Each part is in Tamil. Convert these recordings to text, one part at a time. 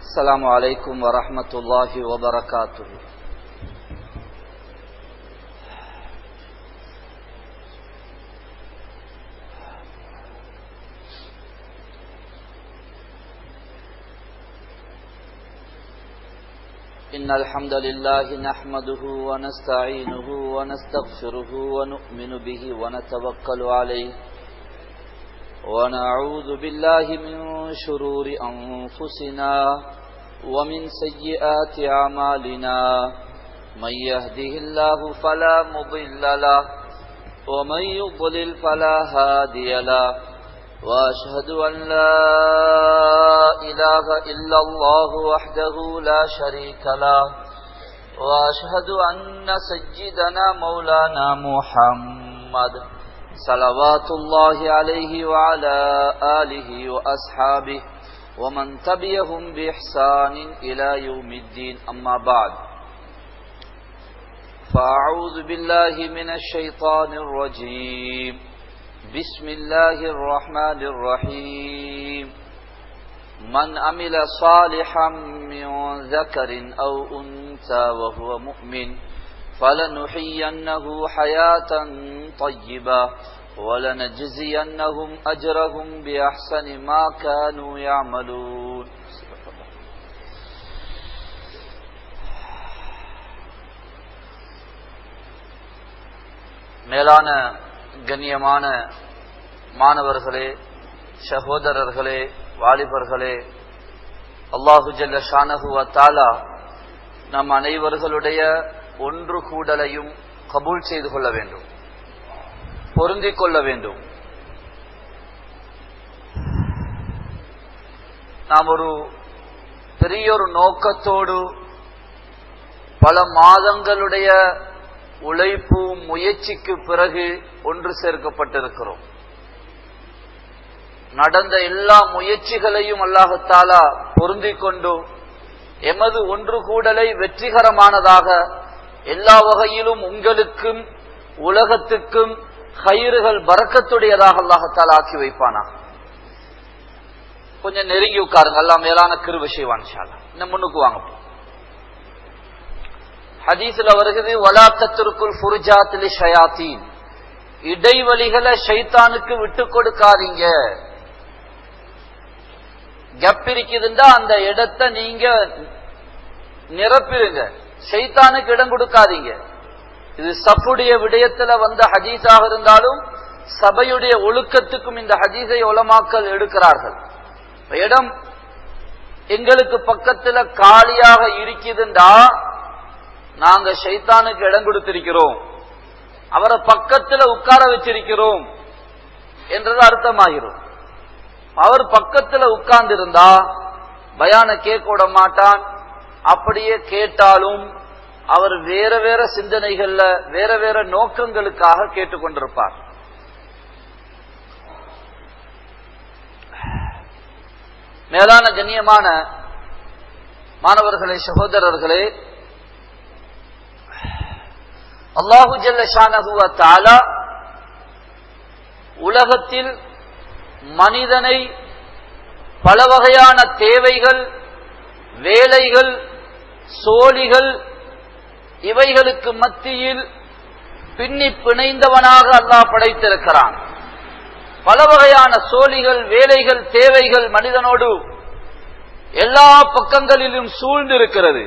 السلام عليكم ورحمة الله وبركاته إن الحمد لله نحمده ونستعينه ونستغفره ونؤمن به ونتوكل عليه ونعوذ بالله من شرور أنفسنا ومن سيئات أعمالنا من يهده الله فلا مضل له ومن يضلل فلا هادي له وأشهد أن لا إله إلا الله وحده لا شريك له وأشهد أن سيدنا مولانا محمد صلوات الله عليه وعلى آله وأصحابه ومن تبعهم بإحسان إلى يوم الدين أما بعد فأعوذ بالله من الشيطان الرجيم بسم الله الرحمن الرحيم من عمل صالحا من ذكر أو أنثى وهو مؤمن فلنحيينه حياة طيبة ولنجزينهم أجرهم بأحسن ما كانوا يعملون மேலான கண்ணியமான மாணவர்களே சகோதரர்களே வாலிபர்களே அல்லாஹு ஜல்ல ஷானஹுவ தாலா நம் அனைவர்களுடைய ஒன்று கூடலையும் கபூல் செய்து கொள்ள வேண்டும் பொருந்திக் கொள்ள வேண்டும் நாம் ஒரு பெரியொரு நோக்கத்தோடு பல மாதங்களுடைய உழைப்பு முயற்சிக்கு பிறகு ஒன்று சேர்க்கப்பட்டிருக்கிறோம் நடந்த எல்லா முயற்சிகளையும் அல்லாஹத்தாலா பொருந்திக் கொண்டு எமது ஒன்று கூடலை வெற்றிகரமானதாக எல்லா வகையிலும் உங்களுக்கும் உலகத்துக்கும் கயிறுகள் பறக்கத்துடையதாக அல்லாஹத்தால் ஆக்கி வைப்பானா கொஞ்சம் நெருங்கி உட்காருங்க எல்லாம் மேலான கிரு விஷயவான் இன்னும் முன்னுக்கு வாங்க ஹதீஸ்ல வருகிறது வலாக்கத்திற்குள் ஃபுர்ஜாத்திலி ஷயாத்தீன் இடைவெளிகளை ஷைத்தானுக்கு விட்டு கொடுக்காதீங்க கப் இருக்குதுண்டா அந்த இடத்தை நீங்க நிரப்பிடுங்க ஷைத்தானுக்கு இடம் கொடுக்காதீங்க இது சஃபுடைய விடயத்துல வந்த ஹதீஸாக இருந்தாலும் சபையுடைய ஒழுக்கத்துக்கும் இந்த ஹதீஸை உலமாக்கல் எடுக்கிறார்கள் இடம் எங்களுக்கு பக்கத்துல காலியாக இருக்குதுண்டா நாங்க ஷைத்தானுக்கு இடம் கொடுத்திருக்கிறோம் அவரை பக்கத்துல உட்கார வச்சிருக்கிறோம் என்றது அர்த்தமாகிறோம் அவர் பக்கத்துல உட்கார்ந்து இருந்தா பயான கேட்க விட மாட்டான் அப்படியே கேட்டாலும் அவர் வேற வேற சிந்தனைகள்ல வேற வேற நோக்கங்களுக்காக கேட்டுக்கொண்டிருப்பார் மேலான கண்ணியமான மாணவர்களே சகோதரர்களே அல்லாஹு ஜல்ல தாலா உலகத்தில் மனிதனை பல வகையான தேவைகள் வேலைகள் சோழிகள் இவைகளுக்கு மத்தியில் பின்னி பிணைந்தவனாக அல்லாஹ் படைத்திருக்கிறான் பல வகையான சோழிகள் வேலைகள் தேவைகள் மனிதனோடு எல்லா பக்கங்களிலும் சூழ்ந்திருக்கிறது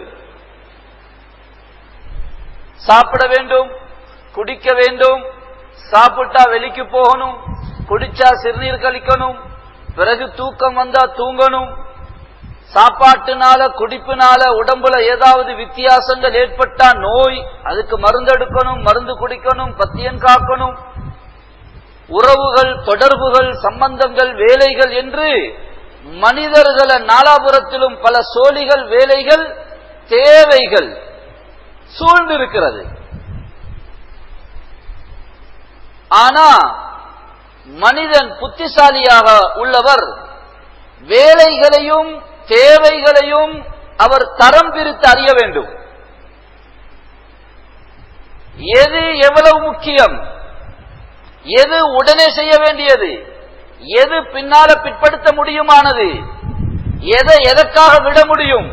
சாப்பிட வேண்டும் குடிக்க வேண்டும் சாப்பிட்டா வெளிக்கு போகணும் குடிச்சா சிறுநீர் கழிக்கணும் பிறகு தூக்கம் வந்தா தூங்கணும் சாப்பாட்டுனால குடிப்புனால உடம்புல ஏதாவது வித்தியாசங்கள் ஏற்பட்டா நோய் அதுக்கு மருந்து எடுக்கணும் மருந்து குடிக்கணும் பத்தியம் காக்கணும் உறவுகள் தொடர்புகள் சம்பந்தங்கள் வேலைகள் என்று மனிதர்களை நாலாபுரத்திலும் பல சோழிகள் வேலைகள் தேவைகள் சூழ்ந்திருக்கிறது ஆனா மனிதன் புத்திசாலியாக உள்ளவர் வேலைகளையும் தேவைகளையும் அவர் தரம் பிரித்து அறிய வேண்டும் எது எவ்வளவு முக்கியம் எது உடனே செய்ய வேண்டியது எது பின்னால பிற்படுத்த முடியுமானது எதை எதற்காக விட முடியும்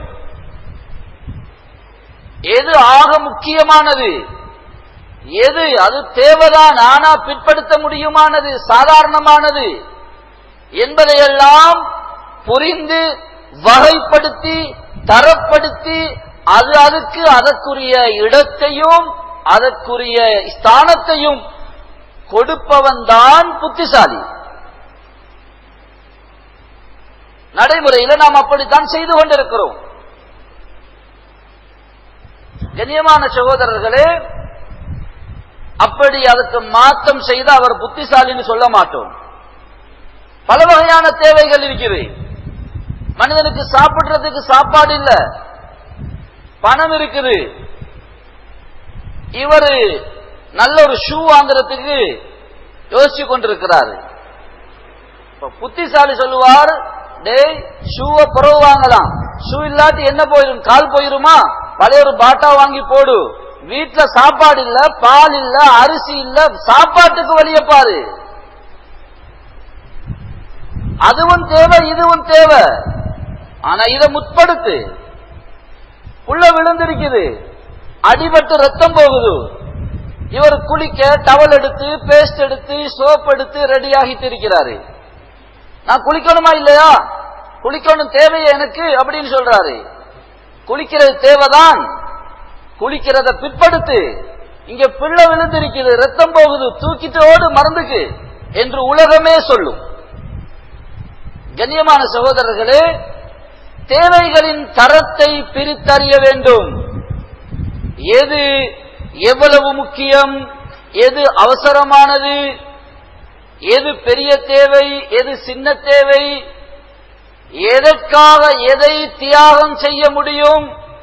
எது ஆக முக்கியமானது எது அது தேவைதான் ஆனா பிற்படுத்த முடியுமானது சாதாரணமானது என்பதையெல்லாம் புரிந்து வகைப்படுத்தி தரப்படுத்தி அது அதுக்கு அதற்குரிய இடத்தையும் அதற்குரிய ஸ்தானத்தையும் கொடுப்பவன் தான் புத்திசாலி நடைமுறையில நாம் அப்படித்தான் செய்து கொண்டிருக்கிறோம் கண்ணியமான சகோதரர்களே அப்படி அதுக்கு மாற்றம் செய்து அவர் புத்திசாலின்னு சொல்ல மாட்டோம் பல வகையான தேவைகள் இருக்குது மனிதனுக்கு சாப்பிடுறதுக்கு சாப்பாடு இல்ல பணம் இருக்குது இவர் நல்ல ஒரு ஷூ வாங்குறதுக்கு யோசிச்சு கொண்டிருக்கிறாரு இப்ப புத்திசாலி சொல்லுவார் டேய் ஷூவை புறவு வாங்கலாம் ஷூ இல்லாட்டி என்ன போயிரும் கால் போயிருமா பழைய ஒரு பாட்டா வாங்கி போடு வீட்டுல சாப்பாடு இல்ல பால் இல்ல அரிசி இல்ல சாப்பாட்டுக்கு வழிய பாரு அதுவும் தேவை இதுவும் தேவை ஆனா இதை முற்படுத்து புள்ள விழுந்திருக்குது அடிபட்டு ரத்தம் போகுது இவர் குளிக்க டவல் எடுத்து பேஸ்ட் எடுத்து சோப் எடுத்து ரெடி ஆகிட்டு இருக்கிறாரு நான் குளிக்கணுமா இல்லையா குளிக்கணும் தேவையா எனக்கு அப்படின்னு சொல்றாரு குளிக்கிறது தேவைதான் குளிக்கிறத பிற்படுத்து இங்க பிள்ளை விழுந்திருக்குது ரத்தம் போகுது தூக்கிட்டு ஓடு மறந்துக்கு என்று உலகமே சொல்லும் கண்ணியமான சகோதரர்களே தேவைகளின் தரத்தை பிரித்தறிய வேண்டும் எது எவ்வளவு முக்கியம் எது அவசரமானது எது பெரிய தேவை எது சின்ன தேவை எதற்காக எதை தியாகம் செய்ய முடியும்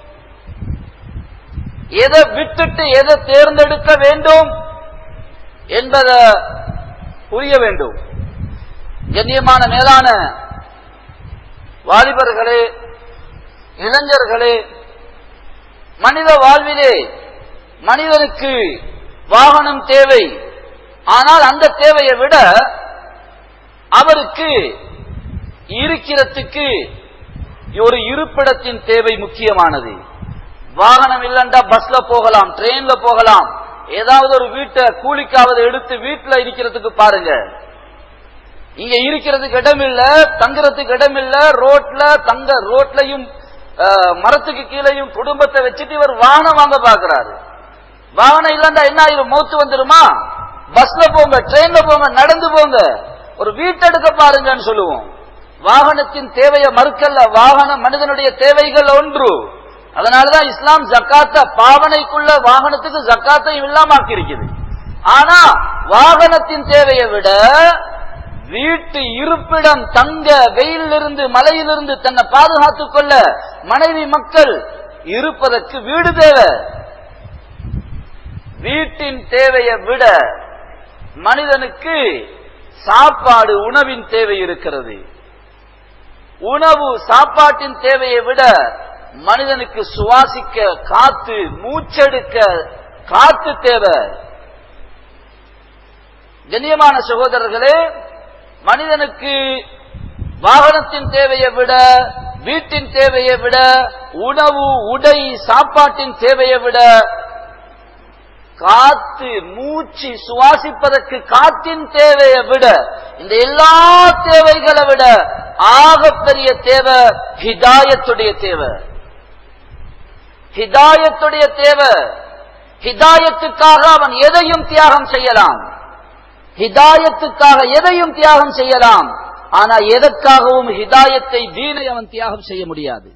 எதை விட்டுட்டு எதை தேர்ந்தெடுக்க வேண்டும் என்பதை புரிய வேண்டும் கண்ணியமான மேலான வாலிபர்களே இளைஞர்களே மனித வாழ்விலே மனிதனுக்கு வாகனம் தேவை ஆனால் அந்த தேவையை விட அவருக்கு இருக்கிறதுக்கு ஒரு இருப்பிடத்தின் தேவை முக்கியமானது வாகனம் இல்லண்டா பஸ்ல போகலாம் ட்ரெயின்ல போகலாம் ஏதாவது ஒரு வீட்டை கூலிக்காவது எடுத்து வீட்டுல இருக்கிறதுக்கு பாருங்க இங்க இருக்கிறதுக்கு இடம் இல்ல தங்குறதுக்கு இடம் இல்ல ரோட்ல தங்க ரோட்லயும் மரத்துக்கு கீழையும் குடும்பத்தை வச்சுட்டு இவர் வாகனம் வாங்க பாக்குறாரு வாகனம் இல்லண்டா என்ன ஆயிரும் மௌத்து வந்துருமா பஸ்ல போங்க ட்ரெயின்ல போங்க நடந்து போங்க ஒரு வீட்டெடுக்க பாருங்கன்னு சொல்லுவோம் வாகனத்தின் தேவையை மறுக்கல்ல வாகனம் மனிதனுடைய தேவைகள் ஒன்று அதனாலதான் இஸ்லாம் ஜக்காத்த பாவனைக்குள்ள வாகனத்துக்கு ஜக்காத்தையும் இல்லாம ஆக்கியிருக்குது ஆனா வாகனத்தின் தேவையை விட வீட்டு இருப்பிடம் தங்க வெயிலிருந்து மலையிலிருந்து தன்னை பாதுகாத்துக் கொள்ள மனைவி மக்கள் இருப்பதற்கு வீடு தேவை வீட்டின் தேவையை விட மனிதனுக்கு சாப்பாடு உணவின் தேவை இருக்கிறது உணவு சாப்பாட்டின் தேவையை விட மனிதனுக்கு சுவாசிக்க காத்து மூச்செடுக்க காத்து தேவை கண்ணியமான சகோதரர்களே மனிதனுக்கு வாகனத்தின் தேவையை விட வீட்டின் தேவையை விட உணவு உடை சாப்பாட்டின் தேவையை விட காத்து மூச்சு சுவாசிப்பதற்கு காத்தின் தேவையை விட இந்த எல்லா தேவைகளை விட ஆகப்பெரிய தேவை ஹிதாயத்துடைய தேவை ஹிதாயத்துடைய தேவை ஹிதாயத்துக்காக அவன் எதையும் தியாகம் செய்யலாம் ஹிதாயத்துக்காக எதையும் தியாகம் செய்யலாம் ஆனா எதற்காகவும் ஹிதாயத்தை தீனை அவன் தியாகம் செய்ய முடியாது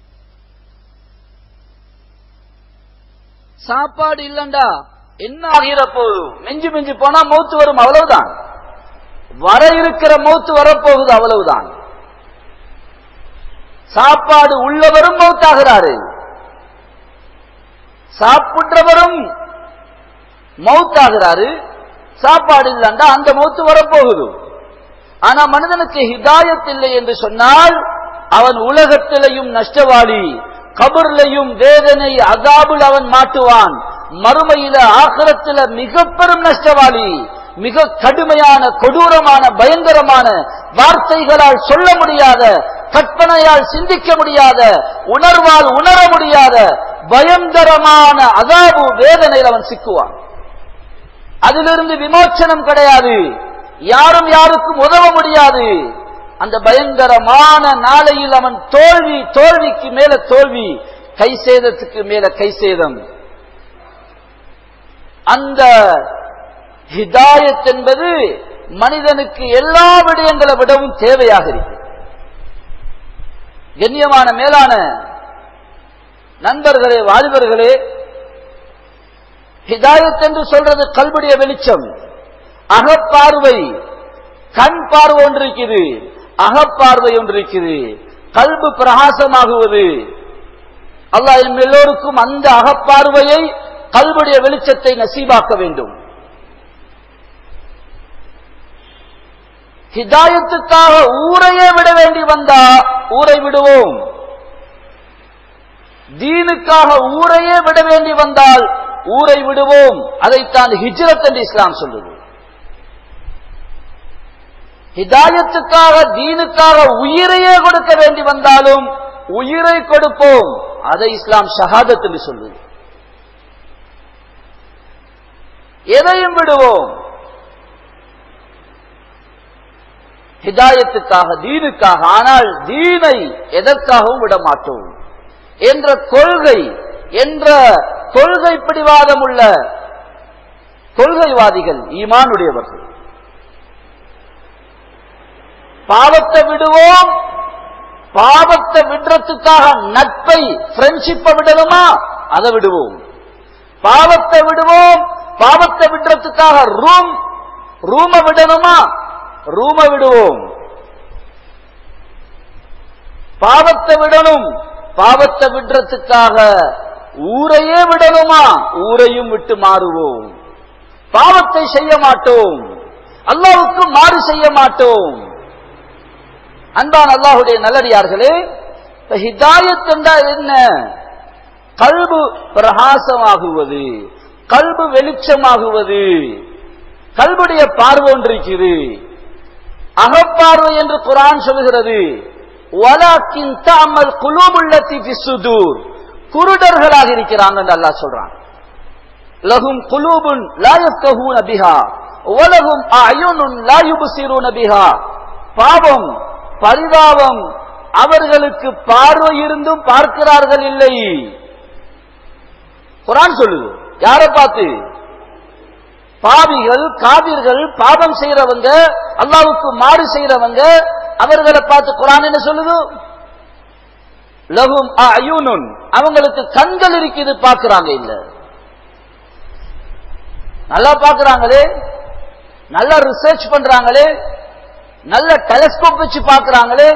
சாப்பாடு இல்லண்டா என்ன ஆகிற போதும் மிஞ்சி மிஞ்சி போனா மௌத்து வரும் அவ்வளவுதான் வர இருக்கிற மௌத்து வரப்போகுது அவ்வளவுதான் சாப்பாடு உள்ளவரும் மௌத்தாகிறாரு சாப்பிடுறவரும் மௌத்தாகிறாரு சாப்பாடு இல்லண்டா அந்த மௌத்து வரப்போகுது ஆனா மனிதனுக்கு ஹிதாயத் இல்லை என்று சொன்னால் அவன் உலகத்திலையும் நஷ்டவாளி கபர்லையும் வேதனை அதாபுல் அவன் மாட்டுவான் மறுமையில ஆகரத்தில மிக பெரும் நஷ்டவாளி மிக கடுமையான கொடூரமான பயங்கரமான வார்த்தைகளால் சொல்ல முடியாத கற்பனையால் சிந்திக்க முடியாத உணர்வால் உணர முடியாத பயங்கரமான அதாபு வேதனையில் அவன் சிக்குவான் அதிலிருந்து விமோச்சனம் கிடையாது யாரும் யாருக்கும் உதவ முடியாது அந்த பயங்கரமான நாளையில் அவன் தோல்வி தோல்விக்கு மேல தோல்வி கை சேதத்துக்கு மேல கை சேதம் அந்த ஹிதாயத் என்பது மனிதனுக்கு எல்லா விடயங்களை விடவும் தேவையாக இருக்கு கண்ணியமான மேலான நண்பர்களே வாலிபர்களே ஹிதாயத் என்று சொல்றது கல்புடைய வெளிச்சம் அகப்பார்வை கண் பார்வை ஒன்று இருக்குது அகப்பார்வை ஒன்று இருக்குது கல்பு பிரகாசமாகுவது அல்லாஹ் எம் எல்லோருக்கும் அந்த அகப்பார்வையை கல்புடைய வெளிச்சத்தை நசீபாக்க வேண்டும் ஹிதாயத்துக்காக ஊரையே விட வேண்டி வந்தா ஊரை விடுவோம் தீனுக்காக ஊரையே விட வேண்டி வந்தால் ஊரை விடுவோம் அதைத்தான் ஹிஜ்ரத் என்று இஸ்லாம் சொல்லுது ஹிதாயத்துக்காக தீனுக்காக உயிரையே கொடுக்க வேண்டி வந்தாலும் உயிரை கொடுப்போம் அதை இஸ்லாம் ஷஹாதத் என்று சொல்லுது எதையும் விடுவோம் ஹிதாயத்துக்காக தீனுக்காக ஆனால் தீனை எதற்காகவும் விட மாட்டோம் என்ற கொள்கை என்ற கொள்கை பிடிவாதம் உள்ள கொள்கைவாதிகள் ஈமானுடையவர்கள் பாவத்தை விடுவோம் பாவத்தை விடுறதுக்காக நட்பை ஃப்ரெண்ட்ஷிப்பை விடணுமா அதை விடுவோம் பாவத்தை விடுவோம் பாவத்தை விடுறதுக்காக ரூம் ரூமை விடணுமா ரூமை விடுவோம் பாவத்தை விடணும் பாவத்தை விடுறதுக்காக ஊரையே விடணுமா ஊரையும் விட்டு மாறுவோம் பாவத்தை செய்ய மாட்டோம் அல்லாவுக்கு மாறு செய்ய மாட்டோம் அன்பான் அல்லாஹுடைய நல்லடியார்களே ஹிதாயத் என்றால் என்ன கல்பு பிரகாசமாகுவது கல்பு வெளிச்சமாகுவது கல்புடைய பார்வை ஒன்றிருக்கிறது அகப்பார்வை என்று குரான் சொல்கிறது வலாக்கின் தாமல் குலூபுள்ளத்தி சுதூர் குருடர்களாக இருக்கிறாங்க என்று அல்லாஹ் சொல்றான் லகும் குலூபுன் லாயக்கஹூன பிஹா உலகும் அயுனுன் லாயுபுசிரூன பிஹா பாவம் பரிதாபம் அவர்களுக்கு பார்வை இருந்தும் பார்க்கிறார்கள் இல்லை குரான் சொல்லுது யார பார்த்து பாவிகள் காவிர்கள் பாவம் செய்யறவங்க அல்லாவுக்கு மாறு செய்யறவங்க அவர்களை பார்த்து குரான் என்ன சொல்லுது லகும் அயூனுன் அவங்களுக்கு கண்கள் இருக்குது பார்க்கிறாங்க இல்ல நல்லா பார்க்கிறாங்களே நல்லா ரிசர்ச் பண்றாங்களே நல்ல டெலஸ்கோப் வச்சு பார்க்கிறாங்களே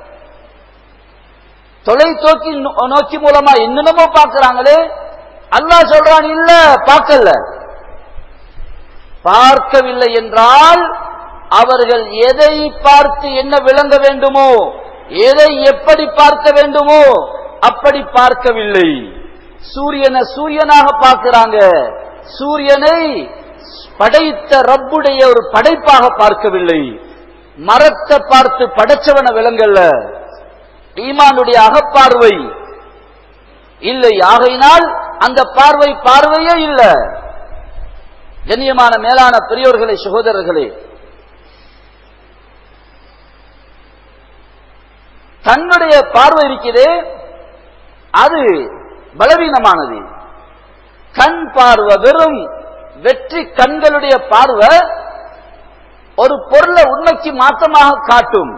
தொலைத்தோக்கி நோக்கி மூலமா என்னென்னமோ பார்க்கிறாங்களே அல்லாஹ் சொல்றான் இல்ல பார்க்கல பார்க்கவில்லை என்றால் அவர்கள் எதை பார்த்து என்ன விளங்க வேண்டுமோ எதை எப்படி பார்க்க வேண்டுமோ அப்படி பார்க்கவில்லை சூரியனை சூரியனாக பார்க்கிறாங்க சூரியனை படைத்த ரப்புடைய ஒரு படைப்பாக பார்க்கவில்லை மரத்தை பார்த்து படைச்சவன விலங்கல்ல ஈமானுடைய அகப்பார்வை இல்லை ஆகையினால் அந்த பார்வை பார்வையே இல்லை கண்ணியமான மேலான பெரியோர்களே சகோதரர்களே தன்னுடைய பார்வை இருக்கிறதே அது பலவீனமானது கண் பார்வை வெறும் வெற்றி கண்களுடைய பார்வை ஒரு பொருளை உண்மைக்கு மாற்றமாக காட்டும்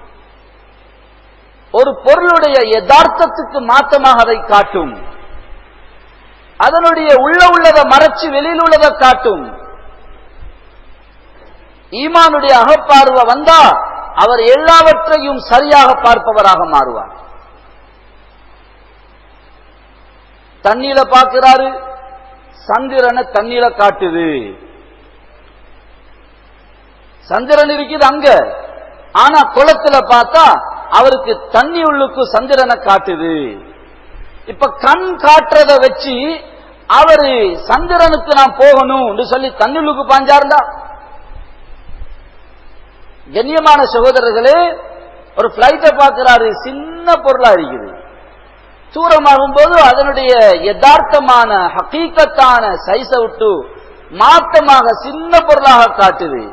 ஒரு பொருளுடைய யதார்த்தத்துக்கு மாற்றமாக அதை காட்டும் அதனுடைய உள்ள உள்ளதை மறைச்சு வெளியில் உள்ளதை காட்டும் ஈமானுடைய அகப்பார்வை வந்தா அவர் எல்லாவற்றையும் சரியாக பார்ப்பவராக மாறுவார் தண்ணீர பார்க்கிறாரு சந்திரனை தண்ணீர காட்டுது சந்திரன் இருக்குது அங்க ஆனா குளத்துல பார்த்தா அவருக்கு தண்ணி உள்ளுக்கு சந்திரனை காட்டுது இப்ப கண் காட்டுறத வச்சு அவரு சந்திரனுக்கு நான் போகணும் சொல்லி தண்ணிலுக்கு பாஞ்சாருந்தா கண்ணியமான சகோதரர்களே ஒரு பிளைட்டை பார்க்கிறாரு சின்ன பொருளா இருக்குது தூரமாகும் போது அதனுடைய யதார்த்தமான ஹக்கீக்கத்தான சைஸை விட்டு மாற்றமாக சின்ன பொருளாக காட்டுது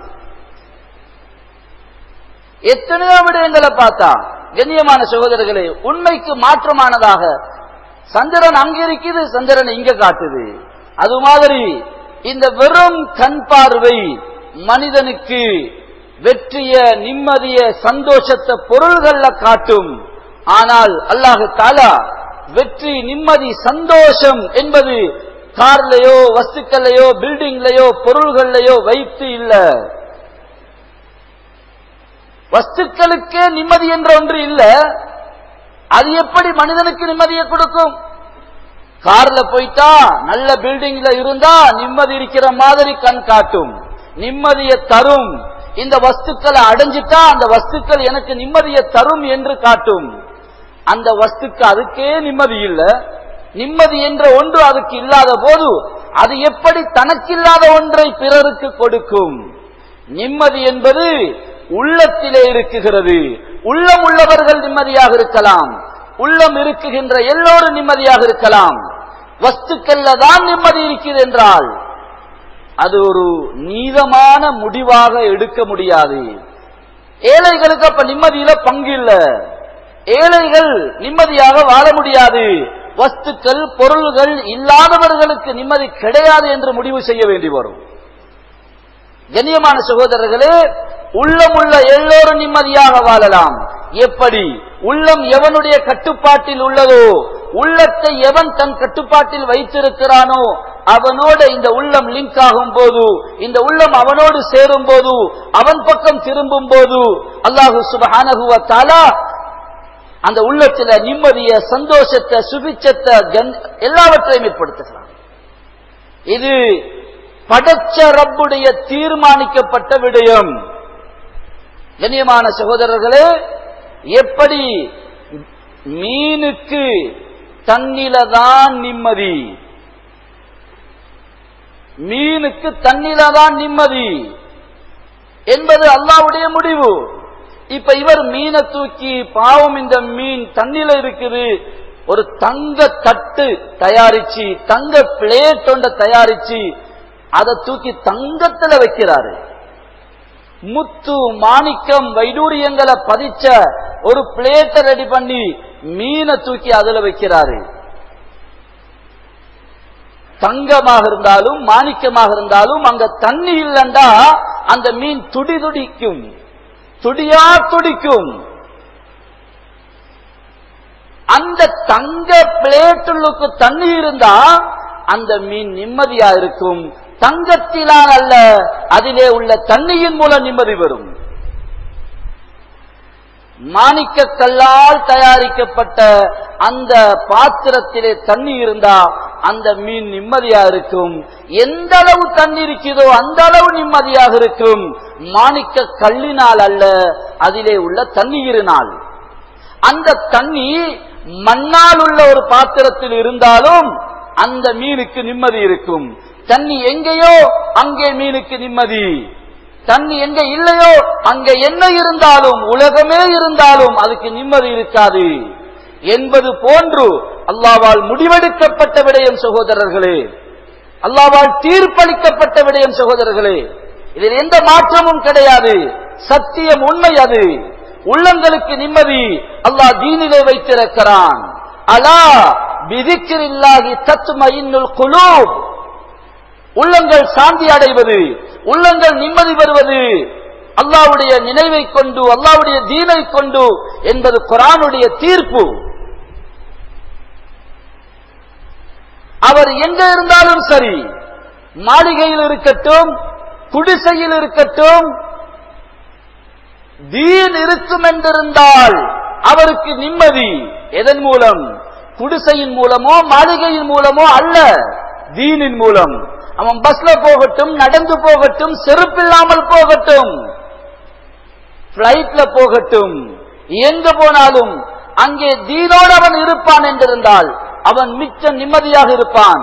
எத்தனையோ விடயங்களை பார்த்தா கண்ணியமான சகோதரர்களே உண்மைக்கு மாற்றமானதாக சந்திரன் அங்க இருக்குது சந்திரன் இங்க காட்டுது அது மாதிரி இந்த வெறும் கண் பார்வை மனிதனுக்கு வெற்றிய நிம்மதிய சந்தோஷத்தை பொருள்கள்ல காட்டும் ஆனால் அல்லாஹு தாலா வெற்றி நிம்மதி சந்தோஷம் என்பது கார்லயோ வஸ்துக்கள்லயோ பில்டிங்லயோ பொருள்கள்லயோ வைத்து இல்ல வஸ்துக்களுக்கே நிம்மதி என்ற ஒன்று இல்ல அது எப்படி மனிதனுக்கு நிம்மதியை கொடுக்கும் கார்ல போயிட்டா நல்ல பில்டிங்ல இருந்தா நிம்மதி இருக்கிற மாதிரி கண் காட்டும் நிம்மதியை தரும் இந்த வஸ்துக்களை அடைஞ்சிட்டா அந்த வஸ்துக்கள் எனக்கு நிம்மதியை தரும் என்று காட்டும் அந்த வஸ்துக்கு அதுக்கே நிம்மதி இல்ல நிம்மதி என்ற ஒன்று அதுக்கு இல்லாத போது அது எப்படி தனக்கில்லாத ஒன்றை பிறருக்கு கொடுக்கும் நிம்மதி என்பது உள்ளத்திலே இருக்குகிறது உள்ளம் உள்ளவர்கள் நிம்மதியாக இருக்கலாம் உள்ளம் இருக்குகின்ற எல்லோரும் நிம்மதியாக இருக்கலாம் வஸ்துக்கள்ல தான் நிம்மதி இருக்கிறது என்றால் அது ஒரு நீதமான முடிவாக எடுக்க முடியாது ஏழைகளுக்கு அப்ப நிம்மதியில பங்கு இல்ல ஏழைகள் நிம்மதியாக வாழ முடியாது வஸ்துக்கள் பொருள்கள் இல்லாதவர்களுக்கு நிம்மதி கிடையாது என்று முடிவு செய்ய வேண்டி வரும் கண்ணியமான சகோதரர்களே உள்ளமுள்ள எல்லோரும் நிம்மதியாக வாழலாம் எப்படி உள்ளம் எவனுடைய கட்டுப்பாட்டில் உள்ளதோ உள்ளத்தை எவன் தன் கட்டுப்பாட்டில் வைத்திருக்கிறானோ அவனோட இந்த உள்ளம் லிங்க் ஆகும் போது இந்த உள்ளம் அவனோடு சேரும் போது அவன் பக்கம் திரும்பும் போது அல்லாஹு சுபஹானகுவ தாலா அந்த உள்ளத்துல நிம்மதிய சந்தோஷத்தை சுபிச்சத்தை எல்லாவற்றையும் ஏற்படுத்துகிறான் இது படைச்ச ரப்புடைய தீர்மானிக்கப்பட்ட விடயம் கண்ணியமான சகோதரர்களே எப்படி மீனுக்கு தன்னிலதான் நிம்மதி மீனுக்கு தன்னிலதான் நிம்மதி என்பது அல்லாவுடைய முடிவு இப்ப இவர் மீனை தூக்கி பாவம் இந்த மீன் தண்ணில இருக்குது ஒரு தங்க தட்டு தயாரிச்சு தங்க பிளேட் ஒன்றை தயாரிச்சு அதை தூக்கி தங்கத்துல வைக்கிறாரு முத்து மாணிக்கம் வைடூரியங்களை பதிச்ச ஒரு பிளேட்டை ரெடி பண்ணி மீனை தூக்கி அதுல வைக்கிறாரு தங்கமாக இருந்தாலும் மாணிக்கமாக இருந்தாலும் அங்க தண்ணி இல்லண்டா அந்த மீன் துடி துடிக்கும் துடியா துடிக்கும் அந்த தங்க பிளேட்டுள்ளுக்கு தண்ணி இருந்தா அந்த மீன் நிம்மதியா இருக்கும் தங்கத்திலால் அல்ல அதிலே உள்ள தண்ணியின் மூலம் நிம்மதி வரும் மாணிக்க கல்லால் தயாரிக்கப்பட்ட அந்த பாத்திரத்திலே தண்ணி இருந்தா அந்த மீன் நிம்மதியா இருக்கும் எந்த அளவு தண்ணி இருக்குதோ அந்த அளவு நிம்மதியாக இருக்கும் மாணிக்க கல்லினால் அல்ல அதிலே உள்ள தண்ணீரினால் அந்த தண்ணி மண்ணால் உள்ள ஒரு பாத்திரத்தில் இருந்தாலும் அந்த மீனுக்கு நிம்மதி இருக்கும் தண்ணி எங்கேயோ அங்கே மீனுக்கு நிம்மதி தண்ணி எங்க இல்லையோ அங்க என்ன இருந்தாலும் உலகமே இருந்தாலும் அதுக்கு நிம்மதி இருக்காது என்பது போன்று அல்லாவால் முடிவெடுக்கப்பட்ட விடயம் சகோதரர்களே அல்லாவால் தீர்ப்பளிக்கப்பட்ட விடயம் சகோதரர்களே இதில் எந்த மாற்றமும் கிடையாது சத்தியம் உண்மை அது உள்ளங்களுக்கு நிம்மதி அல்லாஹ் தீனிலே வைத்திருக்கிறான் அலா விதிக்கிறில்லாகி தத்தும இன்னுள் குலூப் உள்ளங்கள் சாந்தி அடைவது உள்ளங்கள் நிம்மதி பெறுவது அல்லாவுடைய நினைவை கொண்டு அல்லாவுடைய தீனை கொண்டு என்பது குரானுடைய தீர்ப்பு அவர் எங்க இருந்தாலும் சரி மாளிகையில் இருக்கட்டும் குடிசையில் இருக்கட்டும் தீன் இருக்கும் என்றிருந்தால் அவருக்கு நிம்மதி எதன் மூலம் குடிசையின் மூலமோ மாளிகையின் மூலமோ அல்ல தீனின் மூலம் அவன் பஸ்ல போகட்டும் நடந்து போகட்டும் செருப்பில்லாமல் போகட்டும் பிளைட்ல போகட்டும் எங்க போனாலும் அங்கே தீனோடு அவன் இருப்பான் என்றிருந்தால் அவன் மிச்ச நிம்மதியாக இருப்பான்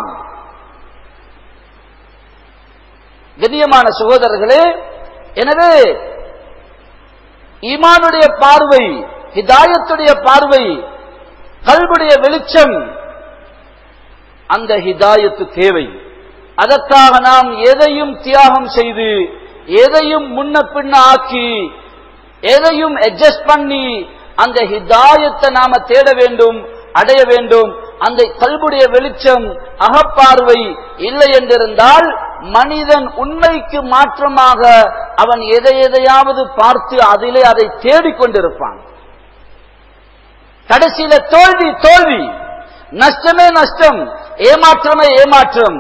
கண்ணியமான சகோதரர்களே எனவே ஈமானுடைய பார்வை ஹிதாயத்துடைய பார்வை கல்வுடைய வெளிச்சம் அந்த ஹிதாயத்து தேவை அதற்காக நாம் எதையும் தியாகம் செய்து எதையும் முன்ன பின்ன ஆக்கி எதையும் அட்ஜஸ்ட் பண்ணி அந்த ஹிதாயத்தை நாம தேட வேண்டும் அடைய வேண்டும் அந்த கல்புடைய வெளிச்சம் அகப்பார்வை இல்லை என்றிருந்தால் மனிதன் உண்மைக்கு மாற்றமாக அவன் எதை எதையாவது பார்த்து அதிலே அதை தேடிக்கொண்டிருப்பான் கடைசியில தோல்வி தோல்வி நஷ்டமே நஷ்டம் ஏமாற்றமே ஏமாற்றம்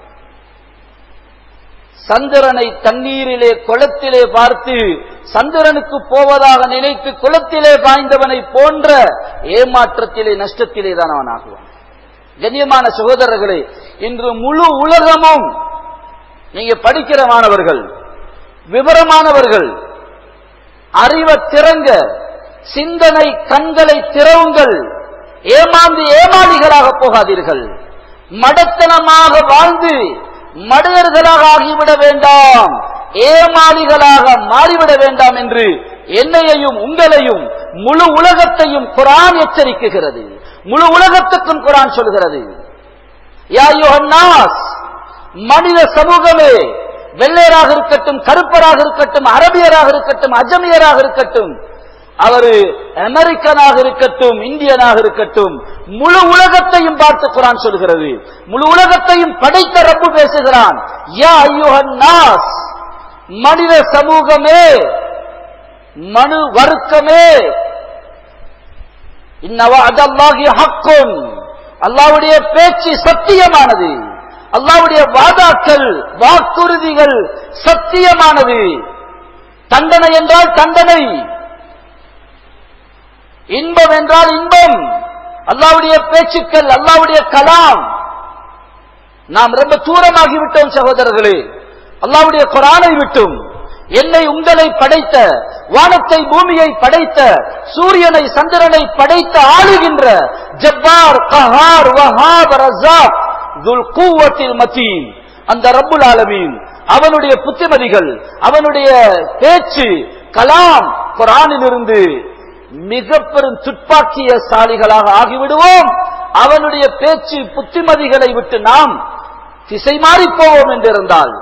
சந்திரனை தண்ணீரிலே குளத்திலே பார்த்து சந்திரனுக்கு போவதாக நினைத்து குளத்திலே பாய்ந்தவனை போன்ற ஏமாற்றத்திலே நஷ்டத்திலே தான் அவன் ஆகுவான் கண்ணியமான சகோதரர்களே இன்று முழு உலகமும் நீங்க படிக்கிற மாணவர்கள் விவரமானவர்கள் அறிவை திறங்க சிந்தனை கண்களை திறவுங்கள் ஏமாந்து ஏமாளிகளாக போகாதீர்கள் மடத்தனமாக வாழ்ந்து மடையர்களாக ஆகிவிட வேண்டாம் ஏமாளிகளாக மாறிவிட வேண்டாம் என்று என்னையையும் உங்களையும் முழு உலகத்தையும் குரான் எச்சரிக்குகிறது முழு உலகத்துக்கும் குரான் சொல்கிறது யா யுஹன்னாஸ், மனித சமூகமே வெள்ளையராக இருக்கட்டும் கருப்பராக இருக்கட்டும் அரபியராக இருக்கட்டும் அஜமியராக இருக்கட்டும் அவரு அமெரிக்கனாக இருக்கட்டும் இந்தியனாக இருக்கட்டும் முழு உலகத்தையும் பார்த்து குரான் சொல்கிறது முழு உலகத்தையும் படைத்த ரப்பு பேசுகிறான் யா ஐயுஹன் நாஸ் மனித சமூகமே மனு வர்க்கமே இன்னவா அதல்லாகி ஹக்குன் அல்லாவுடைய பேச்சு சத்தியமானது அல்லாவுடைய வாதாக்கள் வாக்குறுதிகள் சத்தியமானது தண்டனை என்றால் தண்டனை இன்பம் என்றால் இன்பம் அல்லாவுடைய பேச்சுக்கள் அல்லாவுடைய கலாம் நாம் ரொம்ப தூரமாகி விட்டோம் சகோதரர்களே அல்லாவுடைய குரானை விட்டும் என்னை உங்களை படைத்த வானத்தை பூமியை படைத்த சூரியனை சந்திரனை படைத்த ஆளுகின்ற ஜப்பார் கஹார் வஹாப் ரஸாக் துல் கூவத்தில் மத்தீன் அந்த ரப்புல் ஆலமீன் அவனுடைய புத்திமதிகள் அவனுடைய பேச்சு கலாம் குரானிலிருந்து மிக பெரும் துப்பாக்கிய சாலிகளாக ஆகிவிடுவோம் அவனுடைய பேச்சு புத்திமதிகளை விட்டு நாம் திசை மாறி போவோம் என்றிருந்தால்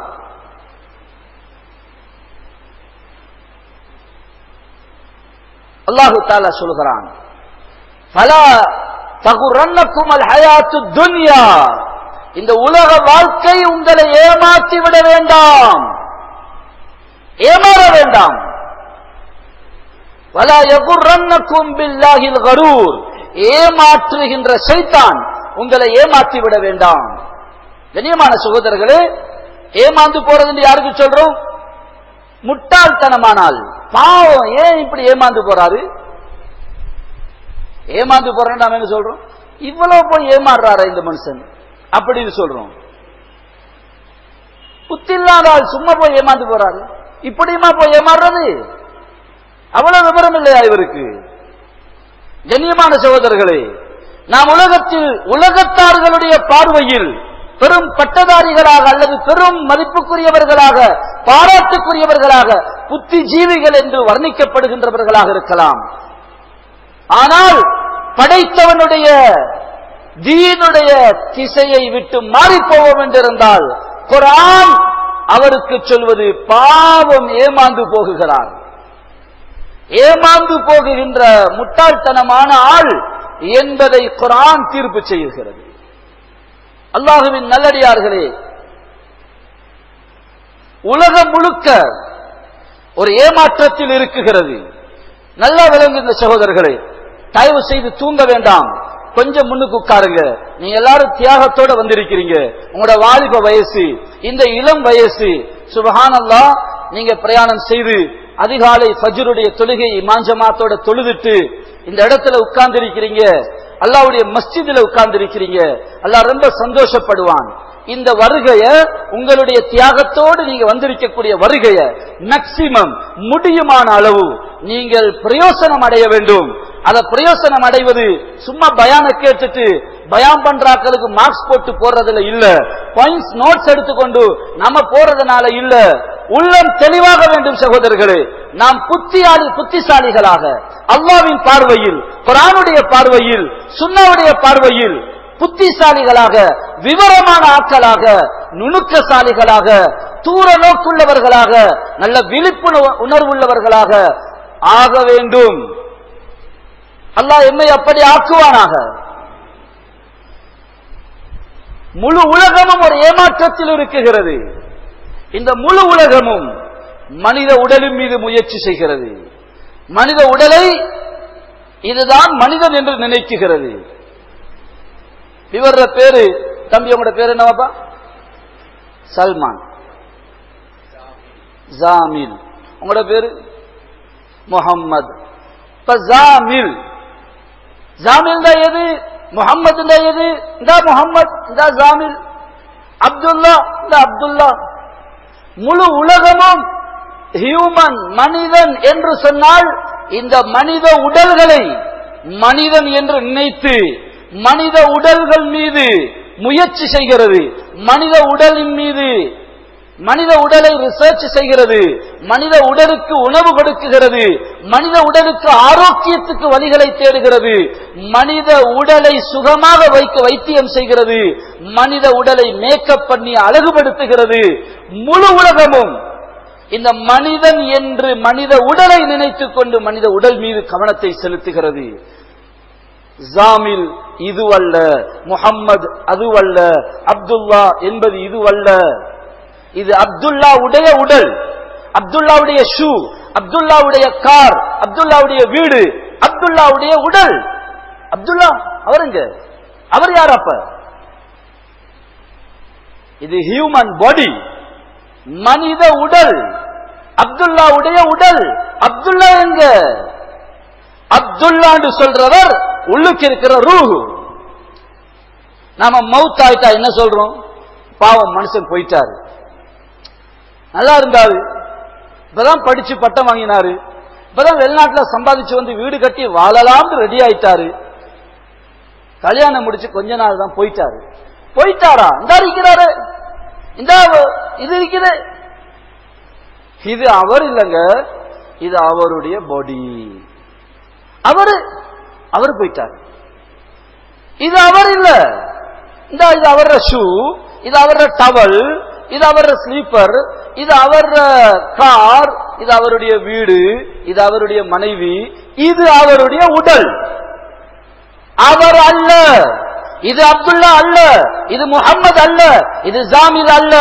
அல்லாஹு தாலா சொல்கிறான் பலா தகுரன்னக்கும் அல் ஹயாத்து துன்யா இந்த உலக வாழ்க்கை உங்களை ஏமாற்றி விட வேண்டாம் ஏமாற வேண்டாம் வலா யகுர்ரன்னக்கும் பில்லாஹில் கரூர் ஏமாற்றுகின்ற சைத்தான் உங்களை ஏமாற்றி விட வேண்டாம் கண்ணியமான சகோதரர்களே ஏமாந்து போறது யாருக்கு சொல்றோம் முட்டாள்தனமானால் பாவம் ஏன் இப்படி ஏமாந்து போறாரு ஏமாந்து போறேன்னு நாம என்ன சொல்றோம் இவ்வளவு போய் ஏமாறுறாரா இந்த மனுஷன் அப்படின்னு சொல்றோம் புத்தில்லாத ஆள் சும்மா போய் ஏமாந்து போறாரு இப்படியுமா போய் ஏமாறுறது அவ்வளவு விவரம் இல்லையா இவருக்கு கண்ணியமான சகோதரர்களே நாம் உலகத்தில் உலகத்தார்களுடைய பார்வையில் பெரும் பட்டதாரிகளாக அல்லது பெரும் மதிப்புக்குரியவர்களாக பாராட்டுக்குரியவர்களாக புத்திஜீவிகள் என்று வர்ணிக்கப்படுகின்றவர்களாக இருக்கலாம் ஆனால் படைத்தவனுடைய தீனுடைய திசையை விட்டு மாறிப்போவோம் என்றிருந்தால் குரான் அவருக்கு சொல்வது பாவம் ஏமாந்து போகுகிறார் ஏமாந்து போகுகின்ற முட்டாள்தனமான ஆள் என்பதை குரான் தீர்ப்பு செய்கிறது அல்லாஹுவின் நல்லடியார்களே உலகம் முழுக்க ஒரு ஏமாற்றத்தில் இருக்குகிறது நல்லா விளங்குங்க சகோதரர்களே தயவு செய்து தூங்க வேண்டாம் கொஞ்சம் முன்னுக்கு உட்காருங்க நீங்க எல்லாரும் தியாகத்தோட வந்திருக்கிறீங்க உங்களோட வாலிப வயசு இந்த இளம் வயசு சுபஹானல்லா நீங்க பிரயாணம் செய்து அதிகாலை ஃபஜ்ருடைய தொழுகை மாஞ்சமாத்தோட தொழுதுட்டு இந்த இடத்துல உட்கார்ந்து இருக்கிறீங்க அல்லாவுடைய மஸ்ஜிதுல உட்கார்ந்து இருக்கிறீங்க அல்லாஹ் ரொம்ப சந்தோஷப்படுவான் இந்த வருகைய உங்களுடைய தியாகத்தோடு நீங்க வந்திருக்கக்கூடிய வருகைய மேக்சிமம் முடியுமான அளவு நீங்கள் பிரயோசனம் அடைய வேண்டும் அத பிரயோசனம் அடைவது சும்மா பயான கேட்டுட்டு பயான் பண்றாக்களுக்கு மார்க்ஸ் போட்டு போடுறதுல இல்ல பாயிண்ட்ஸ் நோட்ஸ் எடுத்துக்கொண்டு நம்ம போறதுனால இல்ல உள்ளம் தெளிவாக வேண்டும் சகோதரர்களே நாம் புத்தியாளி புத்திசாலிகளாக அல்லாவின் பார்வையில் குரானுடைய பார்வையில் சுன்னாவுடைய பார்வையில் புத்திசாலிகளாக விவரமான ஆட்களாக நுணுக்கசாலிகளாக தூர நோக்குள்ளவர்களாக நல்ல விழிப்புணர்வு உணர்வுள்ளவர்களாக ஆக வேண்டும் அல்லாஹ் எம்மை அப்படி ஆக்குவானாக முழு உலகமும் ஒரு ஏமாற்றத்தில் இருக்குகிறது இந்த முழு உலகமும் மனித உடலின் மீது முயற்சி செய்கிறது மனித உடலை இதுதான் மனிதன் என்று நினைக்குகிறது இவர பேரு தம்பி உங்களோட பேரு என்னவாப்பா சல்மான் ஜாமில் உங்களோட பேரு முகம்மது இப்ப ஜாமில் ஜாமில் தான் எது முகம்மது தான் எது இந்த முகம்மது இந்த ஜாமில் அப்துல்லா இந்த அப்துல்லா முழு உலகமும் ஹியூமன் மனிதன் என்று சொன்னால் இந்த மனித உடல்களை மனிதன் என்று நினைத்து மனித உடல்கள் மீது முயற்சி செய்கிறது மனித உடலின் மீது மனித உடலை ரிசர்ச் செய்கிறது மனித உடலுக்கு உணவு கொடுக்குகிறது மனித உடலுக்கு ஆரோக்கியத்துக்கு வழிகளை தேடுகிறது மனித உடலை சுகமாக வைக்க வைத்தியம் செய்கிறது மனித உடலை மேக்கப் பண்ணி அழகுபடுத்துகிறது முழு உலகமும் இந்த மனிதன் என்று மனித உடலை நினைத்துக் கொண்டு மனித உடல் மீது கவனத்தை செலுத்துகிறது ஜாமில் இதுவல்ல முகம்மது அதுவல்ல அப்துல்லா என்பது இதுவல்ல இது அப்துல்லாவுடைய உடல் அப்துல்லாவுடைய ஷூ அப்துல்லாவுடைய கார் அப்துல்லாவுடைய வீடு அப்துல்லாவுடைய உடல் அப்துல்லா அவருங்க அவர் யார் அப்ப இது ஹியூமன் பாடி மனித உடல் அப்துல்லாவுடைய உடல் அப்துல்லா எங்க அப்துல்லான்னு சொல்றவர் உள்ளுக்கு இருக்கிற ரூஹு நாம மவுத் ஆயிட்டா என்ன சொல்றோம் பாவம் மனுஷன் போயிட்டாரு நல்லா இருந்தாரு இப்பதான் படிச்சு பட்டம் வாங்கினாரு இப்பதான் வெளிநாட்டுல சம்பாதிச்சு வந்து வீடு கட்டி வாழலாம்னு ரெடி ஆயிட்டாரு கல்யாணம் முடிச்சு கொஞ்ச நாள் தான் போயிட்டாரு போயிட்டாரா இந்த இருக்கிறாரு இந்த இது இருக்குது இது அவர் இல்லைங்க இது அவருடைய பாடி அவரு அவர் போயிட்டார் இது அவர் இல்ல இந்த இது அவர ஷூ இது அவர டவல் இது அவர ஸ்லீப்பர் இது அவர கார் இது அவருடைய வீடு இது அவருடைய மனைவி இது அவருடைய உடல் அவர் அல்ல இது அப்துல்லா அல்ல இது முகம்மது அல்ல இது ஜாமில் அல்ல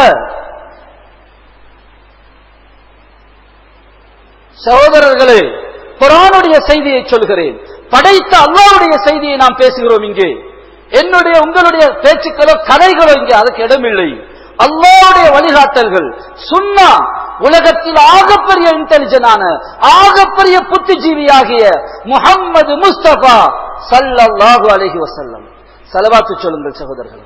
சகோதரர்களே குரானுடைய செய்தியை சொல்கிறேன் படைத்த அல்லாவுடைய செய்தியை நாம் பேசுகிறோம் இங்கே என்னுடைய உங்களுடைய பேச்சுக்களோ கதைகளோ இங்கே அதுக்கு இடமில்லை அல்லாவுடைய வழிகாட்டல்கள் சுன்னா உலகத்தில் ஆகப்பெரிய இன்டெலிஜென்டான ஆகப்பெரிய புத்திஜீவியாகிய முகம்மது முஸ்தபா சல்லல்லாஹு அலைஹி வசல்லம் செலவாத்து சொல்லுங்கள் சகோதரர்கள்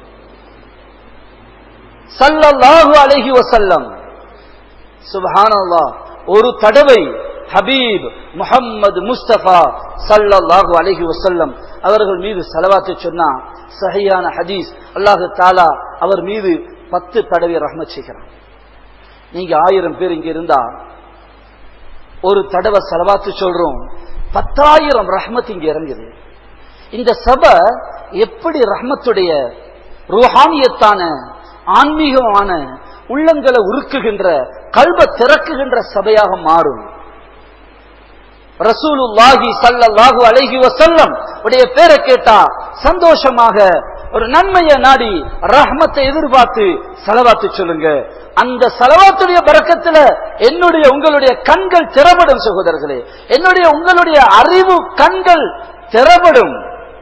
சல்லல்லாஹு அலைஹி வசல்லம் சுபஹானல்லாஹ் ஒரு தடவை ஹபீப் முஹம்மது முஸ்தபா சல்லல்லாஹு அலைஹி வசல்லம் அவர்கள் மீது செலவாத்து சொன்னா சஹியான ஹதீஸ் அல்லாஹு தாலா அவர் மீது பத்து தடவை ரஹ்மத் செய்கிறான் நீங்க ஆயிரம் பேர் இங்க இருந்தா ஒரு தடவை செலவாத்து சொல்றோம் பத்தாயிரம் ரஹ்மத் இங்க இறங்குது இந்த சபை எப்படி ரஹ்மத்துடைய ருஹானியத்தான ஆன்மீகமான உள்ளங்களை உருக்குகின்ற கல்வ திறக்குகின்ற சபையாக மாறும் ரசூலுல்லாஹி சல்லல்லாஹு அலைஹி வசல்லம் உடைய பேரை கேட்டா சந்தோஷமாக ஒரு நன்மையை நாடி ரஹ்மத்தை எதிர்பார்த்து செலவாத்து சொல்லுங்க அந்த செலவாத்துடைய பறக்கத்துல என்னுடைய உங்களுடைய கண்கள் திறப்படும் சகோதரர்களே என்னுடைய உங்களுடைய அறிவு கண்கள் திறப்படும்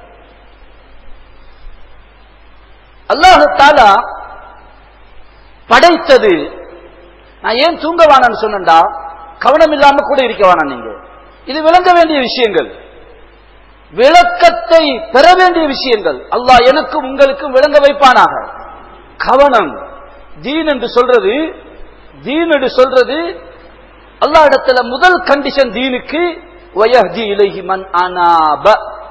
அல்லாஹு தாலா படைத்தது நான் ஏன் தூங்க வேணான்னு சொன்னேன்டா கவனம் இல்லாம கூட இருக்க வேணாம் நீங்க இது விளங்க வேண்டிய விஷயங்கள் விளக்கத்தை பெற வேண்டிய விஷயங்கள் அல்லாஹ் எனக்கும் உங்களுக்கும் விளங்க வைப்பானாக கவனம் தீன் என்று சொல்றது தீன் என்று சொல்றது அல்லாஹ் இடத்துல முதல் கண்டிஷன் தீனுக்கு வயஹ்தி இலகி மன் அனாப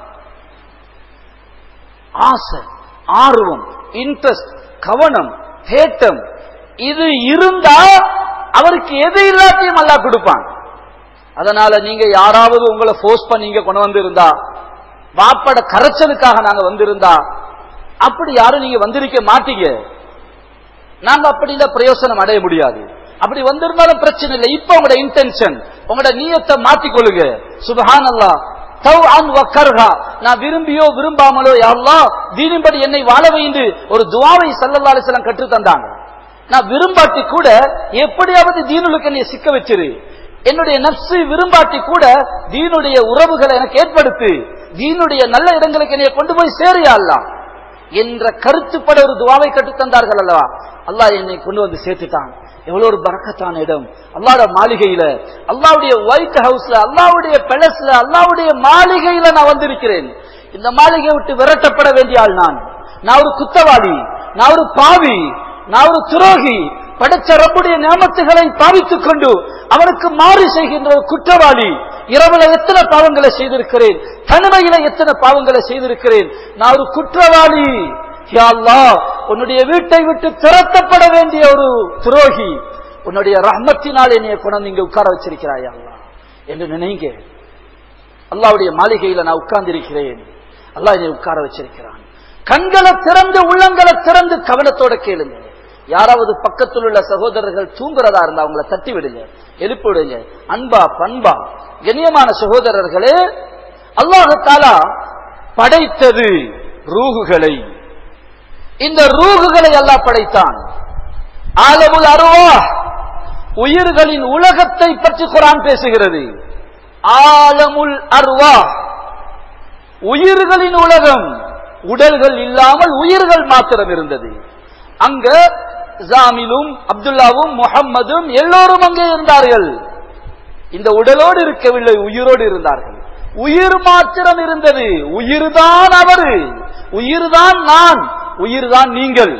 ஆசை ஆர்வம் இன்ட்ரெஸ்ட் கவனம் தேட்டம் இது இருந்தா அவருக்கு எது இல்லாத்தையும் அல்லாஹ் கொடுப்பான் அதனால நீங்க யாராவது உங்களை ஃபோர்ஸ் பண்ணி இங்க கொண்டு வந்திருந்தா வாப்பட கரைச்சலுக்காக நாங்க வந்திருந்தா அப்படி யாரும் நீங்க வந்திருக்க மாட்டீங்க நாங்க அப்படி இல்ல பிரயோசனம் அடைய முடியாது அப்படி வந்திருந்தாலும் பிரச்சனை இல்லை இப்ப உங்களோட இன்டென்ஷன் உங்களோட நீயத்தை மாத்திக்கொள்ளுங்க சுபஹான் அல்லா தவ் அன் வக்கர்ஹா நான் விரும்பியோ விரும்பாமலோ யாரெல்லாம் தீனின்படி என்னை வாழ வைந்து ஒரு துவாவை சல்லல்லா அலிஸ்லாம் கற்று தந்தாங்க நான் விரும்பாட்டி கூட எப்படியாவது தீனுலுக்கு என்னை சிக்க வச்சிரு என்னுடைய நப்சு விரும்பாட்டி கூட தீனுடைய உறவுகளை எனக்கு ஏற்படுத்து தீனுடைய நல்ல இடங்களுக்கு என்னை கொண்டு போய் சேரியா அல்லாஹ் என்ற கருத்துப்பட ஒரு துவாவை கற்றுத் தந்தார்கள் அல்லவா அல்லாஹ் என்னை கொண்டு வந்து சேர்த்துட்டான் எவ்வளவு ஒரு பறக்கத்தான இடம் அல்லாட மாளிகையில அல்லாவுடைய ஒயிட் ஹவுஸ்ல அல்லாவுடைய பேலஸ்ல அல்லாவுடைய மாளிகையில நான் வந்திருக்கிறேன் இந்த மாளிகையை விட்டு விரட்டப்பட வேண்டிய ஆள் நான் நான் ஒரு குத்தவாளி நான் ஒரு பாவி நான் ஒரு துரோகி படைச்ச ரப்புடைய நியமத்துகளை பாவித்துக் கொண்டு அவனுக்கு மாறு செய்கின்ற ஒரு குற்றவாளி இரவுல எத்தனை பாவங்களை செய்திருக்கிறேன் தனிமையில எத்தனை பாவங்களை செய்திருக்கிறேன் நான் ஒரு குற்றவாளி யா அல்லாஹ், உன்னுடைய வீட்டை விட்டு திரட்டப்பட வேண்டிய ஒரு துரோகி உன்னுடைய ரஹ்மத்தினால் என்னைய கொண்டு இங்க உட்கார வச்சிருக்கிறாய் அல்லா என்று நினைங்க அல்லாவுடைய மாளிகையில நான் உட்கார்ந்திருக்கிறேன் அல்லாஹ் என்னை உட்கார வச்சிருக்கிறான் கண்களை திறந்து உள்ளங்களை திறந்து கவனத்தோட கேளுங்க யாராவது பக்கத்தில் உள்ள சகோதரர்கள் தூங்குறதா இருந்தா அவங்கள தட்டி விடுங்க எழுப்பி விடுங்க அன்பா பண்பா கண்ணியமான சகோதரர்களே அல்லாஹு தாலா படைத்தது ரூகுகளை இந்த ரூகுகளை அல்லாஹ் படைத்தான் ஆலமுல் அருவா உயிர்களின் உலகத்தை பற்றி குரான் பேசுகிறது ஆலமுல் அருவா உயிர்களின் உலகம் உடல்கள் இல்லாமல் உயிர்கள் மாத்திரம் இருந்தது அங்க ஜாமிலும் அப்துல்லாவும் முகம்மதும் எல்லோரும் அங்கே இருந்தார்கள் இந்த உடலோடு இருக்கவில்லை உயிரோடு இருந்தார்கள் உயிர் மாத்திரம் இருந்தது உயிர்தான் அவரு உயிர்தான் நான் உயிர்தான் நீங்கள்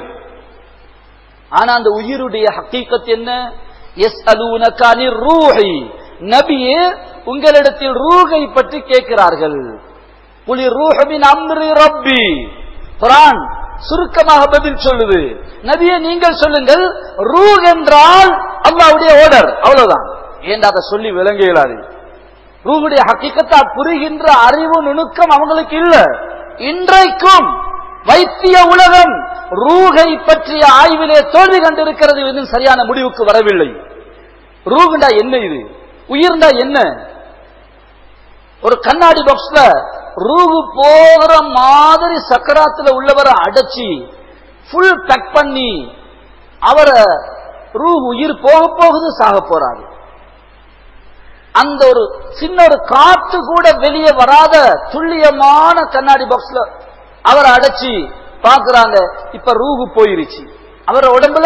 ஆனா அந்த உயிருடைய ஹக்கீக்கத் என்ன எஸ் அலூனக்கானி ரூஹை நபியே உங்களிடத்தில் ரூகை பற்றி கேட்கிறார்கள் புலி ரூஹபின் அம்ரி ரப்பி குரான் சுருக்கமாக பதில் சொல்லுது நபியே நீங்கள் சொல்லுங்கள் ரூஹ் என்றால் அல்லாவுடைய ஓர்டர் அவ்வளவுதான் ஏன் அதை சொல்லி விளங்க இயலாது ரூகுடைய ஹக்கிக்கத்தா புரிகின்ற அறிவு நுணுக்கம் அவங்களுக்கு இல்ல இன்றைக்கும் வைத்திய உலகம் ரூகை பற்றிய ஆய்விலே தோல்வி கண்டிருக்கிறது இன்னும் சரியான முடிவுக்கு வரவில்லை ரூகுண்டா என்ன இது உயிர்ண்டா என்ன ஒரு கண்ணாடி பாக்ஸ்ல ரூகு போகிற மாதிரி சக்கராத்துல உள்ளவரை அடைச்சி ஃபுல் பேக் பண்ணி அவரை ரூஹ் உயிர் போக போகுது சாக போறாரு அந்த ஒரு சின்ன ஒரு காத்து கூட வெளியே வராத துல்லியமான கண்ணாடி பாக்ஸ்ல அவரை அடைச்சி பாக்குறாங்க இப்ப ரூகு போயிருச்சு அவர் உடம்புல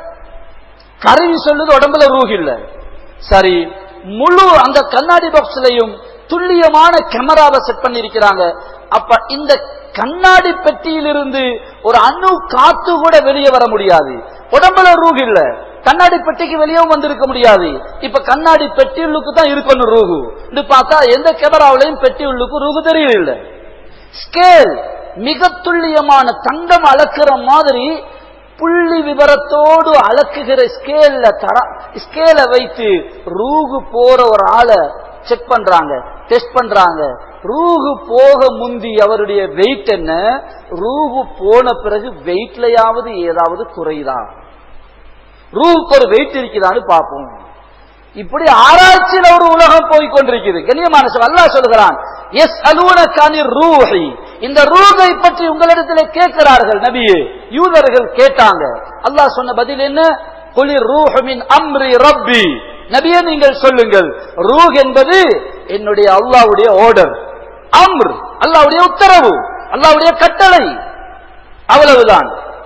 கருவி சொல்லுது உடம்புல ரூஹ் இல்ல சரி முழு அந்த கண்ணாடி பாக்ஸ்லயும் துல்லியமான கேமராவை செட் பண்ணிருக்கிறாங்க அப்ப இந்த கண்ணாடி பெட்டியிலிருந்து ஒரு அணு காத்து கூட வெளியே வர முடியாது உடம்புல ரூஹ் இல்ல கண்ணாடி பெட்டிக்கு வெளியவும் வந்திருக்க முடியாது இப்ப கண்ணாடி பெட்டி உள்ளுக்கு தான் இருக்கணும் ரூகு இது பார்த்தா எந்த கேமராவிலையும் பெட்டி உள்ளுக்கு ரூகு தெரியல ஸ்கேல் மிக துல்லியமான தங்கம் அளக்கிற மாதிரி புள்ளி விவரத்தோடு அளக்குகிற ஸ்கேல்ல தர ஸ்கேல வைத்து ரூகு போற ஒரு ஆளை செக் பண்றாங்க டெஸ்ட் பண்றாங்க ரூகு போக முந்தி அவருடைய வெயிட் என்ன ரூகு போன பிறகு வெயிட்லயாவது ஏதாவது குறையுதா ரூவுக்கு ஒரு வெயிட் இருக்குதான்னு பார்ப்போம் இப்படி ஆராய்ச்சியில ஒரு உலகம் போய் கொண்டிருக்கிறது கண்ணியமான சொல் அல்லாஹ் சொல்கிறான் எஸ் அலுவனக்கானி ரூஹை இந்த ரூகை பற்றி உங்களிடத்தில் கேட்கிறார்கள் நபியே யூதர்கள் கேட்டாங்க அல்லாஹ் சொன்ன பதில் என்ன குளிர் ரூஹமின் அம்ரி ரப்பி நபியே நீங்கள் சொல்லுங்கள் ரூஹ் என்பது என்னுடைய அல்லாவுடைய ஆர்டர் அம்ர் அல்லாவுடைய உத்தரவு அல்லாவுடைய கட்டளை அவ்வளவுதான்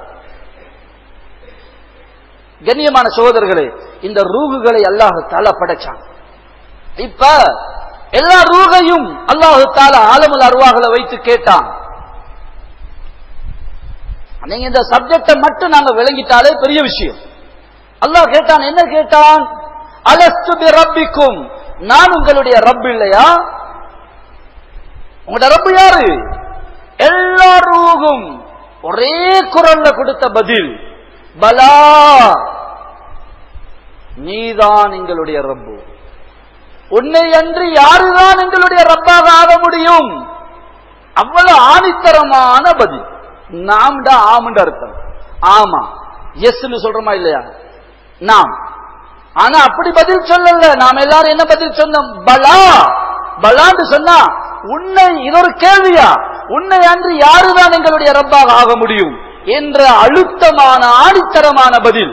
கண்ணியமான சகோதரர்களே இந்த ரூகுகளை அல்லாஹு தாலா படைச்சான் இப்ப எல்லா ரூகையும் அல்லாஹு தாலா ஆலமுல் அருவாகளை வைத்து கேட்டான் நீங்க இந்த சப்ஜெக்டை மட்டும் நாங்க விளங்கிட்டாலே பெரிய விஷயம் அல்லாஹ் கேட்டான் என்ன கேட்டான் அலஸ்து பி ரப்பிக்கும் நான் உங்களுடைய ரப் இல்லையா உங்களோட ரப்பு யாரு எல்லா ரூகும் ஒரே குரல்ல கொடுத்த பதில் பலா நீதான் எங்களுடைய ரப்பு உன்னை அன்றி யாருதான் எங்களுடைய ரப்பாக ஆக முடியும் அவ்வளவு ஆணித்தரமான பதில் நாம்டா ஆமுண்ட அர்த்தம் ஆமா எஸ்ன்னு சொல்றோமா இல்லையா நாம் ஆனா அப்படி பதில் சொல்லல நாம் எல்லாரும் என்ன பதில் சொன்னோம் பலா பலான்னு சொன்னா உன்னை இது ஒரு கேள்வியா உன்னை அன்று யாருதான் எங்களுடைய ரப்பாக ஆக முடியும் என்ற அழுத்தமான ஆணித்தரமான பதில்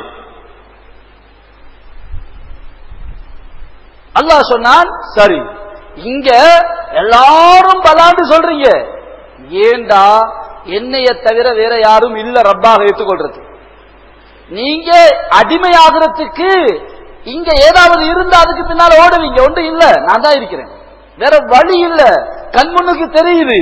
அல்லாஹ் சொன்னான் சரி இங்க எல்லாரும் பலான்னு சொல்றீங்க ஏண்டா என்னைய தவிர வேற யாரும் இல்ல ரப்பாக ஏற்றுக்கொள்றது நீங்க அடிமையாகிறதுக்கு இங்க ஏதாவது இருந்தா அதுக்கு பின்னால ஓடுவீங்க ஒன்றும் இல்ல நான் தான் இருக்கிறேன் வேற வழி இல்ல கண்முன்னுக்கு தெரியுது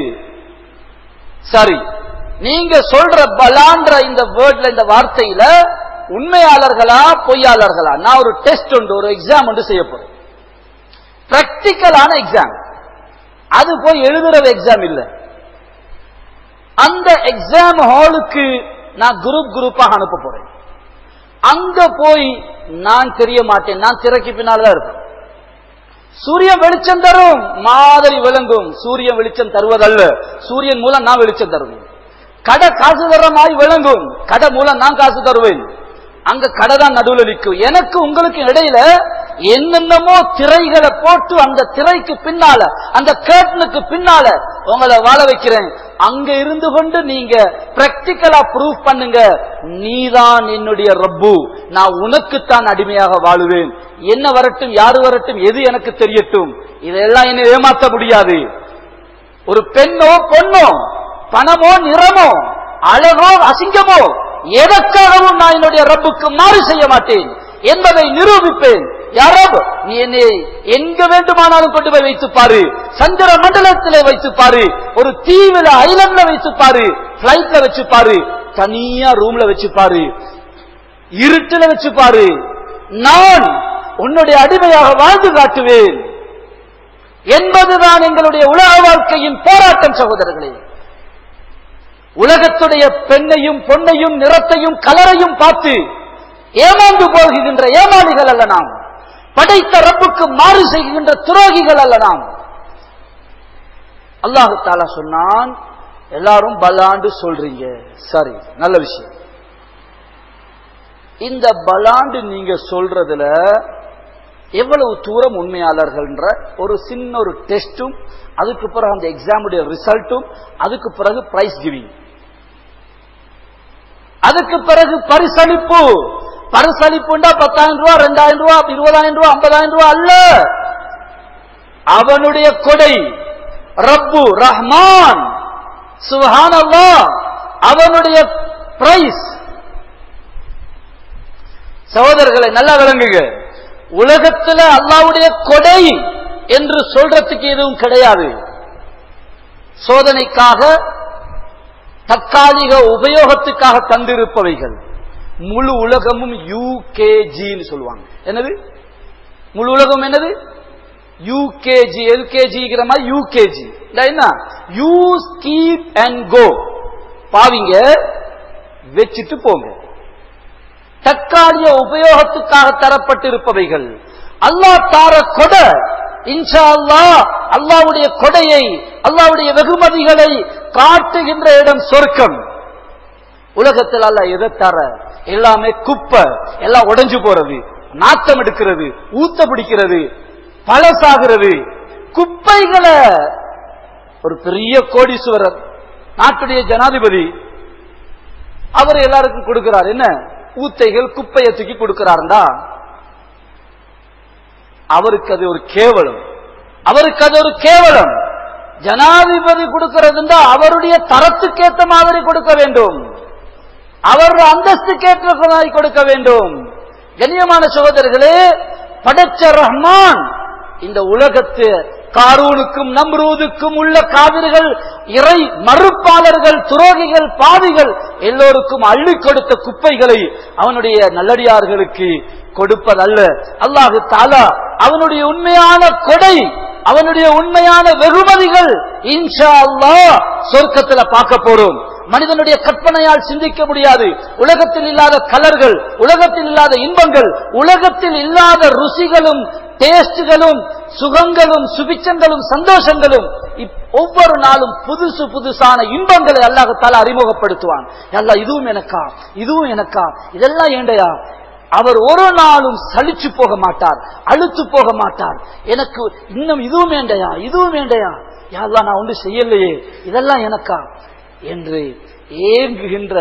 சரி நீங்க சொல்ற பலான்ற இந்த வேர்ட்ல இந்த வார்த்தையில உண்மையாளர்களா பொய்யாளர்களா நான் ஒரு டெஸ்ட் உண்டு ஒரு எக்ஸாம் ஒன்று செய்ய போறேன் பிராக்டிக்கலான எக்ஸாம் அது போய் எழுதுற எக்ஸாம் இல்ல அந்த எக்ஸாம் ஹாலுக்கு நான் குரூப் குரூப்பாக அனுப்ப போறேன் அங்க போய் நான் தெரிய மாட்டேன் நான் திரைக்கு பின்னால்தான் இருப்பேன் சூரியன் வெளிச்சம் தரும் மாதிரி விளங்கும் சூரியன் வெளிச்சம் தருவதல்ல சூரியன் மூலம் நான் வெளிச்சம் தருவேன் கடை காசு தர்ற மாதிரி விளங்கும் கடை மூலம் நான் காசு தருவேன் அங்க கடை தான் நடுவில் நிற்கும் எனக்கு உங்களுக்கு இடையில என்னென்னமோ திரைகளை போட்டு அந்த திரைக்கு பின்னால அந்த கேட்டனுக்கு பின்னால உங்களை வாழ வைக்கிறேன் அங்க இருந்து கொண்டு நீங்க பிராக்டிக்கலா ப்ரூவ் பண்ணுங்க நீதான் என்னுடைய ரப்பு நான் உனக்குத்தான் அடிமையாக வாழுவேன் என்ன வரட்டும் யாரு வரட்டும் எது எனக்கு தெரியட்டும் இதெல்லாம் என்ன ஏமாற்ற முடியாது ஒரு பெண்ணோ பொண்ணோ பணமோ நிறமோ அழகோ அசிங்கமோ எதற்காகவும் நான் என்னுடைய ரப்புக்கு மாறு செய்ய மாட்டேன் என்பதை நிரூபிப்பேன் யாரப் நீ என்னை எங்க வேண்டுமானாலும் கொண்டு போய் வைத்து பாரு சந்திர மண்டலத்திலே வைத்து பாரு ஒரு தீவில ஐலண்ட்ல வைத்து பாரு பிளைட்ல வச்சு பாரு தனியா ரூம்ல வச்சு பாரு இருட்டுல வச்சு பாரு நான் உன்னுடைய அடிமையாக வாழ்ந்து காட்டுவேன் என்பதுதான் எங்களுடைய உலக வாழ்க்கையின் போராட்டம் சகோதரர்களே உலகத்துடைய பெண்ணையும் பொன்னையும் நிறத்தையும் கலரையும் பார்த்து ஏமாந்து போகின்ற ஏமாளிகள் அல்ல நாம் படைத்த ரப்புக்கு மாறு செய்கின்ற துரோகிகள் அல்ல நாம் அல்லாஹு தாலா சொன்னான் எல்லாரும் பலாண்டு சொல்றீங்க சரி நல்ல விஷயம் இந்த பலாண்டு நீங்க சொல்றதுல எவ்வளவு தூரம் உண்மையாளர்கள்ன்ற ஒரு சின்ன ஒரு டெஸ்டும் அதுக்கு பிறகு அந்த எக்ஸாமுடைய ரிசல்ட்டும் அதுக்கு பிறகு பிரைஸ் கிவிங் அதுக்கு பிறகு பரிசளிப்பு பரிசளிப்புண்டா பத்தாயிரம் ரூபாய் ரெண்டாயிரம் ரூபாய் இருபதாயிரம் ரூபாய் ஐம்பதாயிரம் ரூபாய் அல்ல அவனுடைய கொடை ரப்பு ரஹ்மான் சுஹான் அவனுடைய பிரைஸ் சகோதரர்களை நல்லா விளங்குங்க உலகத்துல அல்லாவுடைய கொடை என்று சொல்றதுக்கு எதுவும் கிடையாது சோதனைக்காக தற்காலிக உபயோகத்துக்காக தந்திருப்பவைகள் முழு உலகமும் யூகேஜின்னு சொல்லுவாங்க என்னது முழு உலகம் என்னது யூகேஜி எல்கேஜிங்கிற மாதிரி யூகேஜி என்ன யூஸ் கீப் அண்ட் கோ பாவிங்க வச்சுட்டு போங்க தற்காலிக உபயோகத்துக்காக தரப்பட்டிருப்பவைகள் அல்லாஹ் தார கொடை இன்ஷா அல்லாஹ் அல்லாவுடைய கொடையை அல்லாவுடைய வெகுமதிகளை காட்டுகின்ற இடம் சொர்க்கம் உலகத்தில் அல்ல எதை தர எல்லாமே குப்பை எல்லாம் உடைஞ்சு போறது நாட்டம் எடுக்கிறது ஊத்த பிடிக்கிறது பழசாகிறது குப்பைகளை ஒரு பெரிய கோடீஸ்வரர் நாட்டுடைய ஜனாதிபதி அவர் எல்லாருக்கும் கொடுக்கிறார் என்ன ஊத்தைகள் குப்பையை தூக்கி கொடுக்கிறாருண்டா அவருக்கு அது ஒரு கேவலம் அவருக்கு அது ஒரு கேவலம் ஜனாதிபதி கொடுக்கிறதுண்டா அவருடைய தரத்துக்கேற்ற மாதிரி கொடுக்க வேண்டும் அவர் அந்தஸ்துக்கேற்ற மாதிரி கொடுக்க வேண்டும் கண்ணியமான சகோதரர்களே படைச்ச ரஹ்மான் இந்த உலகத்து காரூனுக்கும் நம்ரூதுக்கும் உள்ள காவிர்கள் இறை மறுப்பாளர்கள் துரோகிகள் பாவிகள் எல்லோருக்கும் அள்ளி கொடுத்த குப்பைகளை அவனுடைய நல்லடியார்களுக்கு கொடுப்பதல்ல அல்லாஹு தாலா அவனுடைய உண்மையான கொடை அவனுடைய உண்மையான வெகுமதிகள் இன்ஷா அல்லாஹ் சொர்க்கத்துல பார்க்க போறோம் மனிதனுடைய கற்பனையால் சிந்திக்க முடியாது உலகத்தில் இல்லாத கலர்கள் உலகத்தில் இல்லாத இன்பங்கள் உலகத்தில் இல்லாத ருசிகளும் டேஸ்டுகளும் சுகங்களும் சுபிச்சங்களும் சந்தோஷங்களும் இப்- ஒவ்வொரு நாளும் புதுசு புதுசான இன்பங்களை அல்லாஹத்தால அறிமுகப்படுத்துவான் அல்லா இதுவும் எனக்கா இதுவும் எனக்கா இதெல்லாம் ஏண்டையா அவர் ஒரு நாளும் சலிச்சு போக மாட்டார் அழுத்து போக மாட்டார் எனக்கு இன்னும் இதுவும் வேண்டையா இதுவும் வேண்டையா யாரெல்லாம் நான் ஒன்று செய்யலையே இதெல்லாம் எனக்கா என்று ஏங்குகின்ற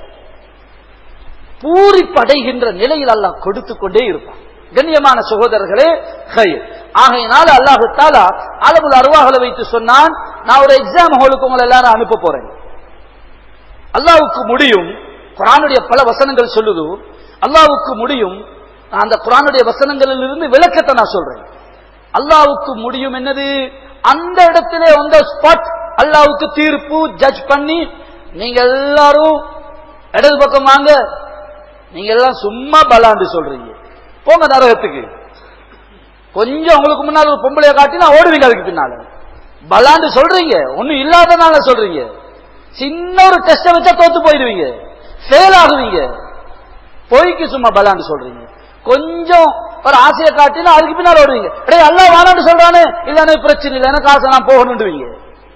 பூரிப்படைகின்ற நிலையில் அல்லாஹ் கொடுத்து கொண்டே இருப்பான் கண்ணியமான சகோதரர்களே ஹைர் ஆகையினால அல்லாஹு தாலா அளவுல அருவாகளை வைத்து சொன்னான் நான் ஒரு எக்ஸாம் ஹாலுக்கு உங்களை எல்லாரும் அனுப்ப போறேன் அல்லாவுக்கு முடியும் குரானுடைய பல வசனங்கள் சொல்லுது அல்லாவுக்கு முடியும் நான் அந்த குரானுடைய வசனங்களில் இருந்து விளக்கத்தை நான் சொல்றேன் அல்லாவுக்கு முடியும் என்னது அந்த இடத்திலே அந்த ஸ்பாட் அல்லாவுக்கு தீர்ப்பு ஜட்ஜ் பண்ணி நீங்க எல்லாரும் இடது பக்கம் வாங்க நீங்க எல்லாம் சும்மா பலாண்டு சொல்றீங்க போங்க நரகத்துக்கு கொஞ்சம் உங்களுக்கு முன்னால் ஒரு பொம்பளைய காட்டினா ஓடுவீங்க அதுக்கு பின்னால பலாண்டு சொல்றீங்க ஒண்ணும் இல்லாதனால சொல்றீங்க சின்ன ஒரு டெஸ்ட வச்சா தோத்து போயிடுவீங்க ஃபெயில் ஆகுவீங்க பொய்க்கு சும்மா பலாண்டு சொல்றீங்க கொஞ்சம் ஒரு ஆசையை காட்டினா அதுக்கு பின்னால் ஓடுவீங்க டேய் அல்லாஹ் வானான்னு சொல்றானே இல்ல எனக்கு பிரச்சனை இல்லை எனக்கு ஆசை நான் போகணுண்டுவீங்க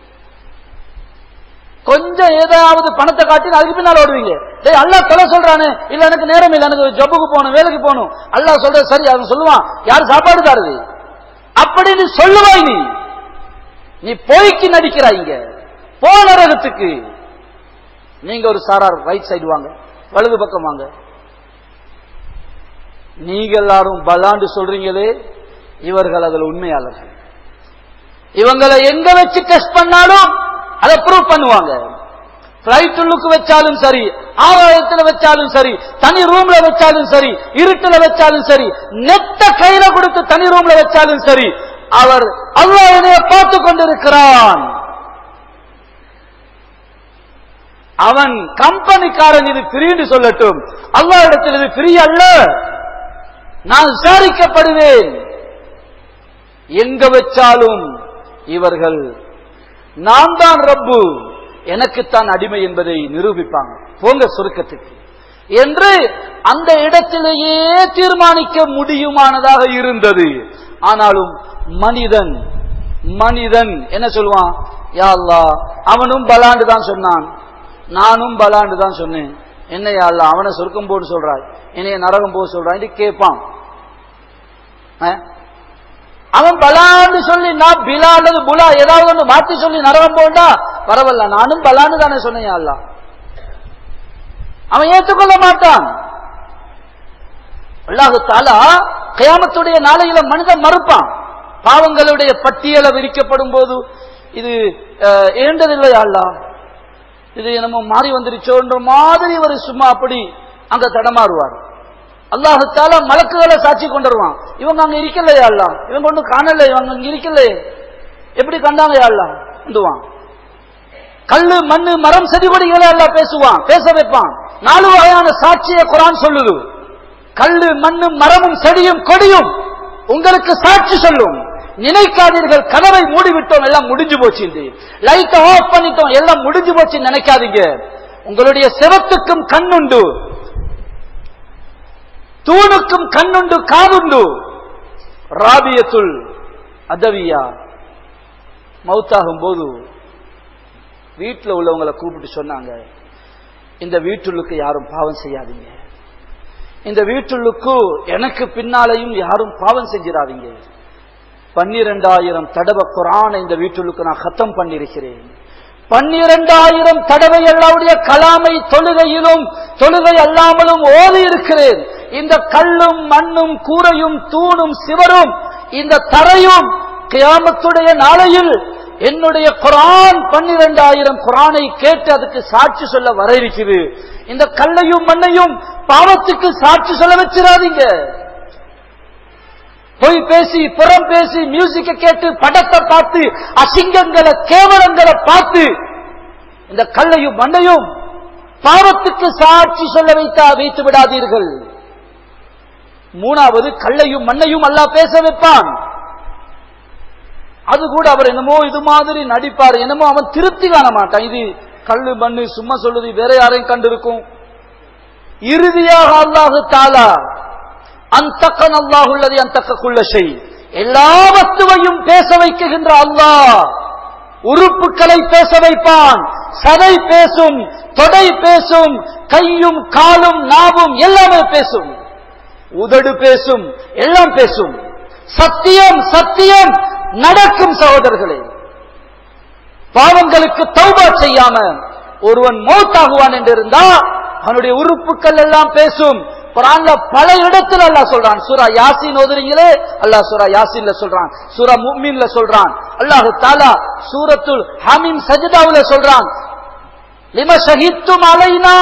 கொஞ்சம் ஏதாவது பணத்தை காட்டி அதுக்கு பின்னால் ஓடுவீங்க டேய் அல்லாஹ் தொலை சொல்றானே இல்ல எனக்கு நேரம் இல்ல எனக்கு ஜப்புக்கு போகணும் வேலைக்கு போகணும் அல்லாஹ் சொல்ற சரி அவன் சொல்லுவான் யார் சாப்பாடு தாருது அப்படின்னு சொல்லுவாய் நீ நீ பொய்க்கு நடிக்கிறாய்ங்க போ நரகத்துக்கு நீங்க ஒரு சாரார் ரைட் சைடு வாங்க வலது பக்கம் வாங்க நீங்க எல்லாரும் பலாண்டு சொல்றீங்களே இவர்கள் அதுல உண்மையாளர்கள் இவங்களை எங்க வச்சு டெஸ்ட் பண்ணாலும் அதை ப்ரூவ் பண்ணுவாங்க பிளைட் உள்ளுக்கு வச்சாலும் சரி ஆகாயத்துல வச்சாலும் சரி தனி ரூம்ல வச்சாலும் சரி இருட்டுல வச்சாலும் சரி நெட்ட கையில கொடுத்து தனி ரூம்ல வச்சாலும் சரி அவர் அல்லாஹ் என்னைய பார்த்து கொண்டிருக்கிறான் அவன் கம்பெனிக்காரன் இது ஃப்ரீன்னு சொல்லட்டும் அல்லாஹ் இடத்தில் இது ஃப்ரீ அல்ல நான் விசாரிக்கப்படுவேன் எங்க வச்சாலும் இவர்கள் நான் தான் ரப்பு எனக்குத்தான் அடிமை என்பதை நிரூபிப்பாங்க போங்க சுருக்கத்துக்கு என்று அந்த இடத்திலேயே தீர்மானிக்க முடியுமானதாக இருந்தது ஆனாலும் மனிதன் மனிதன் என்ன சொல்லுவான் யா அல்லாஹ் அவனும் பலாண்டு தான் சொன்னான் நானும் பலாண்டு தான் சொன்னேன் என்ன யா அல்லாஹ் அவனை சொர்க்கம் போட்டு சொல்றாய் என்னைய நரகம் போக சொல்றான் கேட்பான் அஹ்? அவன் பலான்னு சொல்லி நான் பிலா அல்லது புலா ஏதாவது ஒன்று மாத்தி சொல்லி நரகம் போண்டா பரவாயில்ல நானும் பலான்னு தானே சொன்னேன் யா அல்லாஹ் அவன் ஏற்றுக்கொள்ள மாட்டான் அல்லாஹு தாலா கயாமத்துடைய நாளையில மனிதன் மறுப்பான் பாவங்களுடைய பட்டியலை விரிக்கப்படும் போது இது அஹ், ஏண்டதில்லை அல்லா இது நம்ம மாறி வந்துருச்சோன்ற மாதிரி ஒரு சும்மா அப்படி அங்க தடமாறுவார் அல்லாஹு தாலா மலக்குகளை சாட்சி கொண்டுருவான் இவங்க அங்க இருக்கலையா அல்லா இவங்க ஒன்றும் காணல இவங்க அங்க இருக்கலையே எப்படி கண்டாங்க அல்லா வந்துவான் கல்லு மண்ணு மரம் செடி கொடிகளை எல்லாம் பேசுவான் பேச வைப்பான் நாலு வகையான சாட்சியை குரான் சொல்லுது கல்லு மண்ணு மரமும் செடியும் கொடியும் உங்களுக்கு சாட்சி சொல்லும் நினைக்காதீர்கள் கதவை மூடிவிட்டோம் எல்லாம் முடிஞ்சு போச்சு என்று லைட்டை ஆஃப் பண்ணிட்டோம் எல்லாம் முடிஞ்சு போச்சு நினைக்காதீங்க உங்களுடைய செவத்துக்கும் கண்ணுண்டு தூணுக்கும் கண்ணுண்டு காதுண்டு ராபியத்துல் அதவியா மௌத்தாகும் போது வீட்டில் உள்ளவங்களை கூப்பிட்டு சொன்னாங்க இந்த வீட்டுள்ளுக்கு யாரும் பாவம் செய்யாதீங்க இந்த வீட்டுள்ளுக்கு எனக்கு பின்னாலையும் யாரும் பாவம் செஞ்சிடாதீங்க பன்னிரெண்டாயிரம் தடவை குரானை இந்த வீட்டுள்ளுக்கு நான் கத்தம் பண்ணிருக்கிறேன் பன்னிரெண்டாயிரம் தடவை எல்லாவுடைய கலாமை தொழுகையிலும் தொழுகை அல்லாமலும் ஓதி இருக்கிறேன் இந்த கல்லும் மண்ணும் கூரையும் தூணும் சிவரும் இந்த தரையும் கியாமத்துடைய நாளையில் என்னுடைய குரான் பன்னிரெண்டாயிரம் குரானை கேட்டு அதுக்கு சாட்சி சொல்ல வர இருக்குது இந்த கல்லையும் மண்ணையும் பாவத்துக்கு சாட்சி சொல்ல வச்சிடாதீங்க பொய் பேசி புறம் பேசி மியூசிக்க கேட்டு படத்தை பார்த்து அசிங்கங்களை கேவலங்களை பார்த்து இந்த கல்லையும் மண்ணையும் பாவத்துக்கு சாட்சி சொல்ல வைத்தா வைத்து விடாதீர்கள் மூணாவது கல்லையும் மண்ணையும் அல்லா பேச வைப்பான் அது கூட அவர் என்னமோ இது மாதிரி நடிப்பார் என்னமோ அவன் திருப்தி காண மாட்டான் இது கல்லு மண்ணு சும்மா சொல்லுது வேற யாரையும் கண்டிருக்கும் இறுதியாக அல்லாஹு தாலா அந்தக்கன் அல்லாஹுள்ளது அந்தக்குள்ள செய் எல்லா வஸ்துவையும் பேச வைக்குகின்ற அல்லாஹ் உறுப்புகளை பேச வைப்பான் சதை பேசும் தொடை பேசும் கையும் காலும் நாவும் எல்லாமே பேசும் உதடு பேசும் எல்லாம் பேசும் சத்தியம் சத்தியம் நடக்கும் சகோதரர்களே பாவங்களுக்கு தௌபா செய்யாம ஒருவன் மௌத்தாகுவான் என்று இருந்தா அவனுடைய உறுப்புகள் எல்லாம் பேசும் குரான்ல பல இடத்துல அல்லாஹ் சொல்றான் சூரா யாசின் ஓதுறீங்களே அல்லாஹ் சூரா யாசின்ல சொல்றான் சூரா முக்மீன்ல சொல்றான் அல்லாஹ் தாலா சூரத்துல் ஹமீம் சஜிதாவுல சொல்றான் லிம ஷஹித்தும் அலைனா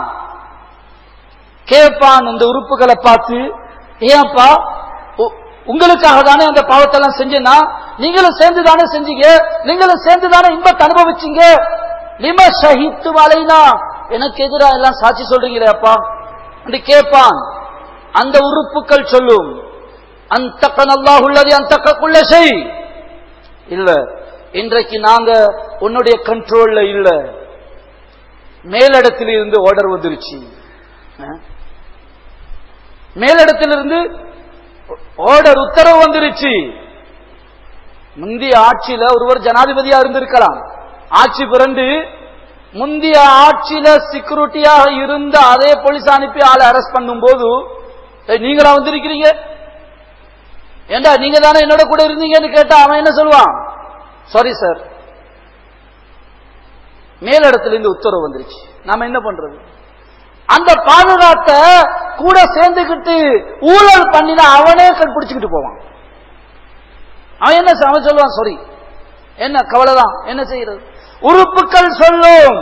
கேட்பான் இந்த உறுப்புகளை பார்த்து ஏன்பா உ- உங்களுக்காக தானே அந்த பாவத்தெல்லாம் செஞ்சேன்னா நீங்களும் சேர்ந்து தானே செஞ்சீங்க நீங்களும் சேர்ந்து தானே இன்பத்தை அனுபவிச்சீங்க லிம ஷஹித்து அலைனா எனக்கு எதிராக எல்லாம் சாட்சி சொல்றீங்களே அப்பா அப்படி கேட்பான் அந்த உறுப்புகள் சொல்லும் அந்த அல்லாஹ் உள்ளது அந்த குள்ள செய் இல்ல இன்றைக்கு நாங்க உன்னுடைய கண்ட்ரோல்ல இல்ல மேலிடத்தில் இருந்து ஆர்டர் வந்துருச்சு அஹ்? மேலிடத்திலிருந்து ஆர்டர் உத்தரவு வந்துருச்சு முந்தைய ஆட்சியில ஒருவர் ஜனாதிபதியா இருந்திருக்கலாம் ஆட்சி பிறண்டு முந்தைய ஆட்சியில செக்யூரிட்டியாக இருந்த அதே போலீஸ் அனுப்பி ஆளை அரெஸ்ட் பண்ணும் போது நீங்களா வந்திருக்கிறீங்க ஏண்டா நீங்க தானே என்னோட கூட இருந்தீங்கன்னு கேட்டா அவன் என்ன சொல்லுவான் சாரி சார் மேலிடத்துல இருந்து உத்தரவு வந்துருச்சு நாம என்ன பண்றது அந்த பாதுகாத்த கூட சேர்ந்துக்கிட்டு ஊழல் பண்ணினா அவனே கண்டுபிடிச்சுக்கிட்டு போவான் அவன் என்ன செ- அவன் சொல்லுவான் சாரி என்ன கவலைதான் என்ன செய்யறது உறுப்புகள் சொல்லும்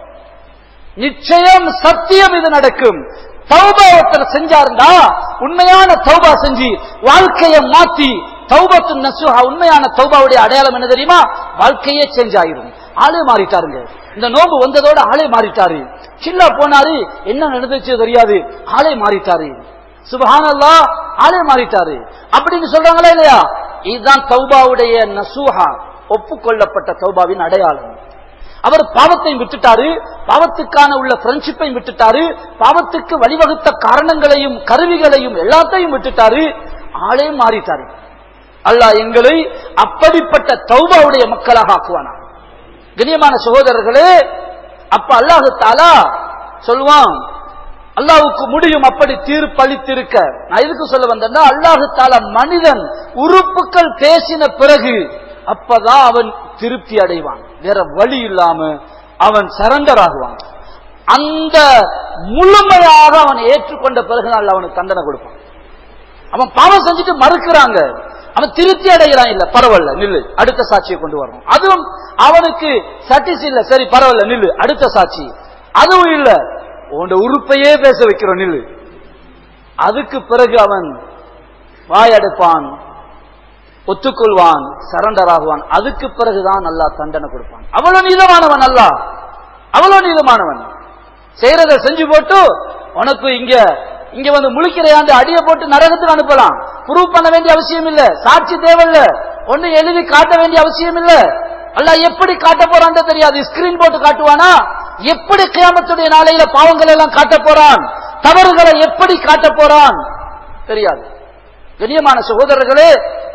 நிச்சயம் சத்தியம் இது நடக்கும் தௌபா ஒருத்தர் செஞ்சாருந்தா உண்மையான தௌபா செஞ்சு வாழ்க்கையை மாத்தி தௌபத்து நசுஹா உண்மையான தௌபாவுடைய அடையாளம் என்ன தெரியுமா வாழ்க்கையே சேஞ்ச் ஆயிரும் ஆளே மாறிட்டாருங்க இந்த நோம்பு வந்ததோட ஆளே மாறிட்டாரு சின்ன போனாரு என்ன நடந்துச்சு தெரியாது ஆளே மாறிட்டாரு சுபஹானல்லா ஆளே மாறிட்டாரு அப்படின்னு சொல்றாங்களா இல்லையா இதுதான் தௌபாவுடைய நசூஹா ஒப்புக்கொள்ளப்பட்ட தௌபாவின் அடையாளம் அவர் பாவத்தையும் விட்டுட்டாரு பாவத்துக்கான உள்ள ஃப்ரெண்ட்ஷிப்பையும் விட்டுட்டாரு பாவத்துக்கு வழிவகுத்த காரணங்களையும் கருவிகளையும் எல்லாத்தையும் விட்டுட்டாரு ஆளே மாறிட்டாரு அல்லாஹ் எங்களை அப்படிப்பட்ட தௌபாவுடைய மக்களாக ஆக்குவானா கண்ணியமான சகோதரர்களே அப்ப அல்லாஹு தாலா சொல்லுவான் அல்லாஹ்வுக்கு முடியும் அப்படி தீர்ப்பளித்திருக்க நான் எதுக்கு சொல்ல வந்தேன்னா அல்லாஹு தாலா மனிதன் உறுப்புகள் பேசின பிறகு அப்பதான் அவன் திருப்தி அடைவான் வேற வழி இல்லாம அவன் சரண்டர் ஆகுவான் அந்த முழுமையாக அவன் ஏற்றுக்கொண்ட பிறகு அல்ல அவனுக்கு தண்டனை கொடுப்பான் அவன் பாவம் செஞ்சுட்டு மறுக்கிறாங்க அவன் திருப்தி அடைகிறான் இல்ல பரவாயில்ல நில்லு அடுத்த சாட்சியை கொண்டு வரணும் அதுவும் அவனுக்கு சட்டிஸ் இல்ல சரி பரவாயில்ல நில்லு அடுத்த சாட்சி அதுவும் இல்ல உன் உறுப்பையே பேச வைக்கிறோம் நில்லு அதுக்கு பிறகு அவன் வாயடைப்பான் ஒத்துக்கொள்வான் சரண்டர் ஆகுவான் அதுக்கு பிறகுதான் அல்லாஹ் தண்டனை கொடுப்பான் அவ்வளவு நீதமானவன் அல்லாஹ் அவ்வளவு நீதமானவன் செய்யறத செஞ்சு போட்டு உனக்கு இங்க இங்க வந்து முழிக்கிறையாண்டு அடிய போட்டு நரகத்துக்கு அனுப்பலாம் ப்ரூவ் பண்ண வேண்டிய அவசியம் இல்ல சாட்சி தேவையில்ல ஒண்ணு எழுதி காட்ட வேண்டிய அவசியம் இல்ல அல்லாஹ் எப்படி காட்ட போறான்னு தெரியாது ஸ்கிரீன் போட்டு காட்டுவானா எப்படி கியாமத்துடைய நாளையில பாவங்கள் எல்லாம் காட்ட போறான் தவறுகளை எப்படி காட்ட போறான் தெரியாது கண்ணியமான சகோதரர்களே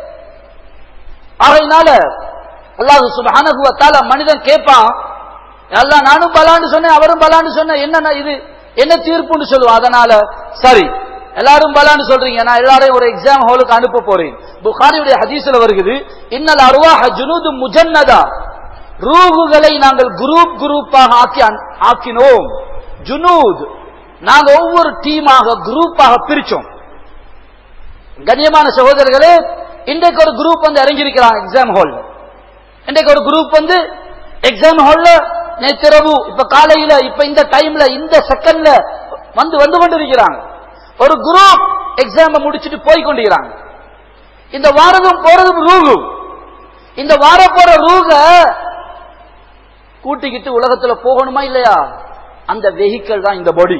ஆகையினால அல்லாஹு சுப்ஹானஹு வ தஆலா மனிதன் கேட்பான் எல்லாம் நானும் பலான்னு சொன்னேன் அவரும் பலான்னு சொன்னேன் என்ன இது என்ன தீர்ப்புன்னு சொல்லுவோம் அதனால சரி எல்லாரும் பலான்னு சொல்றீங்க நான் எல்லாரையும் ஒரு எக்ஸாம் ஹாலுக்கு அனுப்ப போறேன் புகாரியுடைய ஹதீஸ்ல வருகிறது இன்னல் அருவாஹ ஜுனூது முஜன்னதா ரூகுகளை நாங்கள் குரூப் குரூப்பாக ஆக்கி அன்- ஆக்கினோம் ஜுனூத் நாங்க ஒவ்வொரு டீமாக குரூப்பாக பிரிச்சோம் கண்ணியமான சகோதரர்களே இன்றைக்கு ஒரு குரூப் வந்து இறங்கியிருக்கிறாங்க எக்ஸாம் ஹால் இன்றைக்கு ஒரு குரூப் வந்து எக்ஸாம் ஹால்ல நேற்றிரவு இப்ப காலையில இப்ப இந்த டைம்ல இந்த செகண்ட்ல வந்து வந்து கொண்டிருக்கிறாங்க ஒரு குரூப் எக்ஸாம் முடிச்சுட்டு போய் கொண்டிருக்கிறாங்க இந்த வாரதும் போறதும் ரூகு இந்த வார போற ரூக கூட்டிக்கிட்டு உலகத்துல போகணுமா இல்லையா அந்த வெஹிக்கிள் தான் இந்த பாடி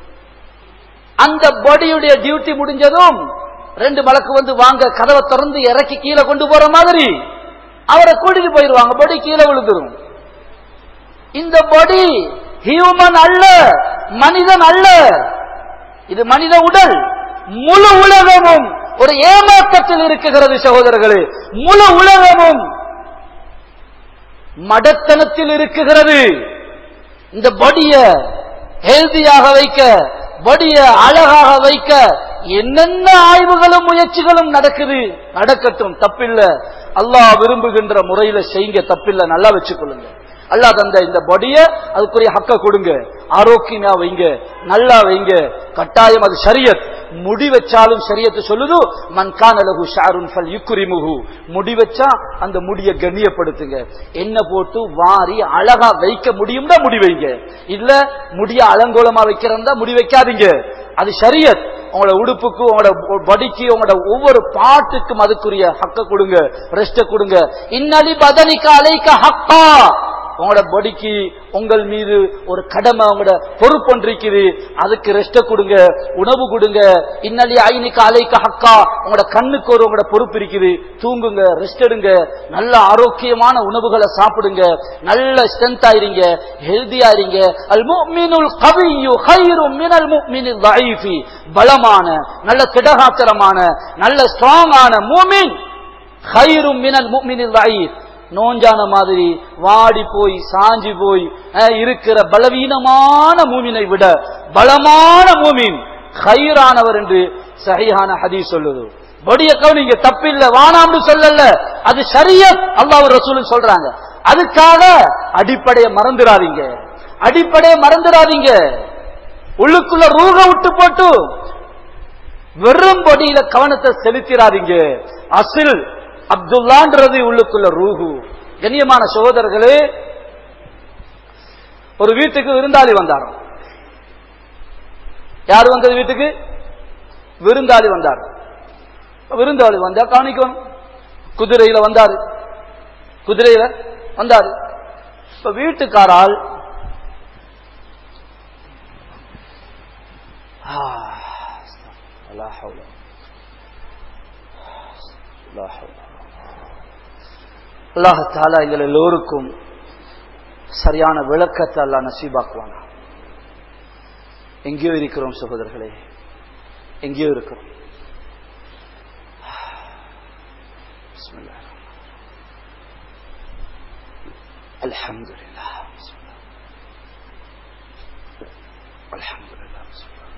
அந்த பாடியுடைய டியூட்டி முடிஞ்சதும் ரெண்டு மலக்கு வந்து வாங்க கதவை திறந்து இறக்கி கீழே கொண்டு போற மாதிரி அவரை கூட்டிட்டு போயிருவாங்க பாடி கீழே விழுந்துரும் இந்த பாடி ஹியூமன் அல்ல மனிதன் அல்ல இது மனித உடல் முழு உலகமும் ஒரு ஏமாற்றத்தில் இருக்குகிறது சகோதரர்களே முழு உலகமும் மடத்தனத்தில் இருக்குகிறது இந்த பொடிய ஹெல்தியாக வைக்க பொடிய அழகாக வைக்க என்னென்ன ஆய்வுகளும் முயற்சிகளும் நடக்குது நடக்கட்டும் தப்பில்ல அல்லாஹ் விரும்புகின்ற முறையில செய்யுங்க தப்பில்ல நல்லா வச்சுக்கொள்ளுங்க அல்லாஹ் தந்த இந்த பொடிய அதுக்குரிய ஹக்க கொடுங்க ஆரோக்கியமா வைங்க நல்லா வைங்க கட்டாயம் அது ஷரியத் முடி வச்சாலும் ஷரியத்து சொல்லுது மன்கான் அலகு ஷாருன் ஃபல் யுக்குரிமுகு முடி வச்சா அந்த முடிய கண்ணியப்படுத்துங்க என்ன போட்டு வாரி அழகா வைக்க முடியும்னா முடி வைங்க இல்ல முடிய அலங்கோலமா வைக்கிறதா முடி வைக்காதீங்க அது ஷரியத் உங்களோட உடுப்புக்கு உங்களோட படிக்கு உங்களோட ஒவ்வொரு பாட்டுக்கும் அதுக்குரிய ஹக்க கொடுங்க ரெஸ்ட கொடுங்க இன்னலி பதனிக்க அலைக்க ஹக்கா உங்களோட பொடிக்கு உங்கள் மீது ஒரு கடமை உங்களோட பொறுப்பு ஒன்று இருக்குது அதுக்கு ரெஸ்ட கொடுங்க உணவு கொடுங்க இன்னலி ஐனிக்கு அலைக்க ஹக்கா உங்களோட கண்ணுக்கு ஒரு உங்களோட பொறுப்பு இருக்குது தூங்குங்க ரெஸ்ட் எடுங்க நல்ல ஆரோக்கியமான உணவுகளை சாப்பிடுங்க நல்ல ஸ்ட்ரென்த் ஆயிருங்க ஹெல்தியா இருங்க அல் முஃமினுல் கவியு ஹைரும் மினல் முஃமினில் தைஃபி பலமான நல்ல திடகாத்திரமான நல்ல ஸ்ட்ராங்கான மூமின் ஹைரும் மினல் முஃமினில் தைஃப் நோஞ்சான மாதிரி வாடி போய் சாஞ்சி போய் அஹ், இருக்கிற பலவீனமான மூமினை விட பலமான மூமின் ஹைரானவர் என்று சஹீஹான ஹதீஸ் சொல்லுது பொடிய கவனிங்க தப்பில்ல வானாம்னு சொல்லல அது ஷரியத் அல்லாஹ் ரசூல் சொல்றாங்க அதுக்காக அடிப்படையை மறந்துடாதீங்க அடிப்படையை மறந்துடாதீங்க உள்ளுக்குள்ள ரூக விட்டு போட்டு வெறும் பொடியில கவனத்தை செலுத்திடாதீங்க அசில் அப்துல்லான்றது உள்ளுக்குள்ள ரூஹு கண்ணியமான சகோதரர்களே ஒரு வீட்டுக்கு விருந்தாளி வந்தாராம் யார் வந்தது வீட்டுக்கு விருந்தாளி வந்தார் விருந்தாளி வந்தா கவனிக்கணும் குதிரையில வந்தாரு குதிரையில வந்தாரு இப்ப வீட்டுக்காரால் ஆ, லா ஹவ்ல. லா ஹவ்ல. அல்லாஹ் தாலா எங்கள் எல்லோருக்கும் சரியான விளக்கத்தை அல்லாஹ் நசீபாக்குவானா எங்கேயோ இருக்கிறோம் சகோதரர்களே எங்கேயோ இருக்கிறோம் பிஸ்மில்லாஹ். அல்ஹம்துலில்லாஹ் பிஸ்மில்லாஹ். அல்ஹம்துலில்லாஹ் பிஸ்மில்லாஹ்.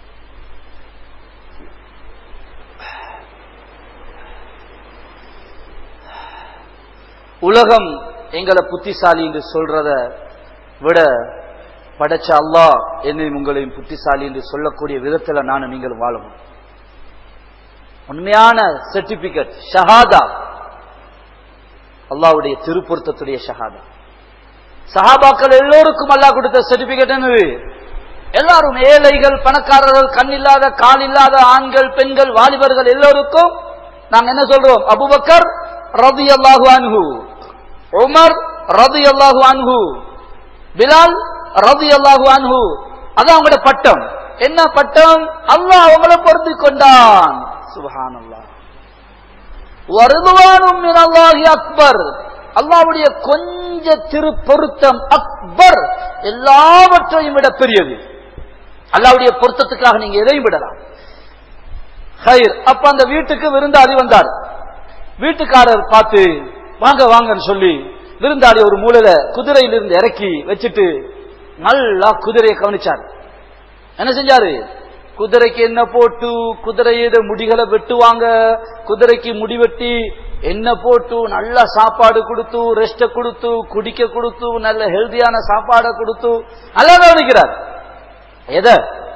உலகம் எங்களை புத்திசாலி என்று சொல்றத விட படைச்ச அல்லாஹ் என்னையும் உங்களையும் புத்திசாலி என்று சொல்லக்கூடிய விதத்துல நானும் நீங்களும் வாழணும் உண்மையான சர்டிபிகேட் ஷஹாதா அல்லாஹ்வுடைய திருப்பொருத்தத்துடைய ஷஹாதா சஹாபாக்கள் எல்லோருக்கும் அல்லாஹ் கொடுத்த சர்டிபிகேட் என்னது எல்லாரும் ஏழைகள் பணக்காரர்கள் கண் இல்லாத கால் இல்லாத ஆண்கள் பெண்கள் வாலிபர்கள் எல்லோருக்கும் நாங்க என்ன சொல்றோம் அபுபக்கர் ரதி அல்லாஹு அன்ஹு உமர் ரதி அல்லாஹு அன்ஹு பிலால் ரதி அல்லாஹு அன்ஹு அதான் அவங்களோட பட்டம் என்ன பட்டம் அல்லாஹ் அவங்கள பொருந்தி கொண்டான் சுபஹானல்லாஹ் வருதுவானும் மினல்லாஹி அக்பர் அல்லாஹ்வுடைய கொஞ்ச திரு பொருத்தம் அக்பர் எல்லாவற்றையும் விட பெரியது அல்லாஹ்வுடைய பொருத்தத்துக்காக நீங்க எதையும் விடலாம் ஹைர் அப்ப அந்த வீட்டுக்கு விருந்தாளி வந்தார் வீட்டுக்காரர் பார்த்து வாங்க வாங்கன்னு சொல்லி விருந்தாளி ஒரு மூலையில குதிரையிலிருந்து இறக்கி வச்சுட்டு நல்லா குதிரையை கவனிச்சார் என்ன செஞ்சாரு குதிரைக்கு என்ன போட்டு குதிரையோட முடிகளை வெட்டுவாங்க குதிரைக்கு முடி வெட்டி என்ன போட்டு நல்ல சாப்பாடு கொடுத்து ரெஸ்ட கொடுத்து குடிக்க கொடுத்து நல்ல ஹெல்தியான சாப்பாடை கொடுத்து நல்லா கவனிக்கிறார் எத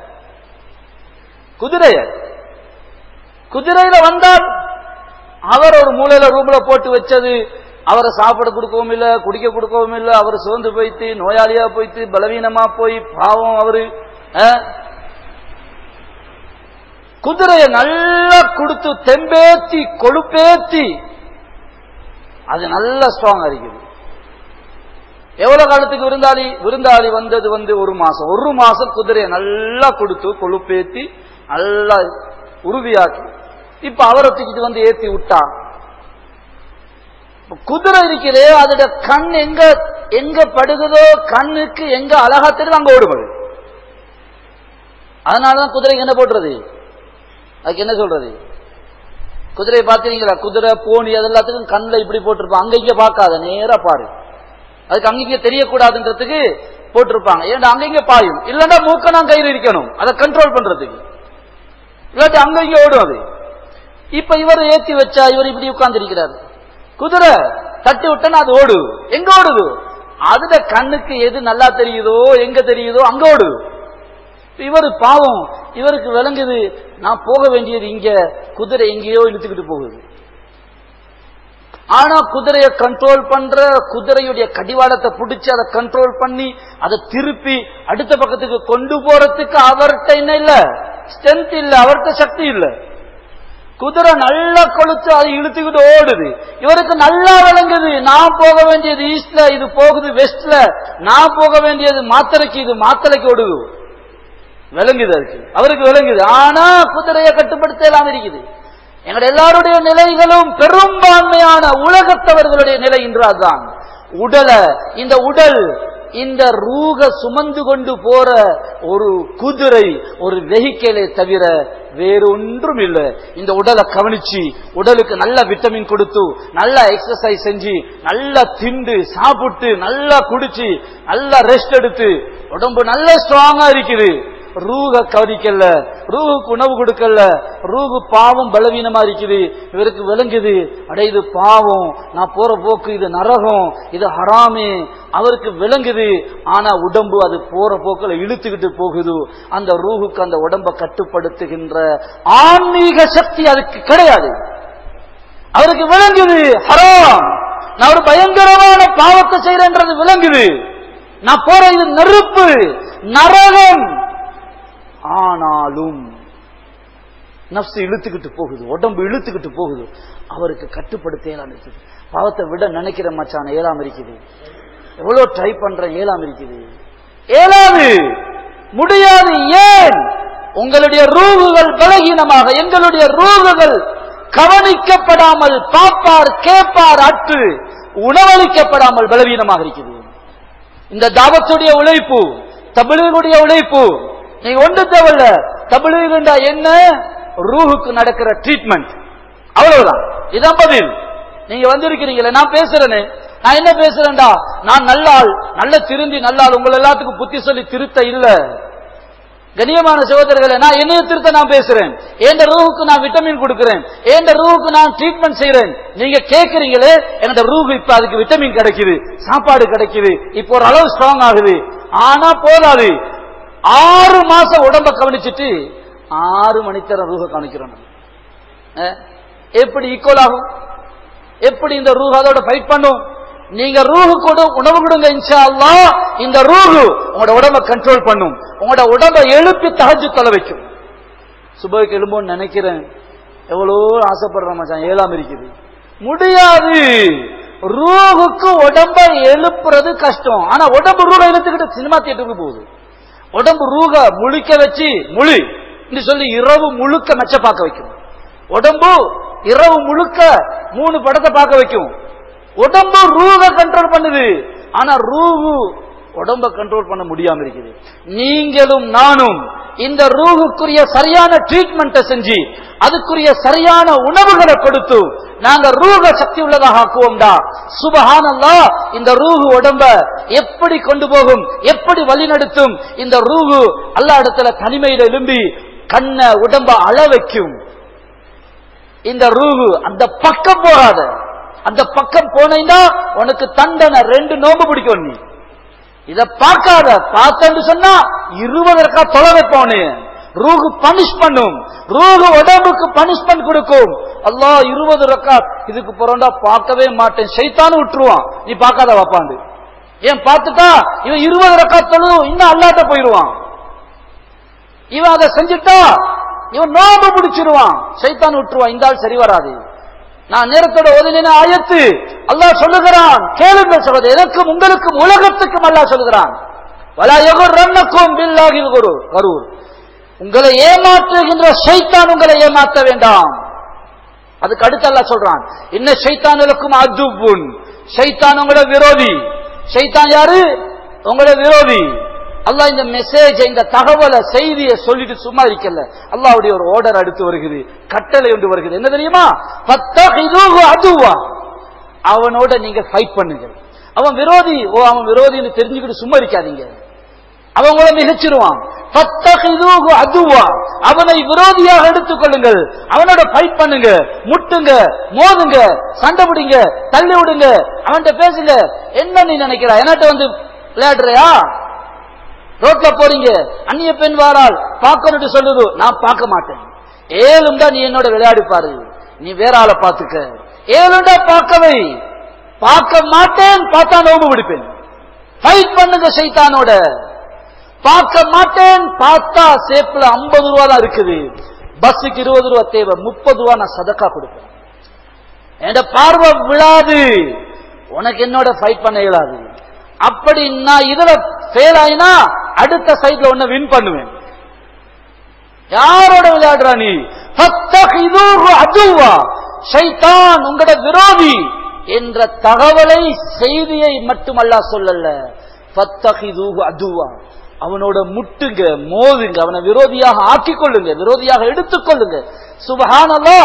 குதிரைய குதிரையில வந்தார் அவர் ஒரு மூலையில ரூம்ல போட்டு வச்சது அவரை சாப்பிட கொடுக்கவும் இல்ல குடிக்க கொடுக்கவும் இல்ல அவர் சோர்ந்து போயிட்டு நோயாளியா போயிட்டு பலவீனமா போய் பாவம் அவரு அஹ், குதிரையை நல்லா கொடுத்து தெம்பேத்தி கொழுப்பேத்தி அது நல்ல ஸ்ட்ராங்கா இருக்குது எவ்வளவு காலத்துக்கு விருந்தாளி விருந்தாளி வந்தது வந்து ஒரு மாசம் ஒரு மாசம் குதிரையை நல்லா கொடுத்து கொழுப்பேத்தி நல்லா உறுதியாக்கி இப்ப அவரை தூக்கிட்டு வந்து ஏத்தி விட்டான் இப்ப குதிரை இருக்கிறே அதோட கண் எங்க எங்க படுகுதோ கண்ணுக்கு எங்க அழகா தெரியுது அங்க ஓடுவது அதனாலதான் குதிரைக்கு என்ன போடுறது அதுக்கு என்ன சொல்றது குதிரையை பாத்தீங்களா குதிரை போனி அது எல்லாத்துக்கும் கண்ணில் இப்படி போட்டிருப்பான் அங்க இங்க பார்க்காத நேரா பாரு அதுக்கு அங்க இங்க தெரியக்கூடாதுன்றதுக்கு போட்டிருப்பாங்க ஏன்டா அங்க இங்க பாயும் இல்லன்னா மூக்க நான் கையில் இருக்கணும் அதை கண்ட்ரோல் பண்றதுக்கு இல்லாட்டி அங்க இங்க ஓடும் அது இப்ப இவர் ஏத்தி வச்சா இவர் இப்படி உட்கார்ந்து இருக்கிறார் குதிரை தட்டி விட்டனா அது ஓடு எங்க ஓடுது அதுல கண்ணுக்கு எது நல்லா தெரியுதோ எங்க தெரியுதோ அங்க ஓடுது இவர் பாவம் இவருக்கு விளங்குது நான் போக வேண்டியது இங்க குதிரை எங்கேயோ இழுத்துக்கிட்டு போகுது ஆனா குதிரையை கண்ட்ரோல் பண்ற குதிரையுடைய கடிவாளத்தை பிடிச்சு அதை கண்ட்ரோல் பண்ணி அதை திருப்பி அடுத்த பக்கத்துக்கு கொண்டு போறதுக்கு அவர்கிட்ட என்ன இல்ல ஸ்ட்ரென்த் இல்ல அவர்கிட்ட சக்தி இல்ல குதிரை நல்லா கொளுத்து அதை இழுத்துக்கிட்டு ஓடுது இவருக்கு நல்லா விளங்குது நான் போக வேண்டியது ஈஸ்ட்ல இது போகுது வெஸ்ட்ல நான் போக வேண்டியது மாத்தரைக்கு இது மாத்தரைக்கு ஓடுது விளங்குது அதுக்கு அவருக்கு விளங்குது ஆனா குதிரையை கட்டுப்படுத்தலாம் இருக்குது எங்களுடைய எல்லாருடைய நிலைகளும் பெரும்பான்மையான உலகத்தவர்களுடைய நிலை இன்று அதுதான் உடலை இந்த உடல் இந்த ரூக சுமந்து கொண்டு போற ஒரு குதிரை ஒரு வெஹிக்கலை தவிர வேறு ஒன்றும் இல்லை இந்த உடலை கவனிச்சு உடலுக்கு நல்ல விட்டமின் கொடுத்து நல்லா எக்ஸசைஸ் செஞ்சு நல்லா திண்டு சாப்பிட்டு நல்லா குடிச்சு நல்லா ரெஸ்ட் எடுத்து உடம்பு நல்ல ஸ்ட்ராங்கா இருக்குது ரூக கவனிக்கல ரூகுக்கு உணவு கொடுக்கல ரூகு பாவம் பலவீனமா இருக்குது இவருக்கு விளங்குது அட இது பாவம் நான் போற போக்கு இது நரகம் இது ஹராமே அவருக்கு விளங்குது ஆனா உடம்பு அது போற போக்குல இழுத்துக்கிட்டு போகுது அந்த ரூகுக்கு அந்த உடம்பை கட்டுப்படுத்துகின்ற ஆன்மீக சக்தி அதுக்கு கிடையாது அவருக்கு விளங்குது ஹராம் நான் ஒரு பயங்கரமான பாவத்தை செய்யறேன்றது விளங்குது நான் போற இது நெருப்பு நரகம் ஆனாலும் நப்சு இழுத்துக்கிட்டு போகுது உடம்பு இழுத்துக்கிட்டு போகுது அவருக்கு கட்டுப்படுத்த இயலாம இருக்குது பாவத்தை விட நினைக்கிற மச்சான ஏழாம இருக்குது எவ்வளவு ட்ரை பண்றேன் ஏழாம இருக்குது ஏழாது முடியாது ஏன் உங்களுடைய ரூகுகள் பலகீனமாக எங்களுடைய ரூகுகள் கவனிக்கப்படாமல் பாப்பார் கேட்பார் அற்று உணவளிக்கப்படாமல் பலவீனமாக இருக்குது இந்த தாவத்துடைய உழைப்பு தபிழுடைய உழைப்பு நீங்க ஒன்று தேவையில்ல தபிழுகண்டா என்ன ரூஹுக்கு நடக்கிற ட்ரீட்மெண்ட் அவ்வளவுதான் இதான் பதில் நீங்க வந்திருக்கிறீங்களே நான் பேசுறேனே நான் என்ன பேசுறேன்டா நான் நல்லாள் நல்ல திருந்தி நல்லாள் உங்களை எல்லாத்துக்கும் புத்தி சொல்லி திருத்த இல்ல கண்ணியமான சகோதரர்களே நான் என்னைய திருத்த நான் பேசுறேன் எந்த ரூஹுக்கு நான் விட்டமின் கொடுக்கிறேன் எந்த ரூஹுக்கு நான் ட்ரீட்மெண்ட் செய்யறேன் நீங்க கேக்குறீங்களே என்னோட ரூஹு இப்ப அதுக்கு விட்டமின் கிடைக்குது சாப்பாடு கிடைக்குது இப்போ ஒரு அளவு ஸ்ட்ராங் ஆகுது ஆனா போதாது ஆறு மாசம் உடம்ப கவனிச்சுட்டு ஆறு மணித்தரம் ரூஹ கவனிக்கிறோம் அஹ், எப்படி ஈக்குவல் ஆகும் எப்படி இந்த ரூஹ் அதோட ஃபைட் பண்ணும் நீங்க ரூஹு கூட உணவு கொடுங்க இன்ஷா அல்லாஹ் இந்த ரூஹு உங்களோட உடம்ப கண்ட்ரோல் பண்ணும் உங்களோட உடம்ப எழுப்பி தகஜு தொலை வைக்கும் சுபைக்கு எழும்போன்னு நினைக்கிறேன் எவ்வளோ ஆசைப்படுற மச்சான் ஏழாம இருக்குது முடியாது ரூஹுக்கு உடம்ப எழுப்புறது கஷ்டம் ஆனா உடம்பு ரூஹ இழுத்துக்கிட்டு சினிமா தியேட்டருக்கு போகுது உடம்பு ரூக முழிக்க வச்சு முழி என்று சொல்லி இரவு முழுக்க மெச்ச பார்க்க வைக்கும் உடம்பு இரவு முழுக்க மூணு படத்தை பார்க்க வைக்கும் உடம்பு ரூக கண்ட்ரோல் பண்ணுது ஆனா ரூகு உடம்ப கண்ட்ரோல் பண்ண முடியாம இருக்குது நீங்களும் நானும் இந்த ரூகுக்குரிய சரியான ட்ரீட்மெண்ட்டை செஞ்சு அதுக்குரிய சரியான உணவுகளை கொடுத்து நாங்க ரூக சக்தி உள்ளதாக ஆக்குவோம்டா சுபஹானல்லா இந்த ரூகு உடம்ப எப்படி கொண்டு போகும் எப்படி வழிநடத்தும் இந்த ரூகு அல்லா இடத்துல தனிமையில எழும்பி கண்ண உடம்ப அள வைக்கும் இந்த ரூகு அந்த பக்கம் போகாத அந்த பக்கம் போனீங்கன்னா உனக்கு தண்டனை ரெண்டு நோம்பு பிடிக்கும் நீ இத பார்க்காத பார்த்தேன்னு சொன்னா இருபது ரக்கா தொலை வைப்போனு ரூகு பனிஷ் பண்ணும் ரூகு உடம்புக்கு பனிஷ்மெண்ட் கொடுக்கும் அல்லாஹ் இருபது ரக்கா இதுக்கு போறோம்டா பார்க்கவே மாட்டேன் சைத்தானு விட்டுருவான் நீ பார்க்காத வாப்பாண்டு ஏன் பார்த்துட்டா இவன் இருபது ரக்கா தொழு இன்னும் அல்லாட்ட போயிடுவான் இவன் அதை செஞ்சுட்டா இவன் நோம்பு பிடிச்சிருவான் சைத்தான் விட்டுருவான் இந்த ஆள் சரி வராது நான் நேரத்தோட ஓதின ஆயத்து அல்லாஹ் சொல்லுகிறான் கேளுங்கள் சொல்வது எனக்கும் உங்களுக்கும் உலகத்துக்கும் அல்லாஹ் சொல்லுகிறான் வலா எகுர் ரன்னக்கும் பில்லாகி குரு கரூர் உங்களை ஏமாற்றுகின்ற ஷைத்தான் உங்களை ஏமாற்ற வேண்டாம் அதுக்கு அடுத்து அல்லாஹ் சொல்றான் இன்ன ஷைத்தானுக்கும் அதுபுன் ஷைத்தான் உங்களோட விரோதி ஷைத்தான் யாரு உங்களோட விரோதி அல்லாஹ் இந்த மெசேஜ் இந்த தகவலை செய்தியை சொல்லிட்டு சும்மா இருக்கல அல்லாஹ்வுடைய ஒரு ஆர்டர் அடுத்து வருகிறது கட்டளை ஒன்று வருகிறது என்ன தெரியுமா பத்தகிதுஹு அதுவா அவனோட நீங்க ஃபைட் பண்ணுங்க அவன் விரோதி ஓ அவன் விரோதின்னு தெரிஞ்சுக்கிட்டு சும்மா இருக்காதீங்க அவங்கள மிகச்சிருவான் பத்தகிதுஹு அதுவா அவனை விரோதியாக எடுத்துக் கொள்ளுங்கள் அவனோட ஃபைட் பண்ணுங்க முட்டுங்க மோதுங்க சண்டை பிடிங்க தள்ளி விடுங்க அவன்கிட்ட பேசுங்க என்ன நீ நினைக்கிறா என்கிட்ட வந்து விளையாடுறியா ரோட்ல போறீங்க அந்நிய பெண் வாரால் பார்க்கணுட்டு சொல்லுது நான் பார்க்க மாட்டேன் ஏழுண்டா நீ என்னோட விளையாடி பாரு நீ வேற ஆளை பார்த்துக்க ஏழுண்டா பார்க்கவை பார்க்க மாட்டேன் பார்த்தா நோம்பு பிடிப்பேன் ஃபைட் பண்ணுங்க சைத்தானோட பார்க்க மாட்டேன் பார்த்தா சேப்புல ஐம்பது ரூபா தான் இருக்குது பஸ்ஸுக்கு இருபது ரூபா தேவை முப்பது ரூபா நான் சதக்கா கொடுப்பேன் என் பார்வை விழாது உனக்கு என்னோட ஃபைட் பண்ண இயலாது அப்படி நான் இதுல ஃபெயில் ஆயினா அடுத்த சைட்ல ஒன்ன வின் பண்ணுவேன் யாரோட விளையாடுறா நீ ஃபத்தகிதுஹு அதுவா ஷைத்தான் உங்களோட விரோதி என்ற தகவலை செய்தியை மட்டுமல்ல சொல்லல ஃபத்தகிதுஹு அதுவா அவனோட முட்டுங்க மோதுங்க அவனை விரோதியாக ஆக்கிக் கொள்ளுங்க விரோதியாக எடுத்துக்கொள்ளுங்க சுபஹானல்லாஹ்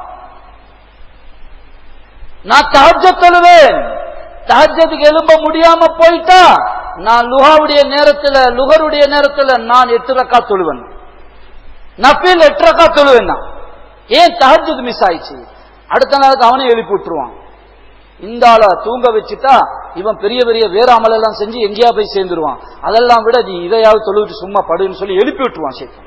நான் தஹஜ்ஜத் தொழுவேன் தஹஜ்ஜத்துக்கு எழும்ப முடியாம போயிட்டா நான் லுஹாவுடைய நேரத்துல லுகருடைய நேரத்துல நான் எட்டு ரக்கா தொழுவேன் நஃபில் எட்டு ரக்கா தொழுவேன் நான். ஏன் தஹஜ்ஜத் மிஸ் ஆயிடுச்சு அடுத்த நாளுக்கு அவனே எழுப்பி விட்டுருவான் இந்த ஆளை தூங்க வச்சுட்டா இவன் பெரிய பெரிய வேற அமலெல்லாம் செஞ்சு எங்கேயா போய் சேர்ந்துருவான் அதெல்லாம் விட நீ இதையாவது தொழுவிட்டு சும்மா படுன்னு சொல்லி எழுப்பி விட்டுருவான் சேத்தான்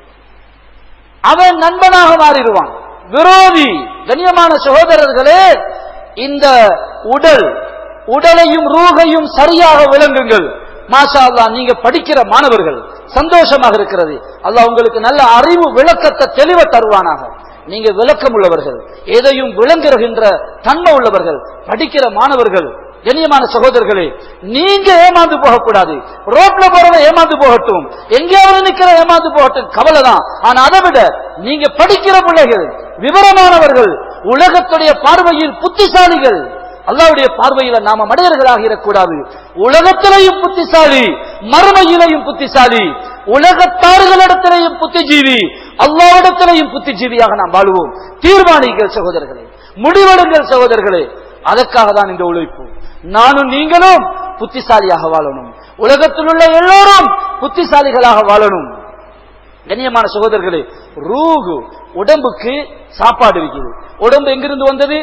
அவன் நண்பனாக மாறிடுவான் விரோதி கண்ணியமான சகோதரர்களே இந்த உடல் உடலையும் ரூகையும் சரியாக விளங்குங்கள் மாஷா அல்லாஹ் நீங்க படிக்கிற மாணவர்கள் சந்தோஷமாக இருக்கிறது அல்லாஹ் உங்களுக்கு நல்ல அறிவு விளக்கத்தை தெளிவ தருவானாக நீங்க விளக்கம் உள்ளவர்கள் எதையும் விளங்குகின்ற தன்மை உள்ளவர்கள் படிக்கிற மாணவர்கள் கண்ணியமான சகோதரர்களே நீங்க ஏமாந்து போகக்கூடாது ரோட்ல போறவன் ஏமாந்து போகட்டும் எங்கேயாவது நிக்கிற ஏமாந்து போகட்டும் கவலை தான் ஆனா அதை விட நீங்க படிக்கிற பிள்ளைகள் விவரமானவர்கள் உலகத்துடைய பார்வையில் புத்திசாலிகள் அல்லாவுடைய பார்வையில நாம மனிதர்களாக இருக்கக்கூடாது உலகத்திலையும் புத்திசாலி மறுமையிலையும் புத்திசாலி உலகத்தார்களிடத்திலையும் புத்திஜீவி அல்லாவிடத்திலையும் புத்திஜீவியாக நாம் வாழுவோம் தீர்மானிங்கள் சகோதரர்களே முடிவெடுங்கள் சகோதரர்களே அதற்காக தான் இந்த உழைப்பு நானும் நீங்களும் புத்திசாலியாக வாழணும் உலகத்தில் உள்ள எல்லோரும் புத்திசாலிகளாக வாழணும் கண்ணியமான சகோதரர்களே ரூகு உடம்புக்கு சாப்பாடு இருக்குது உடம்பு எங்கிருந்து வந்தது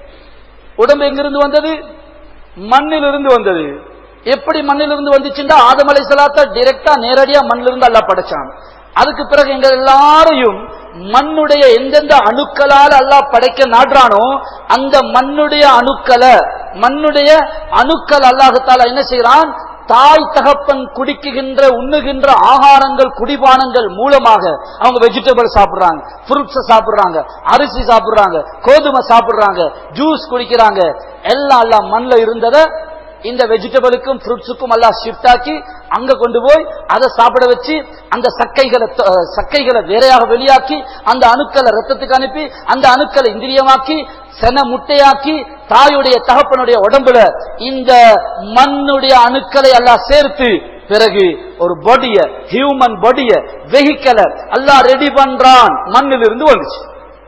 உடம்பு எங்கிருந்து வந்தது மண்ணிலிருந்து வந்தது எப்படி மண்ணிலிருந்து வந்துச்சுன்னா ஆதமலை சலாத்த டைரக்டா நேரடியா மண்ணிலிருந்து அல்லா படைச்சான் அதுக்கு பிறகு எங்க எல்லாரையும் மண்ணுடைய எந்தெந்த அணுக்களால் அல்லாஹ் படைக்க நாடுறானோ அந்த மண்ணுடைய அணுக்களை மண்ணுடைய அணுக்கள் அல்லாஹத்தால என்ன செய்யறான் தாய் தகப்பன் குடிக்குகின்ற உண்ணுகின்ற ஆகாரங்கள் குடிபானங்கள் மூலமாக அவங்க வெஜிடபிள் சாப்பிடுறாங்க ஃப்ரூட்ஸ் சாப்பிடுறாங்க அரிசி சாப்பிடுறாங்க கோதுமை சாப்பிடுறாங்க ஜூஸ் குடிக்கிறாங்க எல்லாம் எல்லாம் மண்ணில் இருந்ததை இந்த வெஜிடபிளுக்கும் ஃப்ரூட்ஸுக்கும் எல்லாம் ஷிஃப்ட் ஆக்கி அங்க கொண்டு போய் அதை சாப்பிட வச்சு அந்த சக்கைகளை த- சக்கைகளை வேறையாக வெளியாக்கி அந்த அணுக்களை ரத்தத்துக்கு அனுப்பி அந்த அணுக்களை இந்திரியமாக்கி சென முட்டையாக்கி தாயுடைய தகப்பனுடைய உடம்புல இந்த மண்ணுடைய அணுக்களை எல்லாம் சேர்த்து பிறகு ஒரு பாடிய ஹியூமன் பாடிய வெஹிக்கல எல்லாம் ரெடி பண்றான் மண்ணிலிருந்து வந்துச்சு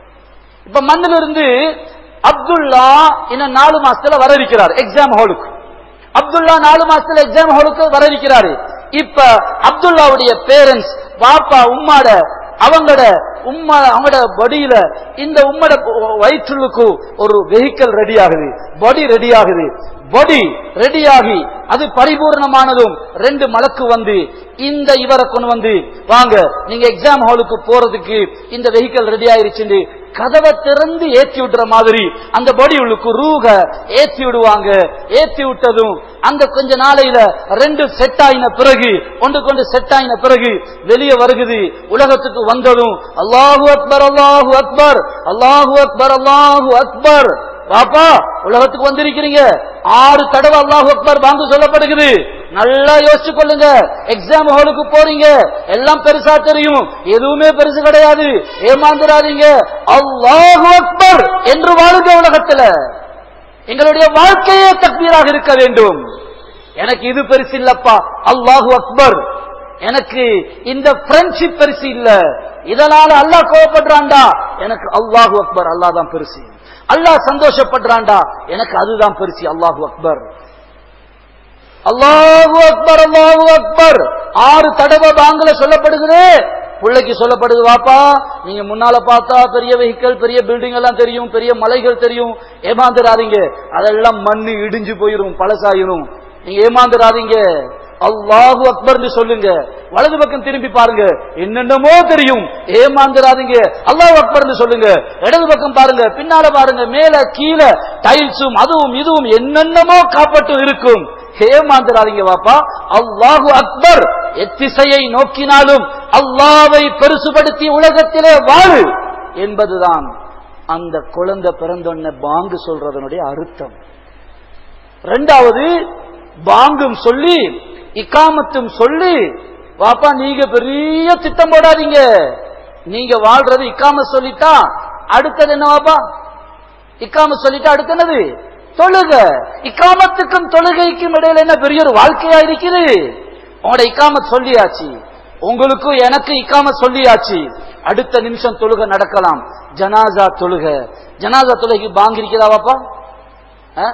இப்ப மண்ணிலிருந்து அப்துல்லா இன்னும் நாலு மாசத்துல வர இருக்கிறார் எக்ஸாம் ஹாலுக்கு அப்துல்லா நாலு மாசத்துல எக்ஸாம் ஹாலுக்கு வர இருக்கிறாரு இப்ப அப்துல்லாவுடைய பேரண்ட்ஸ் பாப்பா உம்மாட அவங்களோட உம்மா அவங்களோட பாடியில இந்த உம்மோட வயிற்றுக்கு ஒரு வெஹிக்கல் ரெடி ஆகுது பாடி ரெடி ஆகுது பாடி ரெடி ஆகி அது பரிபூர்ணமானதும் ரெண்டு மலக்கு வந்து இந்த இவரை கொண்டு வந்து வாங்க நீங்க எக்ஸாம் ஹாலுக்கு போறதுக்கு இந்த வெஹிக்கல் ரெடி ஆயிருச்சு கதவை திறந்து ஏத்தி விடுற மாதிரி அந்த பாடி உள்ளுக்கு ரூக ஏத்தி விடுவாங்க ஏத்தி விட்டதும் அந்த கொஞ்ச நாளையில ரெண்டு செட் ஆயின பிறகு ஒன்று கொண்டு செட் ஆயின பிறகு வெளியே வருகுது உலகத்துக்கு வந்ததும் அல்லாஹு அக்பர் அல்லாஹு அக்பர் அல்லாஹு அக்பர் அல்லாஹு அக்பர் பாப்பா உலகத்துக்கு வந்திருக்கிறீங்க ஆறு தடவை அல்லாஹு அக்பர் பாங்கு சொல்லப்படுகிறது நல்லா யோசிச்சு கொள்ளுங்க எக்ஸாம் ஹாலுக்கு போறீங்க எல்லாம் பெருசா தெரியும் எதுவுமே பெருசு கிடையாது ஏமாந்துடாதீங்க அல்லாஹு அக்பர் என்று வாழுங்க உலகத்துல எங்களுடைய வாழ்க்கையே தக்பீராக இருக்க வேண்டும் எனக்கு இது பெருசு இல்லப்பா அல்லாஹு அக்பர் எனக்கு இந்த ஃப்ரெண்ட்ஷிப் பெருசு இல்ல இதனால அல்லாஹ் கோவப்படுறான்டா எனக்கு அல்லாஹு அக்பர் அல்லாஹ் தான் பெருசு அல்லாஹ் சந்தோஷப்படுறான்டா எனக்கு அதுதான் பெருசு அல்லாஹு அக்பர் அல்லாஹு அக்பர் அல்லாஹு அக்பர் ஆறு தடவை பாங்கல சொல்லப்படுகிறது பிள்ளைக்கு சொல்லப்படுது வாப்பா நீங்க முன்னால பார்த்தா பெரிய வெஹிக்கல் பெரிய பில்டிங் எல்லாம் தெரியும் பெரிய மலைகள் தெரியும் ஏமாந்துடாதீங்க அதெல்லாம் மண்ணு இடிஞ்சு போயிரும் பழசாயிரும் நீங்க ஏமாந்துடாதீங்க அல்லாஹு அக்பர்னு சொல்லுங்க வலது பக்கம் திரும்பி பாருங்க என்னென்னமோ தெரியும் ஏமாந்துடாதீங்க அல்லாஹ் அக்பர்னு சொல்லுங்க இடது பக்கம் பாருங்க பின்னால பாருங்க மேல கீழே டைல்ஸும் அதுவும் இதுவும் என்னென்னமோ காப்பட்டும் இருக்கும் ஏமாந்துடாதீங்க வாப்பா அல்லாஹு அக்பர் எத்திசையை நோக்கினாலும் அல்லாவை பெருசுபடுத்தி உலகத்திலே வாழு என்பதுதான் அந்த குழந்தை பிறந்தொன்ன பாங்கு சொல்றதனுடைய அர்த்தம் ரெண்டாவது பாங்கும் சொல்லி இக்காமத்தும் சொல்லி வாப்பா நீங்க பெரிய திட்டம் போடாதீங்க நீங்க வாழ்றது இக்காம சொல்லிட்டா அடுத்தது என்ன வாப்பா இக்காம சொல்லிட்டா அடுத்து என்னது தொழுக இக்காமத்துக்கும் தொழுகைக்கும் இடையில என்ன பெரிய ஒரு வாழ்க்கையா இருக்குது உங்களோட இக்காமத் சொல்லியாச்சு உங்களுக்கும் எனக்கு இக்காம சொல்லியாச்சு அடுத்த நிமிஷம் தொழுக நடக்கலாம் ஜனாசா தொழுக ஜனாசா தொழுகைக்கு பாங்க இருக்கிறதா வாப்பா ஆ?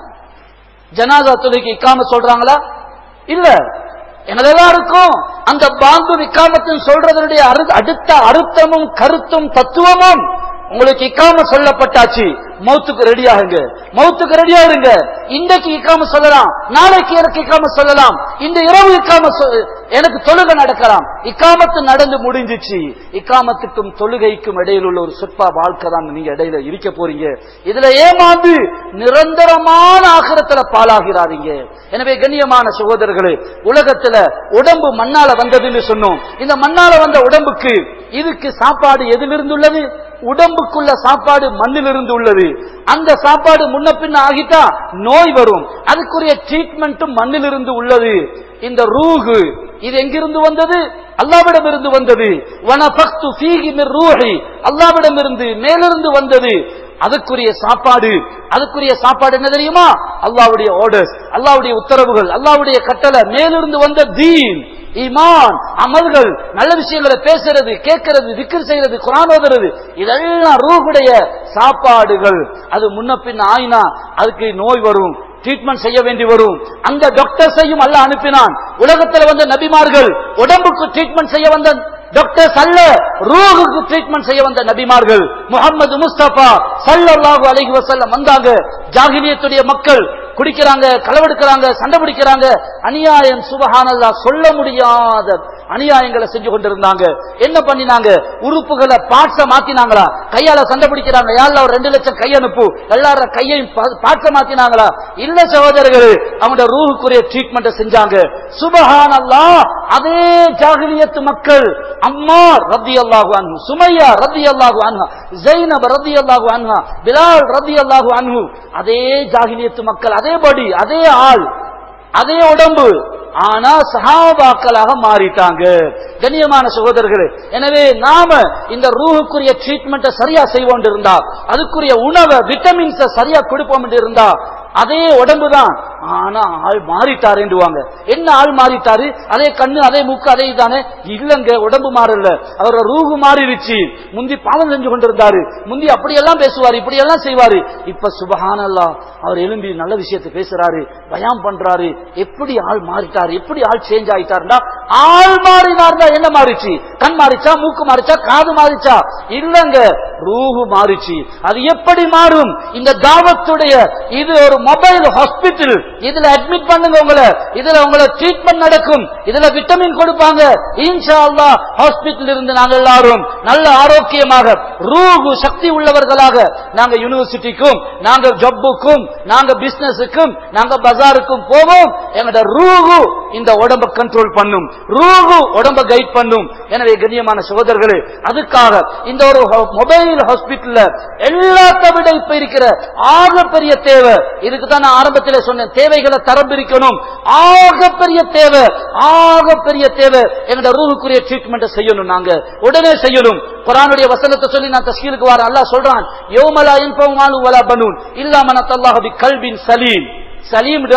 ஜனாசா தொழுகைக்கு இக்காம சொல்றாங்களா இல்ல எனதெல்லாருக்கும் அந்த பாங்கு இக்காமத்தும் சொல்றதனுடைய அரு- அடுத்த அர்த்தமும் கருத்தும் தத்துவமும் உங்களுக்கு இக்காம சொல்லப்பட்டாச்சு மௌத்துக்கு ரெடி ஆகுங்க மௌத்துக்கு ரெடி ஆகுங்க இன்றைக்கு இக்காம சொல்லலாம் நாளைக்கு எனக்கு இக்காம சொல்லலாம் இந்த இரவு இக்காம சொ- எனக்கு தொழுகை நடக்கலாம் இக்காமத்து நடந்து முடிஞ்சிச்சு இக்காமத்துக்கும் தொழுகைக்கும் இடையில் உள்ள ஒரு சொற்பா வாழ்க்கை தான் நீங்க இடையில இருக்க போறீங்க இதுல ஏமாந்து நிரந்தரமான ஆகிரத்துல பாலாகிறாதீங்க எனவே கண்ணியமான சகோதரர்களே உலகத்துல உடம்பு மண்ணால வந்ததுன்னு சொன்னோம் இந்த மண்ணால வந்த உடம்புக்கு இதுக்கு சாப்பாடு எதிலிருந்து உள்ளது உடம்புக்குள்ள சாப்பாடு மண்ணிலிருந்து உள்ளது அந்த சாப்பாடு முன்ன பின்ன ஆகிட்டா நோய் வரும் அதுக்குரிய ட்ரீட்மெண்ட்டும் மண்ணிலிருந்து உள்ளது இந்த ரூஹு இது எங்கிருந்து வந்தது அல்லாவிடம் இருந்து வந்தது வனபக்து ஃபீஹி மிர் ரூஹி அல்லாவிடம் இருந்து மேலிருந்து வந்தது அதுக்குரிய சாப்பாடு அதுக்குரிய சாப்பாடு என்ன தெரியுமா அல்லாவுடைய ஆர்டர்ஸ் அல்லாவுடைய உத்தரவுகள் அல்லாவுடைய கட்டளை மேலிருந்து வந்த தீன் ஈமான் அமல்கள் நல்ல விஷயங்களை பேசுறது கேட்கறது திக்கர் செய்யறது குரான் ஓதுறது இதெல்லாம் ரூஹுடைய சாப்பாடுகள் அது முன்ன பின்ன ஆயினா அதுக்கு நோய் வரும் ட்ரீட்மெண்ட் செய்ய வேண்டி வரும் அந்த டாக்டர்ஸையும் அல்ல அனுப்பினான் உலகத்தில் வந்த நபிமார்கள் உடம்புக்கு ட்ரீட்மெண்ட் செய்ய வந்த டாக்டர்ஸ் அல்ல ரூஹுக்கு ட்ரீட்மெண்ட் செய்ய வந்த நபிமார்கள் முகமது முஸ்தபா சல்லல்லாஹு அலைஹி வஸல்லம் வந்தாங்க ஜாகிலியத்துடைய மக்கள் குடிக்கிறாங்க களவெடுக்கிறாங்க சண்டை பிடிக்கிறாங்க அநியாயம் சுபஹானல்லா சொல்ல முடியாத அநியாயங்களை செஞ்சு கொண்டிருந்தாங்க என்ன பண்ணினாங்க உறுப்புகளை பார்ட்ஸ மாத்தினாங்களா கையால சண்டை பிடிக்கிறாங்க யாழ்ல ஒரு ரெண்டு லட்சம் கை அனுப்பு எல்லார கையையும் பார்ட்ஸ மாத்தினாங்களா இல்ல சகோதரர்கள் அவங்களோட ரூஹுக்குரிய ட்ரீட்மெண்ட் செஞ்சாங்க சுபஹானல்லா அதே ஜாகிலியத்து மக்கள் அம்மா ரத்தி அல்லாஹு அன்ஹு சுமையா ரத்தி அல்லாஹு அன்ஹா ஜெயினப் ரத்தி அல்லாஹு அன்ஹா பிலால் ரத்தி அல்லாஹு அன்ஹு அதே ஜாகிலியத்து மக்கள் அதே பாடி அதே ஆள் அதே உடம்பு ஆனா சஹாபாக்களாக மாறிட்டாங்க கண்ணியமான சகோதரர்களே எனவே நாம இந்த ரூஹுக்குரிய ட்ரீட்மெண்ட்டை சரியா செய்வோம் இருந்தா அதுக்குரிய உணவை விட்டமின்ஸை சரியா கொடுப்போம் இருந்தா அதே உடம்பு தான் ஆனா ஆள் மாறிட்டாருன்றுவாங்க என்ன ஆள் மாறிட்டாரு அதே கண்ணு அதே மூக்கு அதே இதானே இல்லங்க உடம்பு மாறல அவரோட ரூஹு மாறிடுச்சு முந்தி பாவம் செஞ்சு கொண்டிருந்தாரு முந்தி அப்படியெல்லாம் பேசுவாரு இப்படியெல்லாம் செய்வாரு இப்ப சுபஹானல்லா அவர் எழும்பி நல்ல விஷயத்தை பேசுறாரு பயம் பண்றாரு எப்படி ஆள் மாறிட்டாரு எப்படி ஆள் சேஞ்ச் ஆயிட்டாருன்னா ஆள் மாறினார்னா என்ன மாறிச்சு கண் மாறிச்சா மூக்கு மாறிச்சா காது மாறிச்சா இல்லங்க ரூஹு மாறிச்சு அது எப்படி மாறும் இந்த தாவத்துடைய இது ஒரு மொபைல் ஹாஸ்பிட்டல் இதுல அட்மிட் பண்ணுங்க உங்களை இதுல உங்களை ட்ரீட்மெண்ட் நடக்கும் இதுல விட்டமின் கொடுப்பாங்க இன்ஷா அல்லா ஹாஸ்பிட்டல் இருந்து நாங்க எல்லாரும் நல்ல ஆரோக்கியமாக ரூஹு சக்தி உள்ளவர்களாக நாங்க யூனிவர்சிட்டிக்கும் நாங்க ஜப்புக்கும் நாங்க பிசினஸுக்கும் நாங்க பஜாருக்கும் போவோம் எங்கட ரூஹு இந்த உடம்ப கண்ட்ரோல் பண்ணும் ரூஹு உடம்ப கைட் பண்ணும் எனவே கண்ணியமான சகோதரர்களே அதுக்காக இந்த ஒரு மொபைல் ஹாஸ்பிட்டல்ல எல்லாத்த விட இப்ப இருக்கிற ஆக பெரிய தேவை இதுக்கு தான் நான் ஆரம்பத்தில் சொன்னேன் தேவைகளை தரம் பிரிக்கணும் ஆக பெரிய தேவை ஆக பெரிய தேவை எங்கட ரூஹுக்குரிய ட்ரீட்மெண்ட் செய்யணும் நாங்க உடனே செய்யணும் குரானுடைய வசனத்தை சொல்லி நான் தஸ்கீலுக்கு வர அல்லாஹ் சொல்றான் யோமலா இன்பமானு வலா பனூன் இல்லாம நத்தல்லாஹ் பி கல்பின் சலீம் சலீம்டா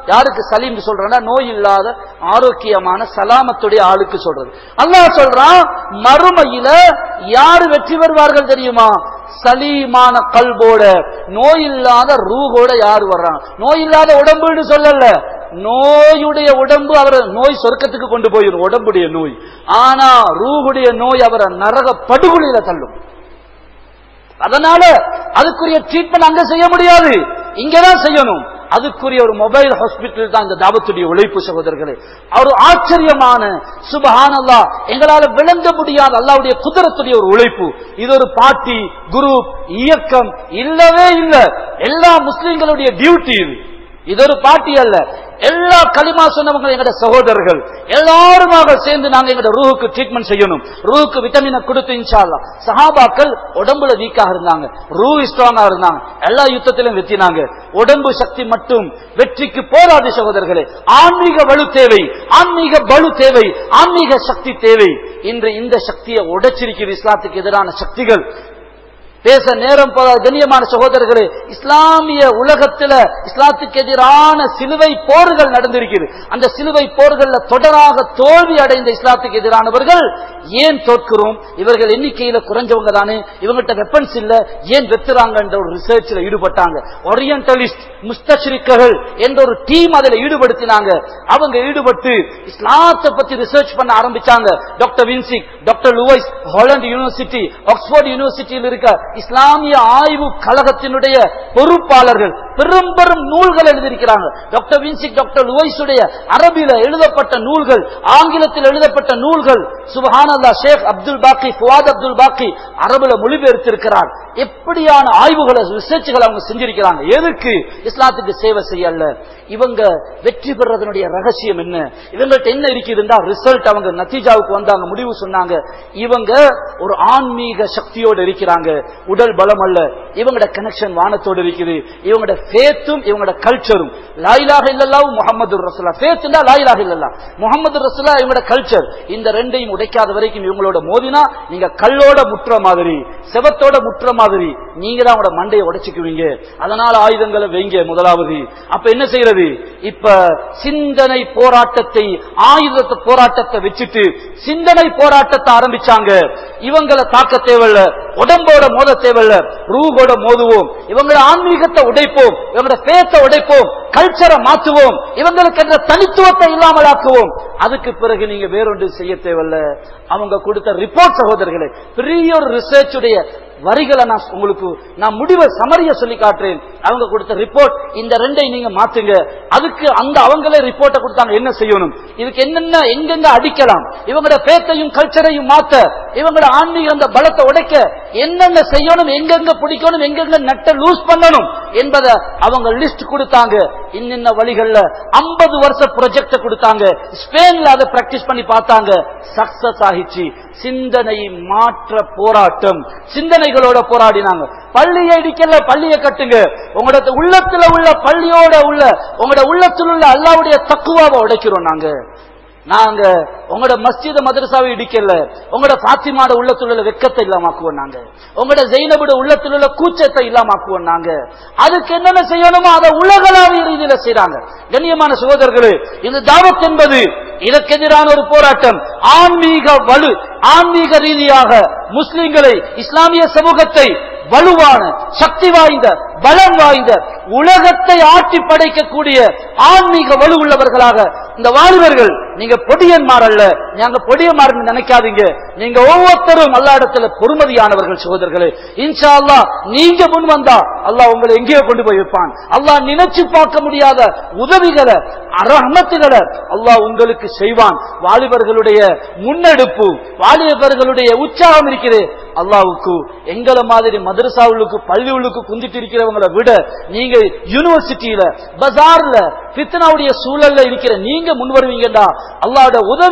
யாருக்கு சலீம் சொல்றேன்னா நோய் இல்லாத ஆரோக்கியமான சலாமத்துடைய ஆளுக்கு சொல்றது அல்லாஹ் சொல்றான் மறுமையில யாரு வெற்றி பெறுவார்கள் தெரியுமா சலீமான கல்போட நோய் இல்லாத ரூகோட யாரு வர்றாங்க நோய் இல்லாத உடம்புன்னு சொல்லல நோயுடைய உடம்பு அவரை நோய் சொர்க்கத்துக்கு கொண்டு போயிடும் உடம்புடைய நோய் ஆனா ரூகுடைய நோய் அவரை நரக படுகொலியில தள்ளும் அதனால அதுக்குரிய ட்ரீட்மெண்ட் அங்க செய்ய முடியாது இங்கதான் செய்யணும் அதுக்குரிய ஒரு மொபைல் ஹாஸ்பிட்டல் தான் இந்த தாவத்துடைய உழைப்பு சகோதரர்களே ஒரு ஆச்சரியமான சுபஹானல்லா எங்களால விளங்க முடியாத அல்லாவுடைய குதிரத்துடைய ஒரு உழைப்பு இது ஒரு பார்ட்டி குரூப் இயக்கம் இல்லவே இல்ல எல்லா முஸ்லிம்களுடைய டியூட்டி இது இது ஒரு பார்ட்டி அல்ல எல்லா களிமா சொன்னவங்க எங்கட சகோதரர்கள் எல்லாருமாக சேர்ந்து நாங்க எங்கட ரூஹுக்கு ட்ரீட்மெண்ட் செய்யணும் ரூஹுக்கு விட்டமினை கொடுத்து இன்ஷால்லா சஹாபாக்கள் உடம்புல வீக்காக இருந்தாங்க ரூ ஸ்ட்ராங்கா இருந்தாங்க எல்லா யுத்தத்திலும் வெற்றினாங்க உடம்பு சக்தி மட்டும் வெற்றிக்கு போராது சகோதரர்களே ஆன்மீக வலு தேவை ஆன்மீக பலு தேவை ஆன்மீக சக்தி தேவை இன்று இந்த சக்தியை உடைச்சிருக்கிறது இஸ்லாத்துக்கு எதிரான சக்திகள் பேச நேரம் போதாத கண்ணியமான சகோதரர்களே இஸ்லாமிய உலகத்துல இஸ்லாத்துக்கு எதிரான சிலுவை போர்கள் நடந்திருக்கிறது அந்த சிலுவை போர்கள்ல தொடராக தோல்வி அடைந்த இஸ்லாத்துக்கு எதிரானவர்கள் ஏன் தோற்கிறோம் இவர்கள் எண்ணிக்கையில குறைஞ்சவங்க தானே இவங்ககிட்ட வெப்பன்ஸ் இல்ல ஏன் வெத்துறாங்கன்ற ஒரு ரிசர்ச்ல ஈடுபட்டாங்க ஒரியன்டலிஸ்ட் முஸ்தஷ்ரிக்கர்கள் என்ற ஒரு டீம் அதுல ஈடுபடுத்தினாங்க அவங்க ஈடுபட்டு இஸ்லாத்தை பத்தி ரிசர்ச் பண்ண ஆரம்பிச்சாங்க டாக்டர் வின்சிக் doctor Louis Holland university Oxford யூனிவர்சிட்டியில் இருக்க இஸ்லாமிய ஆய்வு கழகத்தினுடைய பொறுப்பாளர்கள் பெரும் பெரும் நூல்கள் எழுதியிருக்கிறாங்க டாக்டர் வின்சிக் டாக்டர் லுவைஸுடைய அரபில எழுதப்பட்ட நூல்கள் ஆங்கிலத்தில் எழுதப்பட்ட நூல்கள் சுபஹானல்லா ஷேக் அப்துல் பாக்கி ஃபுவாத் அப்துல் பாக்கி அரபுல மொழிபெயர்த்திருக்கிறார் எப்படியான ஆய்வுகளை ரிசர்ச்களை அவங்க செஞ்சிருக்கிறாங்க எதுக்கு இஸ்லாத்துக்கு சேவை செய்யல இவங்க வெற்றி பெறதனுடைய ரகசியம் என்ன இவங்கள்ட்ட என்ன இருக்குதுன்னா ரிசல்ட் அவங்க நத்தீஜாவுக்கு வந்தாங்க முடிவு சொன்னாங்க இவங்க ஒரு ஆன்மீக சக்தியோடு இருக்கிறாங்க உடல் பலம் அல்ல இவங்களோட கனெக்ஷன் வானத்தோடு இருக்குது இவங்களோட ஃபேத்தும் இவங்களோட கல்ச்சரும் லாயிலாக இல்லல்லாவு முகமது ரசுல்லா ஃபேத்துனா லாயிலாக இல்லல்லா முகமது ரசுல்லா இவங்களோட கல்ச்சர் இந்த ரெண்டையும் உடைக்காத வரைக்கும் இவங்களோட மோதினா நீங்க கல்லோட முற்ற மாதிரி செவத்தோட முற்ற மாதிரி நீங்க தான் உங்களோட மண்டையை உடைச்சுக்குவீங்க அதனால ஆயுதங்களை வைங்க முதலாவது அப்ப என்ன செய்யறது இப்ப சிந்தனை போராட்டத்தை ஆயுதத்தை போராட்டத்தை வச்சுட்டு சிந்தனை போராட்டத்தை ஆரம்பிச்சாங்க இவங்களை தாக்க தேவையில்ல உடம்போட மோத தேவையில்ல ரூபோட மோதுவோம் இவங்களோட ஆன்மீகத்தை உடைப்போம் இவங்களோட பேத்தை உடைப்போம் கல்ச்சரை மாற்றுவோம் இவங்களுக்கு என்ற தனித்துவத்தை இல்லாமல் ஆக்குவோம் அதுக்கு பிறகு நீங்க வேறொன்று செய்ய தேவையில்ல அவங்க கொடுத்த ரிப்போர்ட் சகோதரர்களே பெரிய ஒரு ரிசர்ச் உடைய வரிகளை நான் உங்களுக்கு நான் முடிவை சமரிய சொல்லி காட்டுறேன் அவங்க கொடுத்த ரிப்போர்ட் இந்த ரெண்டை நீங்க மாத்துங்க அதுக்கு அந்த அவங்களே ரிப்போர்ட்டை கொடுத்தாங்க என்ன செய்யணும் இதுக்கு என்னென்ன எங்கெங்க அடிக்கலாம் இவங்களோட பேத்தையும் கல்ச்சரையும் மாத்த இவங்களோட ஆன்மீக அந்த பலத்தை உடைக்க என்னென்ன செய்யணும் எங்கெங்க பிடிக்கணும் எங்கெங்க நட்ட லூஸ் பண்ணணும் என்பதை அவங்க லிஸ்ட் கொடுத்தாங்க இன்னின்ன வழிகள்ல ஐம்பது வருஷ ப்ரொஜெக்ட கொடுத்தாங்க ஸ்பெயின்ல அதை பிராக்டிஸ் பண்ணி பார்த்தாங்க சக்சஸ் ஆகிச்சு சிந்தனை மாற்ற போராட்டம் சிந்தனைகளோட போராடினாங்க பள்ளியை இடிக்கல பள்ளியை கட்டுங்க உங்களோட உள்ளத்துல உள்ள பள்ளியோட உள்ள உங்களோட உள்ளத்தில் உள்ள அல்லாவுடைய தக்குவாவை உடைக்கிறோம் நாங்க நாங்க உங்களோட மஸ்ஜித மதரசாவை இடிக்கல உங்களோட பாத்திமாட உள்ளத்தில் உள்ள வெக்கத்தை இல்லாமக்குவோம் நாங்க உங்களோட ஜெயினபுட உள்ளத்தில் உள்ள கூச்சத்தை இல்லாமக்குவோம் நாங்க அதுக்கு என்னென்ன செய்யணுமோ அதை உலகளாவிய ரீதியில செய்யறாங்க கண்ணியமான சகோதரர்களே இந்த தாவத் என்பது இதற்கு எதிரான ஒரு போராட்டம் ஆன்மீக வலு ஆன்மீக ரீதியாக முஸ்லிம்களை இஸ்லாமிய சமூகத்தை வலுவான சக்தி வாய்ந்த பலம் வாய்ந்த உலகத்தை ஆட்டி படைக்கக்கூடிய ஆன்மீக வலு உள்ளவர்களாக இந்த வாலிபர்கள் நீங்க பொடியன்மார் அல்ல நாங்க பொடியன்மார் நினைக்காதீங்க நீங்க ஒவ்வொருத்தரும் அல்லா இடத்துல பொறுமதியானவர்கள் சகோதரர்களே இன்ஷா அல்லா நீங்க முன் வந்தா அல்லாஹ் உங்களை எங்கேயோ கொண்டு போய் வைப்பான் அல்லாஹ் நினைச்சு பார்க்க முடியாத உதவிகளை அரஹமத்துகளை அல்லாஹ் உங்களுக்கு செய்வான் வாலிபர்களுடைய முன்னெடுப்பு வாலிபர்களுடைய உற்சாகம் இருக்கிறது அல்லாவுக்கு எங்களை மாதிரி மதரசா உள்ளுக்கு பள்ளி உள்ளுக்கு குந்திட்டு இருக்கிறவங்களை விட நீங்க யூனிவர்சிட்டியில பஜார்ல பித்தனாவுடைய சூழல்ல இருக்கிற நீங்க முன் வருவீங்கடா அல்லாவோட உதவி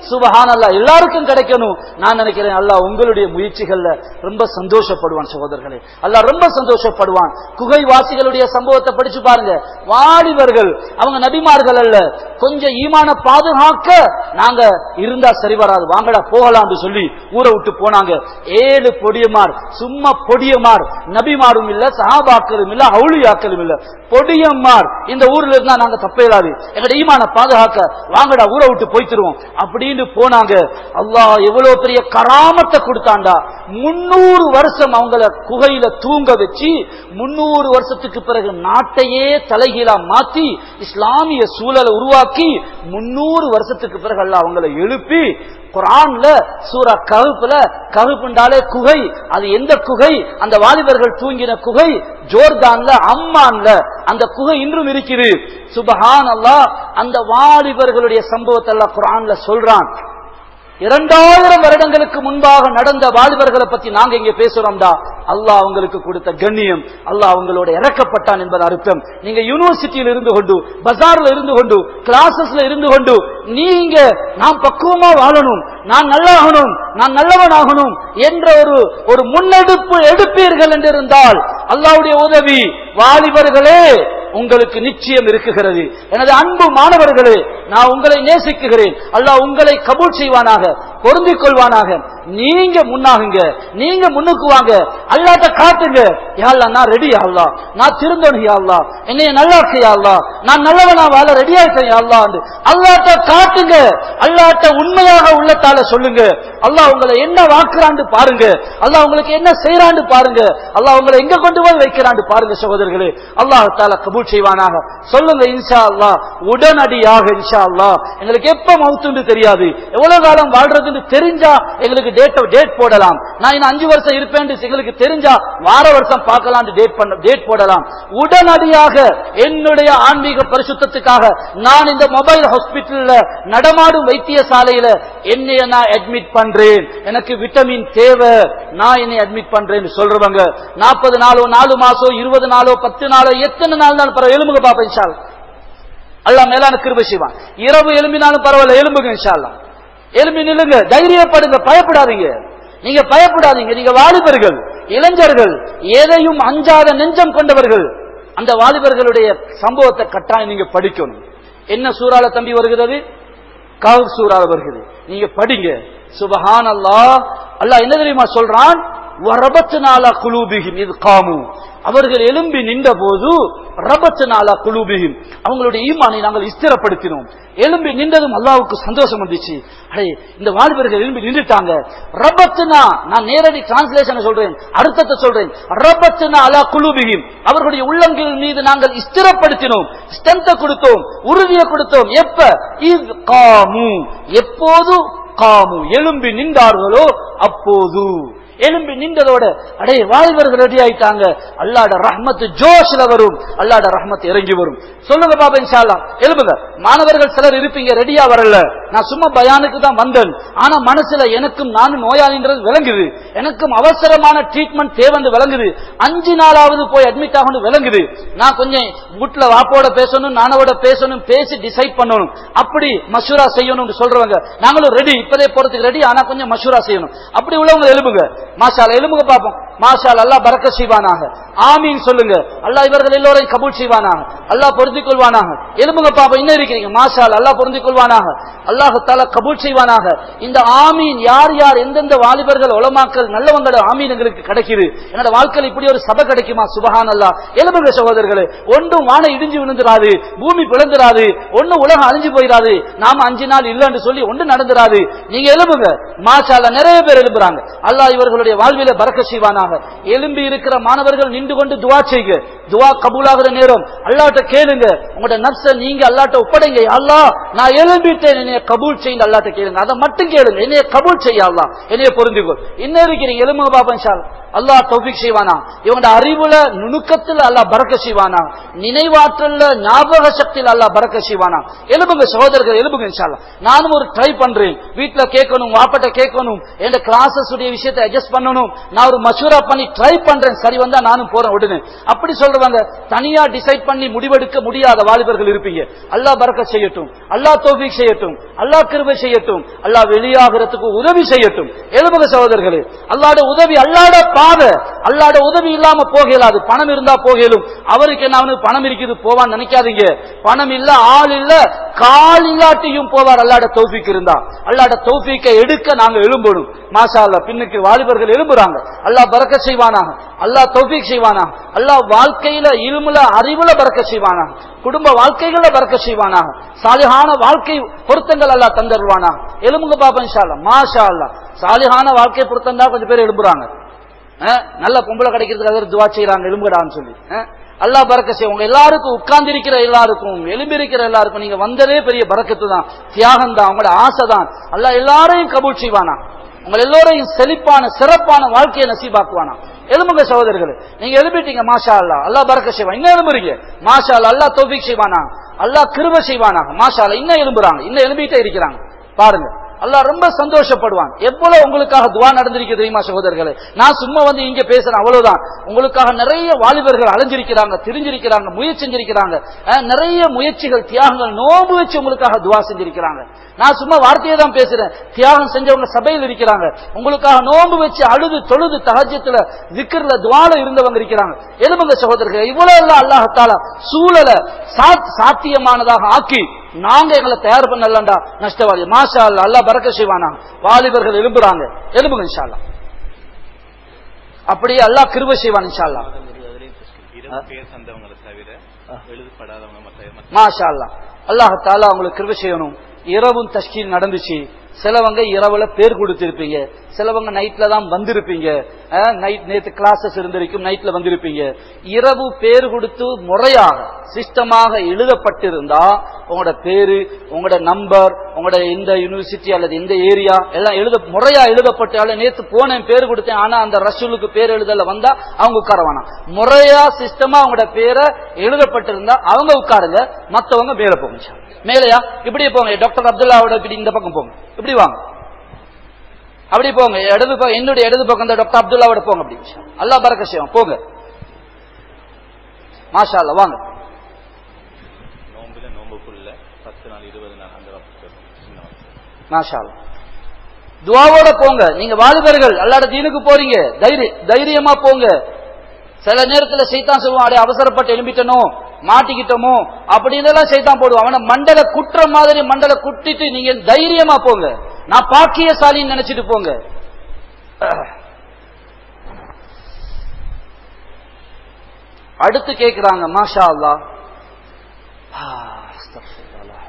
சுபஹான் அல்லா எல்லாருக்கும் கிடைக்கணும் நான் நினைக்கிறேன் அல்லாஹ் உங்களுடைய முயற்சிகள்ல ரொம்ப சந்தோஷப்படுவான் சகோதரர்களே அல்லாஹ் ரொம்ப சந்தோஷப்படுவான் குகை வாசிகளுடைய சம்பவத்தை படிச்சு பாருங்க வாலிபர்கள் அவங்க நபிமார்கள் அல்ல கொஞ்சம் ஈமான பாதுகாக்க நாங்க இருந்தா சரி வராது வாங்கடா போகலாம்னு சொல்லி ஊரை விட்டு போனாங்க ஏழு பொடியமார் சும்மா பொடியமார் நபிமாரும் இல்ல சஹாபாக்களும் இல்ல அவுளியாக்களும் இல்ல பொடியம்மார் இந்த ஊர்ல இருந்தா நாங்க தப்பேலாது எங்கட ஈமான பாதுகாக்க வாங்கடா ஊரை விட்டு போய்த்திருவோம் அப்படின்னு போனாங்க அல்லாஹ் எவ்வளவு பெரிய கராமத்தை கொடுத்தாண்டா முன்னூறு வருஷம் அவங்கள குகையில தூங்க வச்சு முன்னூறு வருஷத்துக்கு பிறகு நாட்டையே தலைகீழா மாத்தி இஸ்லாமிய சூழலை உருவாக்கி முன்னூறு வருஷத்துக்கு பிறகு அல்லாஹ் அவங்களை எழுப்பி குரான்ல சூரா கருப்புல கருப்புண்டாலே குகை அது எந்த குகை அந்த வாலிபர்கள் தூங்கின குகை ஜோர்தான்ல அம்மான்ல அந்த குகை இன்றும் இருக்குது சுபஹான் அல்லாஹ் அந்த வாலிபர்களுடைய சம்பவத்தை எல்லாம் குரான்ல சொல்றான் இரண்டாயிரம் வருடங்களுக்கு முன்பாக நடந்த வாலிபர்களை பத்தி நாங்க இங்க பேசுறோம்டா அல்லாஹ் அவங்களுக்கு கொடுத்த கண்ணியம் அல்லாஹ் அவங்களோட இறக்கப்பட்டான் என்பது அர்த்தம் நீங்க யூனிவர்சிட்டியில் இருந்து கொண்டு பஜார்ல இருந்து கொண்டு கிளாஸஸ்ல இருந்து கொண்டு நீங்க நான் பக்குவமா வாழணும் நான் நல்லாகணும் நான் நல்லவன் ஆகணும் என்ற ஒரு ஒரு முன்னெடுப்பு எடுப்பீர்கள் என்று இருந்தால் அல்லாவுடைய உதவி வாலிபர்களே உங்களுக்கு நிச்சயம் இருக்குகிறது எனது அன்பு மாணவர்களே நான் உங்களை நேசிக்குகிறேன் அல்லாஹ் உங்களை கபூல் செய்வானாக பொருந்திக் கொள்வானாக நீங்க முன்னாகுங்க நீங்க முன்னுக்கு வாங்க அல்லாட்ட காட்டுங்க யாழ்லா நான் ரெடி ஆகலா நான் திருந்தணும் யாழ்லா என்னைய நல்லா செய்யலா நான் நல்லவனா வாழ ரெடி ஆயிட்டேன் யாழ்லா அல்லாட்ட காட்டுங்க அல்லாட்ட உண்மையாக உள்ளத்தால சொல்லுங்க அல்லாஹ் உங்களை என்ன வாக்குறான்னு பாருங்க அல்லாஹ் உங்களுக்கு என்ன செய்யறான்னு பாருங்க அல்லாஹ் உங்களை எங்க கொண்டு போய் வைக்கிறான்னு பாருங்க சகோதரர்களே அல்லாஹ் தால கபூல் செய்வானாக சொல்லுங்க இன்ஷா அல்லாஹ் உடனடியாக இன்ஷா அல்லாஹ் எங்களுக்கு எப்ப மவுத்துன்னு தெரியாது எவ்வளவு காலம் வாழ்றதுன்னு தெரிஞ்சா எங்களுக்கு டேட் டேட் போடலாம் நான் இன்னும் அஞ்சு வருஷம் இருப்பேன் எங்களுக்கு தெரிஞ்சா வார வருஷம் பார்க்கலாம் டேட் பண்ண டேட் போடலாம் உடனடியாக என்னுடைய ஆன்மீக பரிசுத்தத்துக்காக நான் இந்த மொபைல் ஹாஸ்பிட்டல்ல நடமாடும் வைத்தியசாலையில என்னைய நான் அட்மிட் பண்றேன் எனக்கு விட்டமின் தேவை நான் என்னை அட்மிட் பண்றேன்னு சொல்றவங்க நாற்பது நாளோ நாலு மாசம் இருபது நாளோ பத்து நாளோ எத்தனை நாள் நாள் பரவாயில்ல எலும்புங்க பாப்பா இன்ஷா அல்லாஹ். அல்லாஹ் மேலான கிருபை செய்வான் இரவு எலும்பினாலும் பரவாயில்ல எலும்புங்க இன்ஷா அல்லாஹ். எலும்பி நில்லுங்க தைரியப்படுங்க பயப்படாதீங்க நீங்க பயப்படாதீங்க நீங்க வாலிபர்கள் இளைஞர்கள் எதையும் அஞ்சாத நெஞ்சம் கொண்டவர்கள் அந்த வாலிபர்களுடைய சம்பவத்தை கட்டாயம் நீங்க படிக்கணும் என்ன சூறால தம்பி வருகிறது கஹ் சூறால வருகிறது நீங்க படிங்க சுபஹான் அல்லாஹ் அல்லாஹ் என்ன தெரியுமா சொல்றான் வரபத்து நாளா குலூபிஹிம் இது காமு அவர்கள் எலும்பி நின்ற போது ரபத்து நாளா குலூபிஹிம் அவங்களுடைய ஈமானை நாங்கள் ஸ்திரப்படுத்தினோம் எலும்பி நின்றதும் அல்லாவுக்கு சந்தோஷம் வந்துச்சு அடே இந்த வாலிபர்கள் எலும்பி நின்றுட்டாங்க ரபத்துனா நான் நேரடி டிரான்ஸ்லேஷன் சொல்றேன் அர்த்தத்தை சொல்றேன் ரபத்துனா அலா குலூபிஹிம் அவர்களுடைய உள்ளங்கள் மீது நாங்கள் ஸ்திரப்படுத்தினோம் ஸ்ட்ரென்த்தை கொடுத்தோம் உறுதியை கொடுத்தோம் எப்ப இஸ் காமு எப்போது காமு எலும்பி நின்றார்களோ அப்போது எலும்பி நின்றதோட அடே வாலிபர்கள் ரெடி ஆயிட்டாங்க அல்லாட ரஹ்மத் ஜோஷ்ல வரும் அல்லாட ரஹ்மத் இறங்கி வரும் சொல்லுங்க பாபா இன்ஷா அல்லாஹ் எழுப்புங்க மாணவர்கள் சிலர் இருப்பீங்க ரெடியா வரல நான் சும்மா பயானுக்கு தான் வந்தேன் ஆனா மனசுல எனக்கும் நானும் நோயாளின்றது விளங்குது எனக்கும் அவசரமான ட்ரீட்மெண்ட் தேவைன்னு விளங்குது அஞ்சு நாளாவது போய் அட்மிட் ஆகணும் விளங்குது நான் கொஞ்சம் வீட்டுல வாப்போட பேசணும் நானோட பேசணும் பேசி டிசைட் பண்ணணும் அப்படி மஷூரா செய்யணும்னு சொல்றவங்க நாங்களும் ரெடி இப்பதே போறதுக்கு ரெடி ஆனா கொஞ்சம் மஷூரா செய்யணும் அப்படி உள்ளவங்க எழுப்புங்க மாஷால எழுப்புங்க பாப்போம் மாஷால் அல்லாஹ் பறக்க செய்வானாக ஆமீன் சொல்லுங்க அல்லாஹ் இவர்கள் எல்லோரையும் கபூல் செய்வானாக அல்லாஹ் பொருந்திக் கொள்வானாக எலும்புங்க பாப்பா இன்னும் இருக்கிறீங்க மாஷால் அல்லாஹ் பொருந்திக் கொள்வானாக அல்லாஹு தாலா கபூல் செய்வானாக இந்த ஆமீன் யார் யார் எந்தெந்த வாலிபர்கள் உலமாக்கள் நல்லவங்களோட ஆமீன் எங்களுக்கு கிடைக்குது என்னோட வாழ்க்கையில் இப்படி ஒரு சபை கிடைக்குமா சுபஹான் அல்லா எலும்புங்க சகோதரர்களே ஒன்றும் வானம் இடிஞ்சு விழுந்துராது பூமி பிளந்துராது ஒன்னும் உலகம் அழிஞ்சு போயிடாது நாம அஞ்சு நாள் இல்லைன்னு சொல்லி ஒன்று நடந்துராது நீங்க எலும்புங்க மாஷால நிறைய பேர் எழுப்புறாங்க அல்லாஹ் இவர்களுடைய வாழ்வில பறக்க செய்வானாக எலும்பி இருக்கிற மாணவர்கள் நின்று கொண்டு துவா செய்க துவா கபூலாகிற நேரம் அல்லாட்ட கேளுங்க உங்களோட நர்ஸ நீங்க அல்லாட்ட ஒப்படைங்க அல்லாஹ் நான் எலும்பிட்டேன் என்னைய கபூல் செய்யுங்க அல்லாட்ட கேளுங்க அதை மட்டும் கேளுங்க என்னைய கபூல் செய்ய அல்லாஹ் என்னைய பொருந்திக்கோ இன்னும் இருக்கிறீங்க எலும்புங்க பாப்பா இன்ஷா அல்லாஹ். அல்லாஹ் தௌஃபீக் செய்வானா இவங்களோட அறிவுல நுணுக்கத்தில் அல்லாஹ் பறக்க செய்வானா நினைவாற்றல்ல ஞாபக சக்தியில் அல்லாஹ் பறக்க செய்வானா எலும்புங்க சகோதரர்கள் எலும்புங்க இன்ஷா அல்லாஹ். நானும் ஒரு ட்ரை பண்றேன் வீட்ல கேட்கணும் வாப்பட்ட கேட்கணும் என் கிளாஸஸ் உடைய விஷயத்தை அட்ஜஸ்ட் பண்ணணும் நான் ஒரு மசூரா பண்ணி ட்ரை பண்றேன் சரி வந்தா நானும் போறேன் உடனே அப்படி சொல்றவங்க தனியா டிசைட் பண்ணி முடிவெடுக்க முடியாத வாலிபர்கள் இருப்பீங்க அல்லாஹ் பறக்க செய்யட்டும் அல்லாஹ் தௌஃபீக் செய்யட்டும் அல்லாஹ் கிருபை செய்யட்டும் அல்லாஹ் வெளியாகிறதுக்கு உதவி செய்யட்டும் எழுபது சகோதரர்களே அல்லாட உதவி அல்லாட பாதை அல்லாட உதவி இல்லாம போக இயலாது பணம் இருந்தா போக இயலும் அவருக்கு என்ன அவனுக்கு பணம் இருக்குது போவான்னு நினைக்காதீங்க பணம் இல்ல ஆள் இல்ல கால் இல்லாட்டியும் போவார் அல்லாட தௌஃபீக் இருந்தா அல்லாட தௌஃபீக்கை எடுக்க நாங்க எழும்பணும் மாஷா அல்லா பின்னுக்கு வாலிபர்கள் எழும்புறாங்க அல்லாஹ் பறக்க செய்வானாக அல்லாஹ் தௌஃபீக் செய்வானாக அல்லாஹ் வாழ்க்கையில இருமுல அறிவுல பறக்க செய்வானாக குடும்ப வாழ்க்கைகள்ல பறக்க செய்வானாக சாலிஹான வாழ்க்கை பொருத்தங்கள் அல்லாஹ் தந்தருவானாக எலும்புங்க பாப்பா இன்ஷா அல்லாஹ் மாஷா அல்லாஹ் சாலிஹான வாழ்க்கை பொருத்தம் தான் கொஞ்சம் பேர் எழும்புறாங்க அஹ், நல்ல பொம்பளை கிடைக்கிறதுக்காக துவா செய்யறாங்க எலும்புடான்னு சொல்லி அஹ், அல்லாஹ் பறக்க செய்ய உங்க எல்லாருக்கும் உட்கார்ந்து இருக்கிற எல்லாருக்கும் எலும்பி இருக்கிற எல்லாருக்கும் நீங்க வந்ததே பெரிய பறக்கத்து தான் தியாகம் தான் உங்களோட ஆசை தான் அல்லாஹ் எல்லாரையும் கபூல் செய்வானா உங்கள் எல்லோரையும் செழிப்பான சிறப்பான வாழ்க்கையை நசீபாக்குவானா எலும்புங்க சகோதரர்களே நீங்க எழுப்பிட்டீங்க மாஷா அல்லா அல்லாஹ் பறக்க செய்வான் இன்னும் எலும்புறீங்க மாஷா அல்லா அல்லாஹ் தௌஃபீக் செய்வானா அல்லாஹ் கிருப செய்வானா மாஷா அல்லா இன்னும் எலும்புறாங்க இன்னும் எலும்பிட்டே இருக்கிறாங்க பாருங்க அல்லாஹ் ரொம்ப சந்தோஷப்படுவான் எவ்வளவு உங்களுக்காக துவா நடந்திருக்கு தெரியுமா சகோதரர்களே நான் சும்மா வந்து இங்க பேசுறேன் அவ்வளவுதான் உங்களுக்காக நிறைய வாலிபர்கள் அலைஞ்சிருக்கிறாங்க திரிஞ்சிருக்கிறாங்க முயற்சி செஞ்சிருக்கிறாங்க அஹ், நிறைய முயற்சிகள் தியாகங்கள் நோம்பு வச்சு உங்களுக்காக துவா செஞ்சிருக்கிறாங்க நான் சும்மா வார்த்தையை தான் பேசுறேன் தியாகம் செஞ்சவங்க சபையில் இருக்கிறாங்க உங்களுக்காக நோம்பு வச்சு அழுது தொழுது தகஜத்துல விக்கிரல துவால இருந்தவங்க இருக்கிறாங்க எலும்புங்க சகோதரர்கள் இவ்வளவு எல்லாம் அல்லாஹத்தால சூழலை சா- சாத்தியமானதாக ஆக்கி நாங்க எங்களை தயார் பண்ணலண்டா நஷ்டவாதி மாஷா அல்லா அல்லாஹ் பறக்க செய்வானா வாலிபர்கள் எழும்புறாங்க எழும்புங்க இன்ஷா அல்லாஹ் அப்படியே அல்லாஹ் கிருபை செய்வான் இன்ஷா அல்லாஹ் இரவு பேர் தந்தவங்களை தவிர எழுதப்படாதவங்க மற்ற மற்ற மாஷா அல்லாஹ் அல்லாஹ் தாலா உங்களுக்கு கிருபை செய்யணும் இரவும் தஷ்கீல் நடந்துச்சு சிலவங்க இரவுல பேர் கொடுத்திருப்பீங்க சிலவங்க நைட்ல தான் வந்திருப்பீங்க நைட் நேத்து கிளாஸஸ் இருந்திருக்கும் நைட்ல வந்திருப்பீங்க இரவு பேர் கொடுத்து முறையாக சிஸ்டமாக எழுதப்பட்டிருந்தா உங்களோட பேரு உங்களோட நம்பர் உங்களோட எந்த யூனிவர்சிட்டி அல்லது எந்த ஏரியா எல்லாம் எழுத முறையா எழுதப்பட்டால நேத்து போனேன் பேர் கொடுத்தேன் ஆனா அந்த ரசூலுக்கு பேர் எழுதல வந்தா அவங்க உட்கார வேணாம் முறையா சிஸ்டமா அவங்களோட பேரை எழுதப்பட்டிருந்தா அவங்க உட்காருங்க மத்தவங்க மேல போங்க இன்ஷா அல்லாஹ். மேலையா இப்படி போங்க டாக்டர் அப்துல்லாவோட இப்படி இந்த பக்கம் போங்க இப்படி வாங்க அப்படி போங்க இடது பக்கம் என்னுடைய இடது பக்கம் இந்த டாக்டர் அப்துல்லாவோட போங்க அப்படி இன்ஷா அல்லாஹ். அல்லாஹ் பறக்க செய்வோம் போங்க மாஷா அல்லாஹ் வாங்க நோம்புல நோம்புக்குள்ள பத்து நாள் இருபது நாள் அந்த வகுப்பு சின்ன வகுப்பு மாஷா அல்லாஹ். துவாவோட போங்க நீங்க வாலிபர்கள் அல்லாட தீனுக்கு போறீங்க தைரிய தைரியமா போங்க சில நேரத்துல சைத்தான் சொல்லுவான் அடே அவசரப்பட்டு எழும்பிட்டனோ மாட்டிக்கிட்டோமோ அப்படின்னு எல்லாம் சைத்தான் போடுவான் அவன மண்டல குற்ற மாதிரி மண்டல குட்டிட்டு நீங்க தைரியமா போங்க நான் பாக்கியசாலின்னு நினைச்சிட்டு போங்க அடுத்து கேக்குறாங்க மாஷா அல்லாஹ் ஆ, அஸ்தக்ஃபிருல்லாஹ்.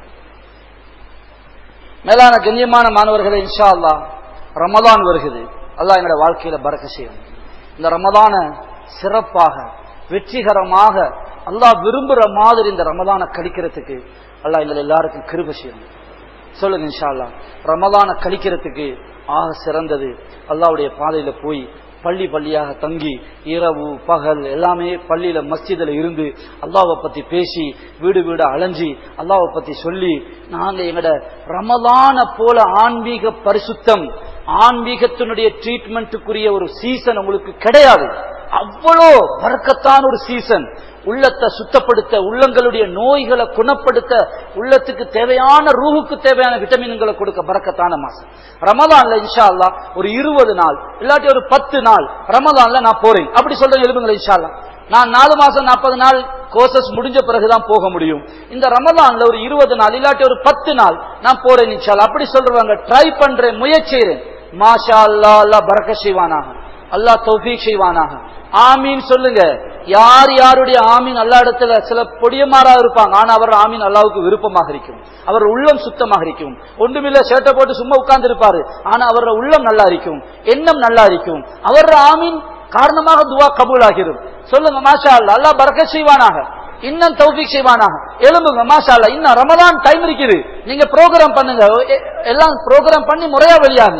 மேலான கண்ணியமான மாணவர்களே இன்ஷா அல்லாஹ் ரமலான் வருகிறது அல்லாஹ் எங்களோட வாழ்க்கையில பறக்க செய்யும் இந்த ரமலான சிறப்பாக வெற்றிகரமாக அல்லாஹ் விரும்புற மாதிரி இந்த ரமலான கழிக்கிறதுக்கு அல்லாஹ் எங்களை எல்லாருக்கும் கிருப செய்யணும் சொல்லுங்க இன்ஷா அல்லாஹ் ரமலான கழிக்கிறதுக்கு ஆக சிறந்தது அல்லாஹ்வுடைய பாதையில போய் பள்ளி பள்ளியாக தங்கி இரவு பகல் எல்லாமே பள்ளியில மஸ்ஜிதுல இருந்து அல்லாவை பத்தி பேசி வீடு வீடு அலைஞ்சி அல்லாவை பத்தி சொல்லி நாங்க எங்கட ரமலான போல ஆன்மீக பரிசுத்தம் ஆன்மீகத்தினுடைய ட்ரீட்மெண்ட்டுக்குரிய ஒரு சீசன் உங்களுக்கு கிடையாது அவ்வளோ வர்க்கத்தான ஒரு சீசன் உள்ளத்தை சுத்தப்படுத்த உள்ளங்களுடைய நோய்களை குணப்படுத்த உள்ளத்துக்கு தேவையான ரூஹுக்கு தேவையான விட்டமின்களை கொடுக்க பறக்கத்தான மாசம் ரமலான்ல இன்ஷா அல்லாஹ் ஒரு இருபது நாள் இல்லாட்டி ஒரு பத்து நாள் ரமலான்ல நான் போறேன் அப்படி சொல்றேன் எழுதுங்களேன் இன்ஷா அல்லாஹ் நான் நாலு மாசம் நாற்பது நாள் கோர்சஸ் முடிஞ்ச பிறகுதான் போக முடியும் இந்த ரமலான்ல ஒரு இருபது நாள் இல்லாட்டி ஒரு பத்து நாள் நான் போறேன் இன்ஷா அல்லாஹ் அப்படி சொல்றவங்க ட்ரை பண்றேன் முயற்சிறேன் மாஷா அல்லாஹ் அல்லாஹ் பறக்க செய்வானாக அல்லாஹ் தௌஃபீக் செய்வானாக ஆமீன் சொல்லுங்க யார் யாருடைய ஆமீன் அல்லா இடத்துல சில பொடியமாரா இருப்பாங்க ஆனா அவர் ஆமீன் அல்லாவுக்கு விருப்பமாக இருக்கும் அவர் உள்ளம் சுத்தமாக இருக்கும் ஒன்றுமில்ல சேட்டை போட்டு சும்மா உட்கார்ந்து இருப்பாரு ஆனா அவரோட உள்ளம் நல்லா இருக்கும் எண்ணம் நல்லா இருக்கும் அவர் ஆமீன் காரணமாக துவா கபூல் ஆகிரும் சொல்லுங்க மாஷா அல்லா அல்லாஹ் பறக்க செய்வானாக இன்னும் தௌஃபீக் செய்வானாக எழும்புங்க மாஷா அல்லா இன்னும் ரமலான் டைம் இருக்குது நீங்க ப்ரோக்ராம் பண்ணுங்க எ- எல்லாம் ப்ரோக்ராம் பண்ணி முறையா வெளியாகுங்க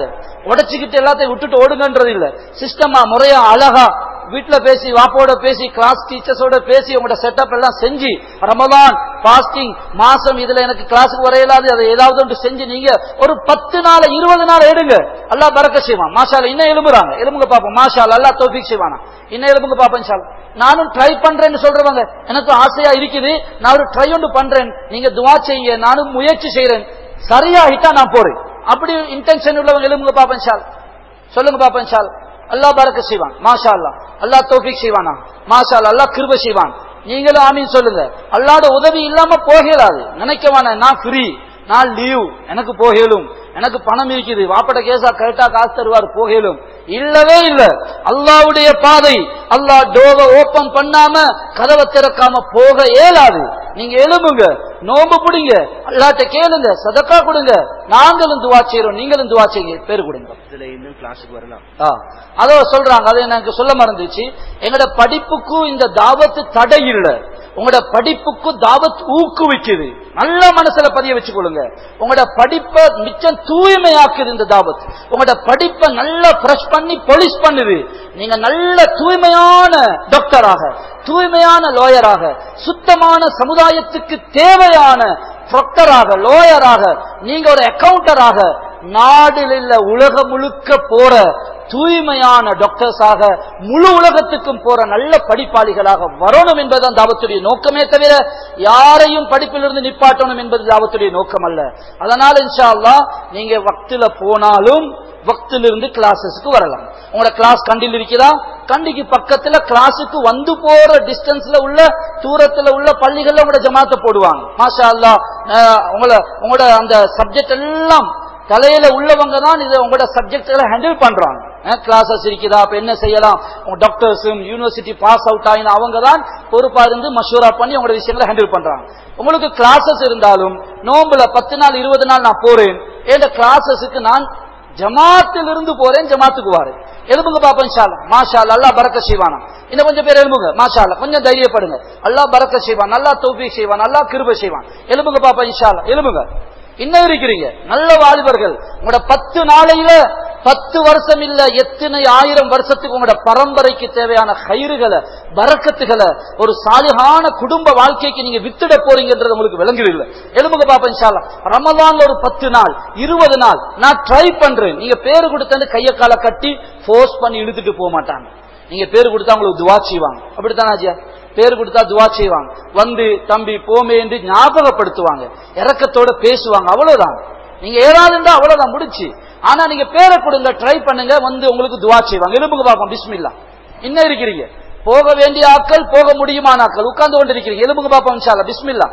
உடைச்சுக்கிட்டு எல்லாத்தையும் விட்டுட்டு ஓடுங்கன்றது இல்ல சிஸ்டமா முறையா அழகா வீட்டுல பேசி வாப்போட பேசி கிளாஸ் டீச்சர்ஸோட பேசி உங்களோட செட்டப் எல்லாம் செஞ்சு ரமதான் பாஸ்டிங் மாசம் இதுல எனக்கு கிளாஸுக்கு வரையலாது அதை ஏதாவது ஒன்று செஞ்சு நீங்க ஒரு பத்து நாள் இருபது நாள் எடுங்க அல்லாஹ் பறக்க செய்வான் மாஷால இன்னும் எலும்புறாங்க எலும்புங்க பாப்போம் மாஷால் அல்லா தோஃபிக் செய்வானா இன்னும் எலும்புங்க பாப்போம் இன்ஷா அல்லாஹ். நானும் ட்ரை பண்றேன்னு சொல்றவங்க எனக்கு ஆசையா இருக்குது நான் ஒரு ட்ரை ஒன்று பண்றேன் நீங்க துவா செய்யுங்க நானும் முயற்சி செய்யறேன் சரியாகிட்டா நான் போறேன் அப்படி இன்டென்ஷன் உள்ளவங்க எலும்புங்க பாப்போம் இன்ஷா அல்லாஹ். சொல்லுங்க பாப்போம் இன்ஷா அல்லாஹ். அல்லாஹ் பறக்க செய்வான் மாஷா அல்லாஹ் அல்லாஹ் தௌஃபீக் செய்வானா மாஷா அல்லாஹ் அல்லாஹ் கிருப செய்வான் நீங்களும் ஆமீன் சொல்லுங்க அல்லாட உதவி இல்லாம போகலாது நினைக்க வேணாம் நான் ஃப்ரீ நான் லீவ் எனக்கு போகலும் எனக்கு பணம் இருக்குது வாப்பட கேசா கரெக்டா காசு தருவார் போகலும் இல்லவே இல்ல அல்லாவுடைய பாதை அல்லாஹ் டோவ ஓபன் பண்ணாம கதவை திறக்காம போக இயலாது நீங்க எழும்புங்க நோம்பு பிடிங்க அல்லாட்ட கேளுங்க சதக்கா கொடுங்க நாங்களும் துவா செய்யறோம் நீங்களும் துவா செய்யுங்க பேரு கொடுங்க இதுல இன்னும் கிளாஸுக்கு வரலாம் ஆ, அதோ சொல்றாங்க அது எனக்கு சொல்ல மறந்துச்சு எங்கட படிப்புக்கும் இந்த தாவத்து தடை இல்ல உங்களோட படிப்புக்கு தாவத் ஊக்குவிக்குது நல்ல மனசுல பதிய வச்சுக்கொள்ளுங்க உங்களோட படிப்பை மிச்சம் தூய்மையாக்குது இந்த தாவத் உங்களோட படிப்பை நல்லா பிரஷ் பண்ணி பொலிஷ் பண்ணுது நீங்க நல்ல தூய்மையான டாக்டராக தூய்மையான லோயராக சுத்தமான சமுதாயத்துக்கு தேவையான ப்ரொக்டராக லோயராக நீங்க ஒரு அக்கவுண்டராக நாடில் இல்ல உலகம் முழுக்க போற தூய்மையான டாக்டர்ஸாக முழு உலகத்துக்கும் போற நல்ல படிப்பாளிகளாக வரணும் என்பதுதான் தாவத்துடைய நோக்கமே தவிர யாரையும் படிப்பிலிருந்து நிப்பாட்டணும் என்பது தாவத்துடைய நோக்கம் அல்ல அதனால இன்ஷா அல்லாஹ் நீங்க வக்துல போனாலும் வக்திலிருந்து கிளாஸஸ்க்கு வரலாம் உங்களோட கிளாஸ் கண்டில் இருக்குதா கண்டிக்கு பக்கத்துல கிளாஸுக்கு வந்து போற டிஸ்டன்ஸ்ல உள்ள தூரத்துல உள்ள பள்ளிகள்ல உங்களோட ஜமாத்தை போடுவாங்க மாஷா அல்லாஹ் அஹ், உங்களோட உங்களோட அந்த சப்ஜெக்ட் எல்லாம் தலையில உள்ளவங்க தான் இதை உங்களோட சப்ஜெக்ட்களை ஹேண்டில் பண்றாங்க கிளாஸஸ் இருக்குதா அப்ப என்ன செய்யலாம் உங்க டாக்டர்ஸும் யூனிவர்சிட்டி பாஸ் அவுட் ஆயின அவங்க தான் பொறுப்பா இருந்து மஷூரா பண்ணி உங்களோட விஷயங்களை ஹேண்டில் பண்றாங்க உங்களுக்கு கிளாஸஸ் இருந்தாலும் நோம்புல பத்து நாள் இருபது நாள் நான் போறேன் என்ற கிளாஸஸுக்கு நான் ஜமாத்தில் இருந்து போறேன் ஜமாத்துக்கு வாரேன் எலும்புங்க பாப்போம் இன்ஷா அல்லாஹ். மாஷா அல்லாஹ் அல்லாஹ் பரக்க செய்வானா இன்னும் கொஞ்சம் பேர் எலும்புங்க மாஷா அல்லாஹ் கொஞ்சம் தைரியப்படுங்க அல்லாஹ் பரக்க செய்வான் நல்லா தௌஃபீக் செய்வான் நல்லா கிருபை செய்வான் எலும்புங்க பாப்போம் இன்ஷா அல்லாஹ் எலும்புங்க இன்னும் இருக்கிறீங்க நல்ல வாலிபர்கள் உங்களோட பத்து நாளையில பத்து வருஷம் இல்ல எத்தனை ஆயிரம் வருஷத்துக்கு உங்களோட பரம்பரைக்கு தேவையான கயிறுகளை பறக்கத்துகளை ஒரு சாலிகான குடும்ப வாழ்க்கைக்கு நீங்க வித்துட போறீங்கன்றது உங்களுக்கு விளங்குது இல்ல எலும்புங்க பாப்பா இன்ஷால்லா ரமலான்ல ஒரு பத்து நாள் இருபது நாள் நான் ட்ரை பண்றேன் நீங்க பேரு கொடுத்தேன்னு கைய காலை கட்டி ஃபோர்ஸ் பண்ணி இழுத்துட்டு போக மாட்டாங்க நீங்க பேரு கொடுத்தா உங்களுக்கு துவா செய்வாங்க அப்படித்தானே ஆஜியா பேரு கொடுத்தா துவா செய்வாங்க வந்து தம்பி போமே என்று ஞாபகப்படுத்துவாங்க இறக்கத்தோட பேசுவாங்க அவ்வளவுதான் நீங்க ஏறாதுண்டா அவ்வளவுதான் முடிச்சு ஆனா நீங்க பேரை கொடுங்க ட்ரை பண்ணுங்க வந்து உங்களுக்கு துவா செய்வாங்க எலும்புங்க பாப்போம் பிஸ்மில்லா இன்னும் இருக்கிறீங்க போக வேண்டிய ஆட்கள் போக முடியுமான ஆட்கள் உட்கார்ந்து கொண்டு இருக்கிறீங்க எலும்புங்க பாப்போம் இன்ஷால்லா பிஸ்மில்லா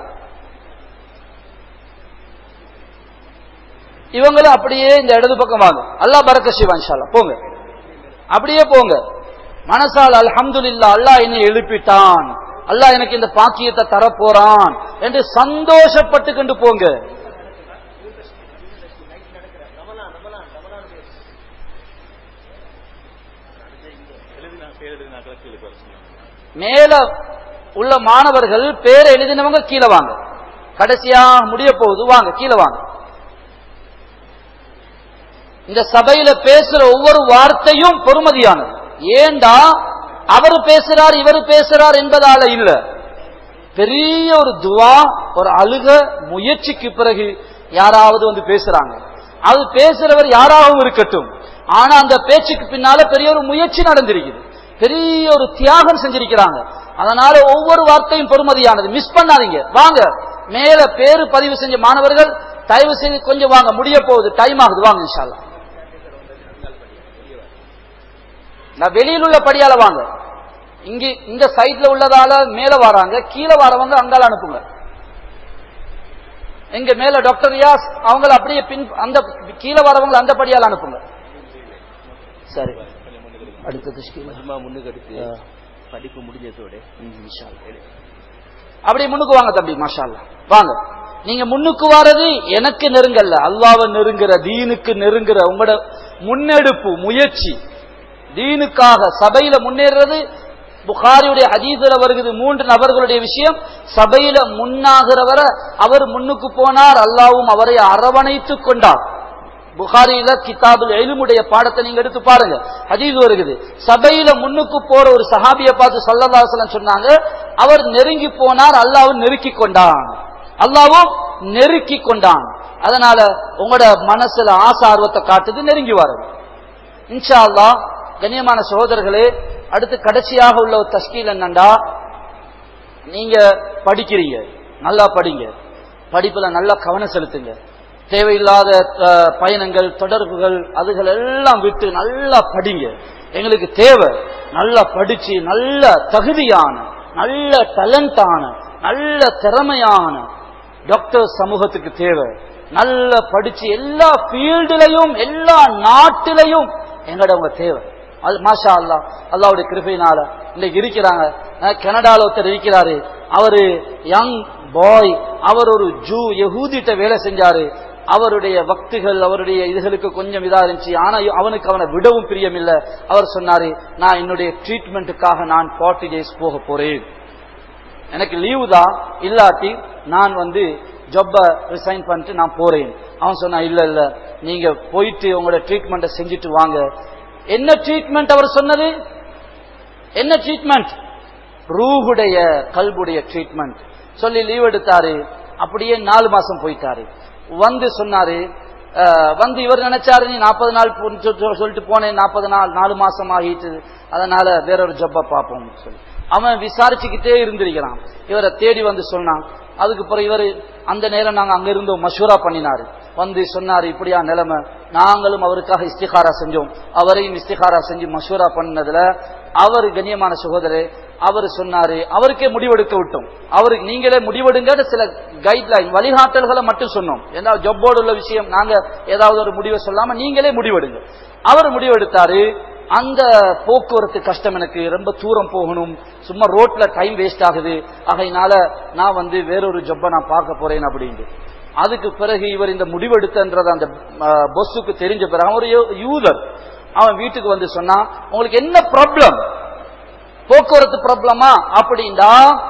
இவங்களும் அப்படியே இந்த இடது பக்கம் வாங்க அல்லாஹ் பரக்க சிவா இன்ஷால்லா போங்க அப்படியே போங்க மனசால் அல்ஹம்துலில்லா அல்லாஹ் என்னை எழுப்பிட்டான் அல்லாஹ் எனக்கு இந்த பாக்கியத்தை தர போறான் என்று சந்தோஷப்பட்டு கொண்டு போங்க எழுதினா பேர் எழுதினா கீழே வர சொல்லுவாங்க மேல உள்ள மாணவர்கள் பேர் எழுதினவங்க கீழே வாங்க கடைசியா முடிய போகுது வாங்க கீழே வாங்க இந்த சபையில பேசுற ஒவ்வொரு வார்த்தையும் பொறுமதியானது ஏண்டா அவர் பேசுறார் இவர் பேசுறார் என்பதால இல்ல பெரிய ஒரு துவா ஒரு அழுக முயற்சிக்கு பிறகு யாராவது வந்து பேசுறாங்க அது பேசுறவர் யாராகவும் இருக்கட்டும் ஆனா அந்த பேச்சுக்கு பின்னால பெரிய ஒரு முயற்சி நடந்திருக்குது பெரிய ஒரு தியாகம் செஞ்சிருக்கிறாங்க அதனால ஒவ்வொரு வார்த்தையும் பொறுமதியானது மிஸ் பண்ணாதீங்க வாங்க மேல பேரு பதிவு செஞ்ச மாணவர்கள் தயவு செய்து கொஞ்சம் வாங்க முடிய போகுது டைம் ஆகுது வாங்க இன்ஷால்லா நான் வெளியில் உள்ள படியால வாங்க இங்க இந்த சைட்ல உள்ளதால மேல வராங்க கீழே வரவங்க அங்கால அனுப்புங்க எங்க மேல டாக்டர் ரியாஸ் அவங்கள அப்படியே பின் அந்த கீழே வரவங்க அந்த படியால அனுப்புங்க சரி அடுத்தது சும்மா முன்னுக்கு அடுத்து படிப்பு முடிஞ்சதோட அப்படி முன்னுக்கு வாங்க தம்பி மாஷா அல்லாஹ். வாங்க நீங்க முன்னுக்கு வாரது எனக்கு நெருங்கல்ல அல்லாவை நெருங்குற தீனுக்கு நெருங்குற உங்களோட முன்னெடுப்பு முயற்சி தீனுக்காக சபையில முன்னேறது புகாரியுடைய ஹதீதுல வருகிறது மூன்று நபர்களுடைய விஷயம் சபையில முன்னாகிறவரை அவர் முன்னுக்கு போனார் அல்லாவும் அவரை அரவணைத்துக் கொண்டார் புகாரியில கிதாபுல் எலுமுடைய பாடத்தை நீங்க எடுத்து பாருங்க ஹதீஸ் வருகிறது சபையில முன்னுக்கு போற ஒரு சஹாபிய பார்த்து சல்லல்லாஹு சொன்னாங்க அவர் நெருங்கி போனார் அல்லாவும் நெருக்கி கொண்டான் அல்லாவும் நெருக்கி கொண்டான் அதனால உங்களோட மனசுல ஆசை ஆர்வத்தை காட்டுது நெருங்கி வரும் இன்ஷா அல்லாஹ் கண்ணியமான சகோதரர்களே அடுத்து கடைசியாக உள்ள ஒரு தஸ்கீல் என்னண்டா நீங்க படிக்கிறீங்க நல்லா படிங்க படிப்புல நல்லா கவனம் செலுத்துங்க தேவையில்லாத அஹ், பயணங்கள் தொடர்புகள் அதுகள் எல்லாம் விட்டு நல்லா படிங்க எங்களுக்கு தேவை நல்லா படிச்சு நல்ல தகுதியான நல்ல டேலண்டான நல்ல திறமையான டாக்டர் சமூகத்துக்கு தேவை நல்ல படிச்சு எல்லா ஃபீல்டுலையும் எல்லா நாட்டிலையும் எங்களோட தேவை அது மாஷா அல்லா அல்லாவுடைய கிருபையினால இன்னைக்கு இருக்கிறாங்க அஹ், கனடால ஒருத்தர் இருக்கிறாரு அவரு யங் பாய் அவர் ஒரு ஜூ யகூதிட்ட வேலை செஞ்சாரு அவருடைய வக்துகள் அவருடைய இதுகளுக்கு கொஞ்சம் இதா இருந்துச்சு ஆனா அவனுக்கு அவனை விடவும் பிரியம் இல்ல அவர் சொன்னாரு நான் என்னுடைய ட்ரீட்மெண்ட்டுக்காக நான் ஃபார்ட்டி டேஸ் போக போறேன் எனக்கு லீவு தான் இல்லாட்டி நான் வந்து ஜொப்ப ரிசைன் பண்ணிட்டு நான் போறேன் அவன் சொன்னான் இல்ல இல்ல நீங்க போயிட்டு உங்களோட ட்ரீட்மெண்ட்டை செஞ்சுட்டு வாங்க என்ன ட்ரீட்மெண்ட் அவர் சொன்னது என்ன ட்ரீட்மெண்ட் ரூஹுடைய கல்புடைய ட்ரீட்மெண்ட் சொல்லி லீவ் எடுத்தாரு அப்படியே நாலு மாசம் போயிட்டாரு வந்து சொன்னாரு அஹ், வந்து இவர் நினைச்சாரு நீ நாற்பது நாள் போ- சொ- சொ- சொல்லிட்டு போனேன் நாற்பது நாள் நாலு மாசம் ஆகிட்டு அதனால வேற ஒரு ஜப்ப பார்ப்போம் சொல்லி அவன் விசாரிச்சுக்கிட்டே இருந்திருக்கிறான் இவரை தேடி வந்து சொன்னான் அதுக்கு பிறகு இவர் அந்த நேரம் நாங்க அங்க இருந்தோம் மஷூரா பண்ணினாரு வந்து சொன்னாரு இப்படியா நிலைமை நாங்களும் அவருக்காக இஸ்திகாரா செஞ்சோம் அவரையும் இஸ்திகாரா செஞ்சு மஷூரா பண்ணதுல அவர் கண்ணியமான சகோதரர் அவர் சொன்னாரு அவருக்கே முடிவெடுக்க விட்டோம் அவருக்கு நீங்களே முடிவெடுங்க சில கைட்லைன் வழிகாட்டல்களை மட்டும் சொன்னோம் ஏன்னா ஜப்போடு உள்ள விஷயம் நாங்க ஏதாவது ஒரு முடிவை சொல்லாம நீங்களே முடிவெடுங்க அவர் முடிவெடுத்தாரு அந்த போக்குவரத்து கஷ்டம் எனக்கு ரொம்ப தூரம் போகணும் சும்மா ரோட்ல டைம் வேஸ்ட் ஆகுது ஆகையினால நான் வந்து வேறொரு ஜப்பை நான் பார்க்க போறேன் அப்படின்ட்டு அதுக்கு பிறகு இவர் இந்த முடிவெடுத்தன்றது அந்த பொஸ்ஸுக்கு தெரிஞ்ச பிறகு அவன் ஒரு யூ- யூதர் அவன் வீட்டுக்கு வந்து சொன்னான் உங்களுக்கு என்ன ப்ராப்ளம் போக்குவரத்து ப்ராப்ளமா அப்படின்னா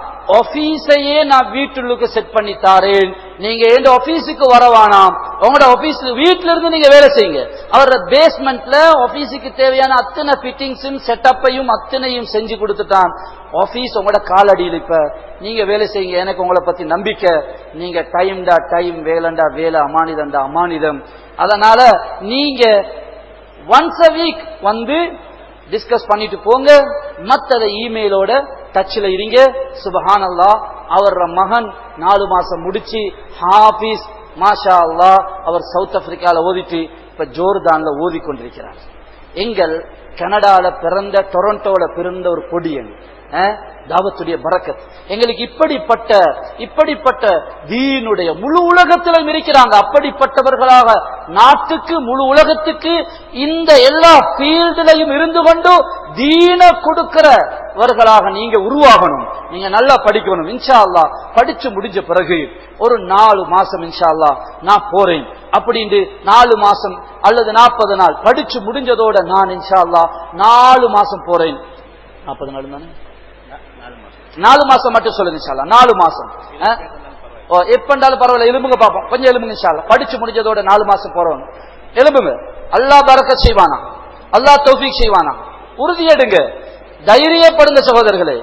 ஆபீஸையே நான் வீட்டுள்ளுக்கு செட் பண்ணி தாரேன் நீங்க எந்த ஆபீஸுக்கு வர வேணாம் உங்களோட ஆபீஸ் வீட்ல இருந்து நீங்க வேலை செய்யுங்க அவரோட பேஸ்மெண்ட்ல ஆபீஸுக்கு தேவையான அத்தனை ஃபிட்டிங்ஸும் செட்டப்பையும் அத்தனையும் செஞ்சு கொடுத்துட்டான் ஆபீஸ் உங்களோட காலடியில் இப்ப நீங்க வேலை செய்யுங்க எனக்கு உங்களை பத்தி நம்பிக்கை நீங்க டைம்டா டைம் வேலைண்டா வேலை அமானிதம்டா அமானிதம் அதனால நீங்க ஒன்ஸ் அ வீக் வந்து டிஸ்கஸ் பண்ணிட்டு போங்க மத்தத இமெயிலோட டச்ல இருங்க சுபஹான் அல்லா அவர் மகன் நாலு மாசம் முடிச்சு ஹாபிஸ் மாஷா அல்லாஹ் அவர் சவுத் ஆப்பிரிக்கால ஓதிட்டு இப்ப ஜோர்தான்ல ஓதி கொண்டிருக்கிறார் எங்கள் கனடால பிறந்த டொரண்டோல பிறந்த ஒரு பொடியன் அஹ், தாவத்துடைய பரக்கத் எங்களுக்கு இப்படிப்பட்ட இப்படிப்பட்ட தீனுடைய முழு உலகத்திலும் இருக்கிறாங்க அப்படிப்பட்டவர்களாக நாட்டுக்கு முழு உலகத்துக்கு இந்த எல்லா ஃபீல்டுலையும் இருந்து கொண்டு தீன கொடுக்கிறவர்களாக நீங்க உருவாகணும் நீங்க நல்லா படிக்கணும் இன்ஷா அல்லாஹ் படிச்சு முடிஞ்ச பிறகு ஒரு நாலு மாசம் இன்ஷா அல்லாஹ் நான் போறேன் அப்படின்ட்டு நாலு மாசம் அல்லது நாற்பது நாள் படிச்சு முடிஞ்சதோட நான் இன்ஷா அல்லாஹ் நாலு மாசம் போறேன் நாற்பது நாள் தானே நாலு மாசம் நாலு மாசம் மட்டும் சொல்லுங்க இன்ஷா அல்லாஹ் நாலு மாசம் அஹ்? ஓ எப்பண்டாலும் பரவாயில்ல எலும்புங்க பாப்போம் கொஞ்சம் எலும்புங்க இன்ஷா அல்லாஹ் படிச்சு முடிஞ்சதோட நாலு மாசம் போறவங்க எலும்புங்க அல்லாஹ் பறக்க செய்வானா அல்லாஹ் தௌஃபீக் செய்வானா உறுதி எடுங்க தைரியப்படுங்க சகோதரர்களே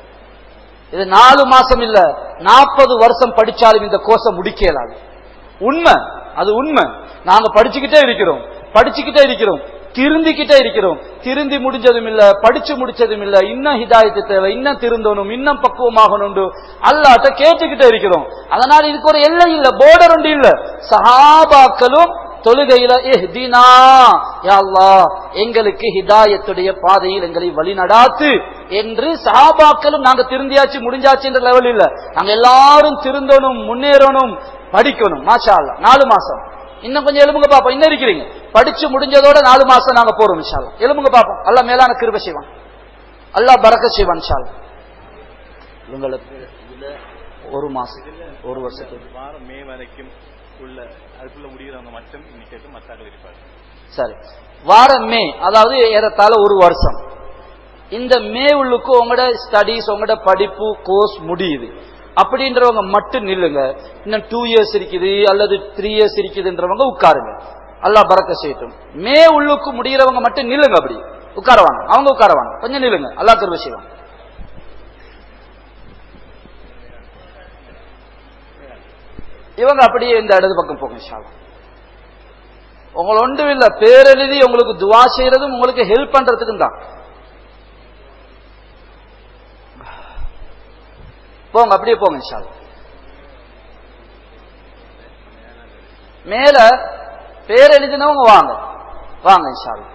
இது நாலு மாசம் இல்ல நாற்பது வருஷம் படிச்சாலும் இந்த கோர்ஸை முடிக்க இயலாது உண்மை அது உண்மை நாங்க படிச்சுக்கிட்டே இருக்கிறோம் படிச்சுக்கிட்டே இருக்கிறோம் திருந்திக்கிட்டே இருக்கிறோம் திருந்தி முடிஞ்சதும் இல்ல படிச்சு முடிச்சதும் இல்ல இன்னும் ஹிதாயத்து தேவை இன்னும் திருந்தணும் இன்னும் பக்குவமாகணும் அல்லாட்ட கேட்டுக்கிட்டே இருக்கிறோம் அதனால இதுக்கு ஒரு எல்லை இல்ல போர்டர் ஒன்று இல்ல சஹாபாக்களும் தொழுகையில இஹ்தினா யா அல்லாஹ் எங்களுக்கு ஹிதாயத்துடைய பாதையில் எங்களை வழிநடாத்து என்று சஹாபாக்களும் நாங்க திருந்தியாச்சு முடிஞ்சாச்சு என்ற லெவல் இல்ல நாங்க எல்லாரும் திருந்தணும் முன்னேறணும் படிக்கணும் மாஷா அல்லாஹ் நாலு மாசம் இன்னும் கொஞ்சம் எலும்புங்க பாப்போம் இன்னும் இருக்கிறீங்க படிச்சு முடிஞ்சதோட நாலு மாசம் நாங்க போறோம் இன்ஷா அல்லாஹ் எலும்புங்க பாப்போம் அல்லாஹ் மேலான கிருபை செய்வான் அல்லாஹ் பறக்க செய்வான் இன்ஷா அல்லாஹ் இவங்களுக்கு இதுல ஒரு மாசம் ஒரு வருஷத்துக்கு வாரம் மே வரைக்கும் உள்ள அதுக்குள்ள முடிகிறவங்க மட்டும் இன்னைக்கு மத்தாக்கள் இருப்பாரு சரி வாரம் மே அதாவது ஏறத்தாழ ஒரு வருஷம் இந்த மே உள்ளுக்கு உங்களோட ஸ்டடீஸ் உங்களோட படிப்பு கோர்ஸ் முடியுது அப்படின்றவங்க மட்டும் நில்லுங்க இன்னும் டூ இயர்ஸ் இருக்குது அல்லது த்ரீ இயர்ஸ் இருக்குதுன்றவங்க உட்காருங்க அல்லாஹ் பறக்க செய்யட்டும் மே உள்ளுக்கு முடியறவங்க மட்டும் நில்லுங்க அப்படி உட்காரவாங்க அவங்க உட்காரவாங்க கொஞ்சம் நில்லுங்க அல்லாஹ் கருவ செய்வாங்க இவங்க அப்படியே இந்த இடது பக்கம் போங்க இன்ஷா அல்லாஹ். உங்களை ஒன்றும் இல்ல பேரெழுதி உங்களுக்கு துவா செய்யறதும் உங்களுக்கு ஹெல்ப் பண்றதுக்கும் தான் போங்க அப்படியே போங்க இன்ஷா அல்லாஹ். மேல பேர் எழுதினவங்க வாங்க வாங்க இன்ஷா அல்லாஹ்.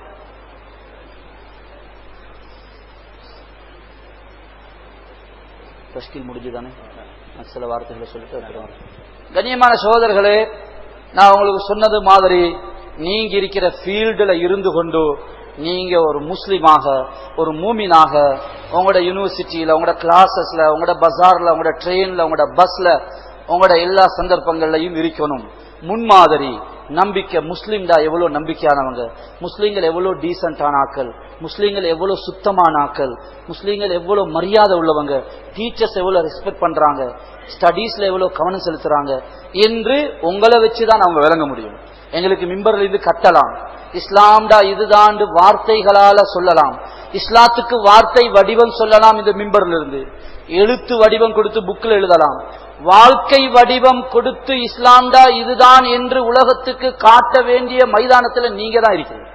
தஷ்கில் முடிஞ்சுதானே நான் சில வார்த்தைகளை சொல்லிட்டு அப்புறம் கண்ணியமான சகோதரர்களே நான் உங்களுக்கு சொன்னது மாதிரி நீங்க இருக்கிற ஃபீல்டுல இருந்து கொண்டு நீங்க ஒரு முஸ்லிமாக ஒரு மூமினாக உங்களோட யூனிவர்சிட்டியில உங்களோட கிளாஸஸ்ல உங்களோட பஜார்ல உங்களோட ட்ரெயின்ல உங்களோட பஸ்ல உங்களோட எல்லா சந்தர்ப்பங்கள்லையும் இருக்கணும் முன்மாதிரி நம்பிக்கை முஸ்லீம்டா எவ்வளவு நம்பிக்கையானவங்க முஸ்லீம்கள் எவ்வளவு டீசென்டான ஆக்கள் முஸ்லீம்கள் எவ்வளவு சுத்தமான ஆக்கள் முஸ்லீம்கள் எவ்வளவு மரியாதை உள்ளவங்க டீச்சர்ஸ் எவ்வளவு ரெஸ்பெக்ட் பண்றாங்க ஸ்டடீஸ்ல எவ்வளவு கவனம் செலுத்துறாங்க என்று உங்களை வச்சுதான் அவங்க விளங்க முடியும் எங்களுக்கு மிம்பர்ல இருந்து கட்டலாம் இஸ்லாம்டா இதுதான் வார்த்தைகளால சொல்லலாம் இஸ்லாத்துக்கு வார்த்தை வடிவம் சொல்லலாம் இந்த மிம்பர்ல இருந்து எழுத்து வடிவம் கொடுத்து புக்கில் எழுதலாம் வாழ்க்கை வடிவம் கொடுத்து இஸ்லாம்டா இதுதான் என்று உலகத்துக்கு காட்ட வேண்டிய மைதானத்துல நீங்க தான் இருக்கீங்க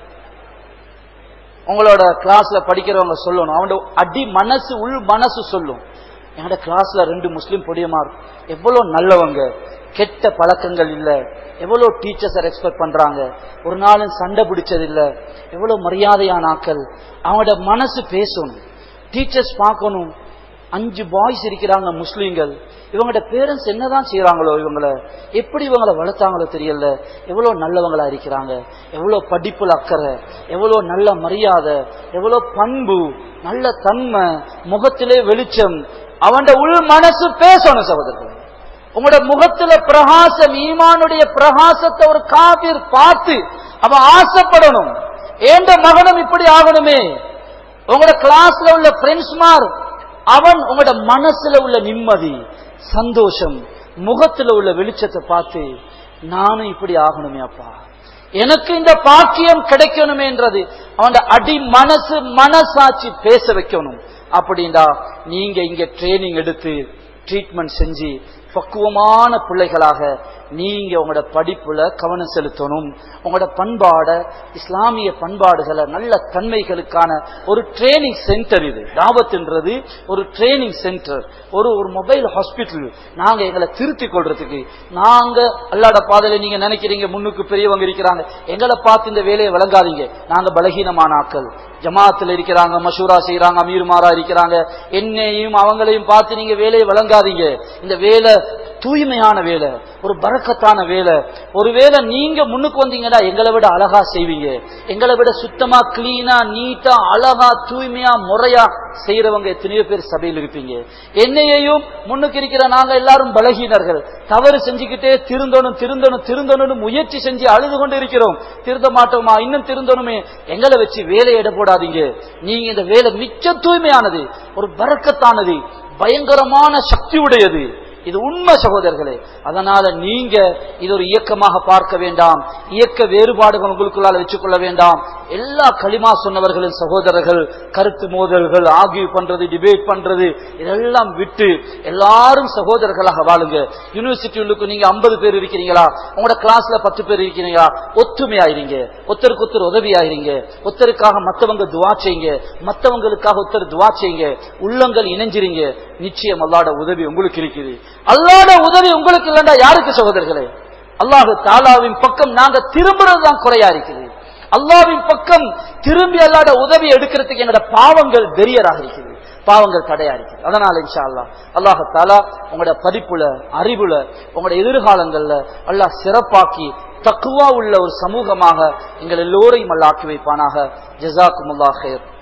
உங்களோட கிளாஸ்ல படிக்கிறவங்க சொல்லணும் அவனோட அடி மனசு உள் மனசு சொல்லும் என்னோட கிளாஸ்ல ரெண்டு முஸ்லீம் பொடியமார் எவ்வளவு நல்லவங்க கெட்ட பழக்கங்கள் இல்ல எவ்வளவு டீச்சர்ஸை ரெஸ்பெக்ட் பண்றாங்க ஒரு நாளும் சண்டை பிடிச்சது இல்ல எவ்வளவு மரியாதையான ஆக்கள் அவங்களோட மனசு பேசணும் டீச்சர்ஸ் பார்க்கணும் அஞ்சு பாய்ஸ் இருக்கிறாங்க முஸ்லீம்கள் இவங்களோட பேரண்ட்ஸ் என்னதான் செய்யறாங்களோ இவங்களை எப்படி இவங்களை வளர்த்தாங்களோ தெரியல எவ்வளவு நல்லவங்களா இருக்கிறாங்க எவ்வளவு படிப்புல அக்கறை எவ்வளவு நல்ல மரியாதை எவ்வளவு பண்பு நல்ல தன்மை முகத்திலே வெளிச்சம் அவன் உள் மனசு பேசணும் சகோதரர்கள் உங்களோட முகத்துல பிரகாசம் ஈமானுடைய பிரகாசத்தை ஒரு காபிர் பார்த்து அவன் ஆசைப்படணும் ஏண்ட மகனும் இப்படி ஆகணுமே உங்களோட கிளாஸ்ல உள்ள பிரெண்ட்ஸ்மார் அவன் உங்களோட மனசுல உள்ள நிம்மதி சந்தோஷம் முகத்துல உள்ள வெளிச்சத்தை பார்த்து நானும் இப்படி ஆகணுமே அப்பா எனக்கு இந்த பாக்கியம் கிடைக்கணுமே என்றது அவன் அடி மனசு மனசாட்சி பேச வைக்கணும் அப்படின்டா நீங்க இங்க ட்ரைனிங் எடுத்து ட்ரீட்மெண்ட் செஞ்சு பக்குவமான பிள்ளைகளாக நீங்க உங்களோட படிப்புல கவனம் செலுத்தணும் உங்களோட பண்பாட இஸ்லாமிய பண்பாடுகளை நல்ல தன்மைகளுக்கான ஒரு ட்ரைனிங் சென்டர் இது தாவத்ன்றது ஒரு ட்ரைனிங் சென்டர் ஒரு ஒரு மொபைல் ஹாஸ்பிட்டல் நாங்க எங்களை திருத்தி கொள்றதுக்கு நாங்க அல்லாட பாதையில நீங்க நினைக்கிறீங்க முன்னுக்கு பெரியவங்க இருக்கிறாங்க எங்களை பார்த்து இந்த வேலையை வழங்காதீங்க நாங்க பலகீனமான ஆக்கள் ஜமாத்துல இருக்கிறாங்க மஷூரா செய்யறாங்க அமீர்மாரா இருக்கிறாங்க என்னையும் அவங்களையும் பார்த்து நீங்க வேலையை வழங்காதீங்க இந்த வேலை தூய்மையான வேலை ஒரு பறக்கத்தான வேலை ஒரு வேலை நீங்க முன்னுக்கு வந்தீங்கன்னா எங்களை விட அழகா செய்வீங்க எங்களை விட சுத்தமா கிளீனா நீட்டா அழகா தூய்மையா முறையா செய்யறவங்க எத்தனையோ பேர் சபையில் இருப்பீங்க என்னையையும் முன்னுக்கு இருக்கிற நாங்க எல்லாரும் பலகீனர்கள் தவறு செஞ்சுக்கிட்டே திருந்தணும் திருந்தணும் திருந்தணும் முயற்சி செஞ்சு அழுது கொண்டு இருக்கிறோம் திருந்த மாட்டோமா இன்னும் திருந்தணுமே எங்களை வச்சு வேலை எடை போடாதீங்க நீங்க இந்த வேலை மிச்ச தூய்மையானது ஒரு பறக்கத்தானது பயங்கரமான சக்தி உடையது இது உண்மை சகோதரர்களே அதனால நீங்க இது ஒரு இயக்கமாக பார்க்க வேண்டாம் இயக்க வேறுபாடுகள் உங்களுக்குள்ளால வச்சுக்கொள்ள வேண்டாம் எல்லா களிமா சொன்னவர்களின் சகோதரர்கள் கருத்து மோதல்கள் ஆகிய பண்றது டிபேட் பண்றது இதெல்லாம் விட்டு எல்லாரும் சகோதரர்களாக வாழுங்க யூனிவர்சிட்டிகளுக்கு நீங்க ஐம்பது பேர் இருக்கிறீங்களா உங்களோட கிளாஸ்ல பத்து பேர் இருக்கிறீங்களா ஒத்துமையாயிருங்க ஒருத்தருக்கு ஒருத்தர் உதவியாயிருங்க ஒருத்தருக்காக மத்தவங்க துவா செய்யுங்க மத்தவங்களுக்காக ஒருத்தர் துவா செய்யுங்க உள்ளங்கள் இணைஞ்சிருங்க நிச்சயம் அல்லாட உதவி உங்களுக்கு இருக்குது அல்லாட உதவி உங்களுக்கு இல்லைன்னா யாருக்கு சகோதரர்களே அல்லாஹு தாலாவின் பக்கம் நாங்க திரும்புறது தான் குறையா இருக்குது அல்லாவின் பக்கம் திரும்பி அல்லாட உதவி எடுக்கிறதுக்கு எங்களோட பாவங்கள் வெறியராக இருக்குது பாவங்கள் தடையா இருக்குது அதனால இன்ஷா அல்லா அல்லாஹு தாலா உங்களோட படிப்புல அறிவுல உங்களோட எதிர்காலங்கள்ல அல்லாஹ் சிறப்பாக்கி தக்குவா உள்ள ஒரு சமூகமாக எங்கள் எல்லோரையும் அல்லாக்கி வைப்பானாக ஜசாக்குமுல்லா ஹேர்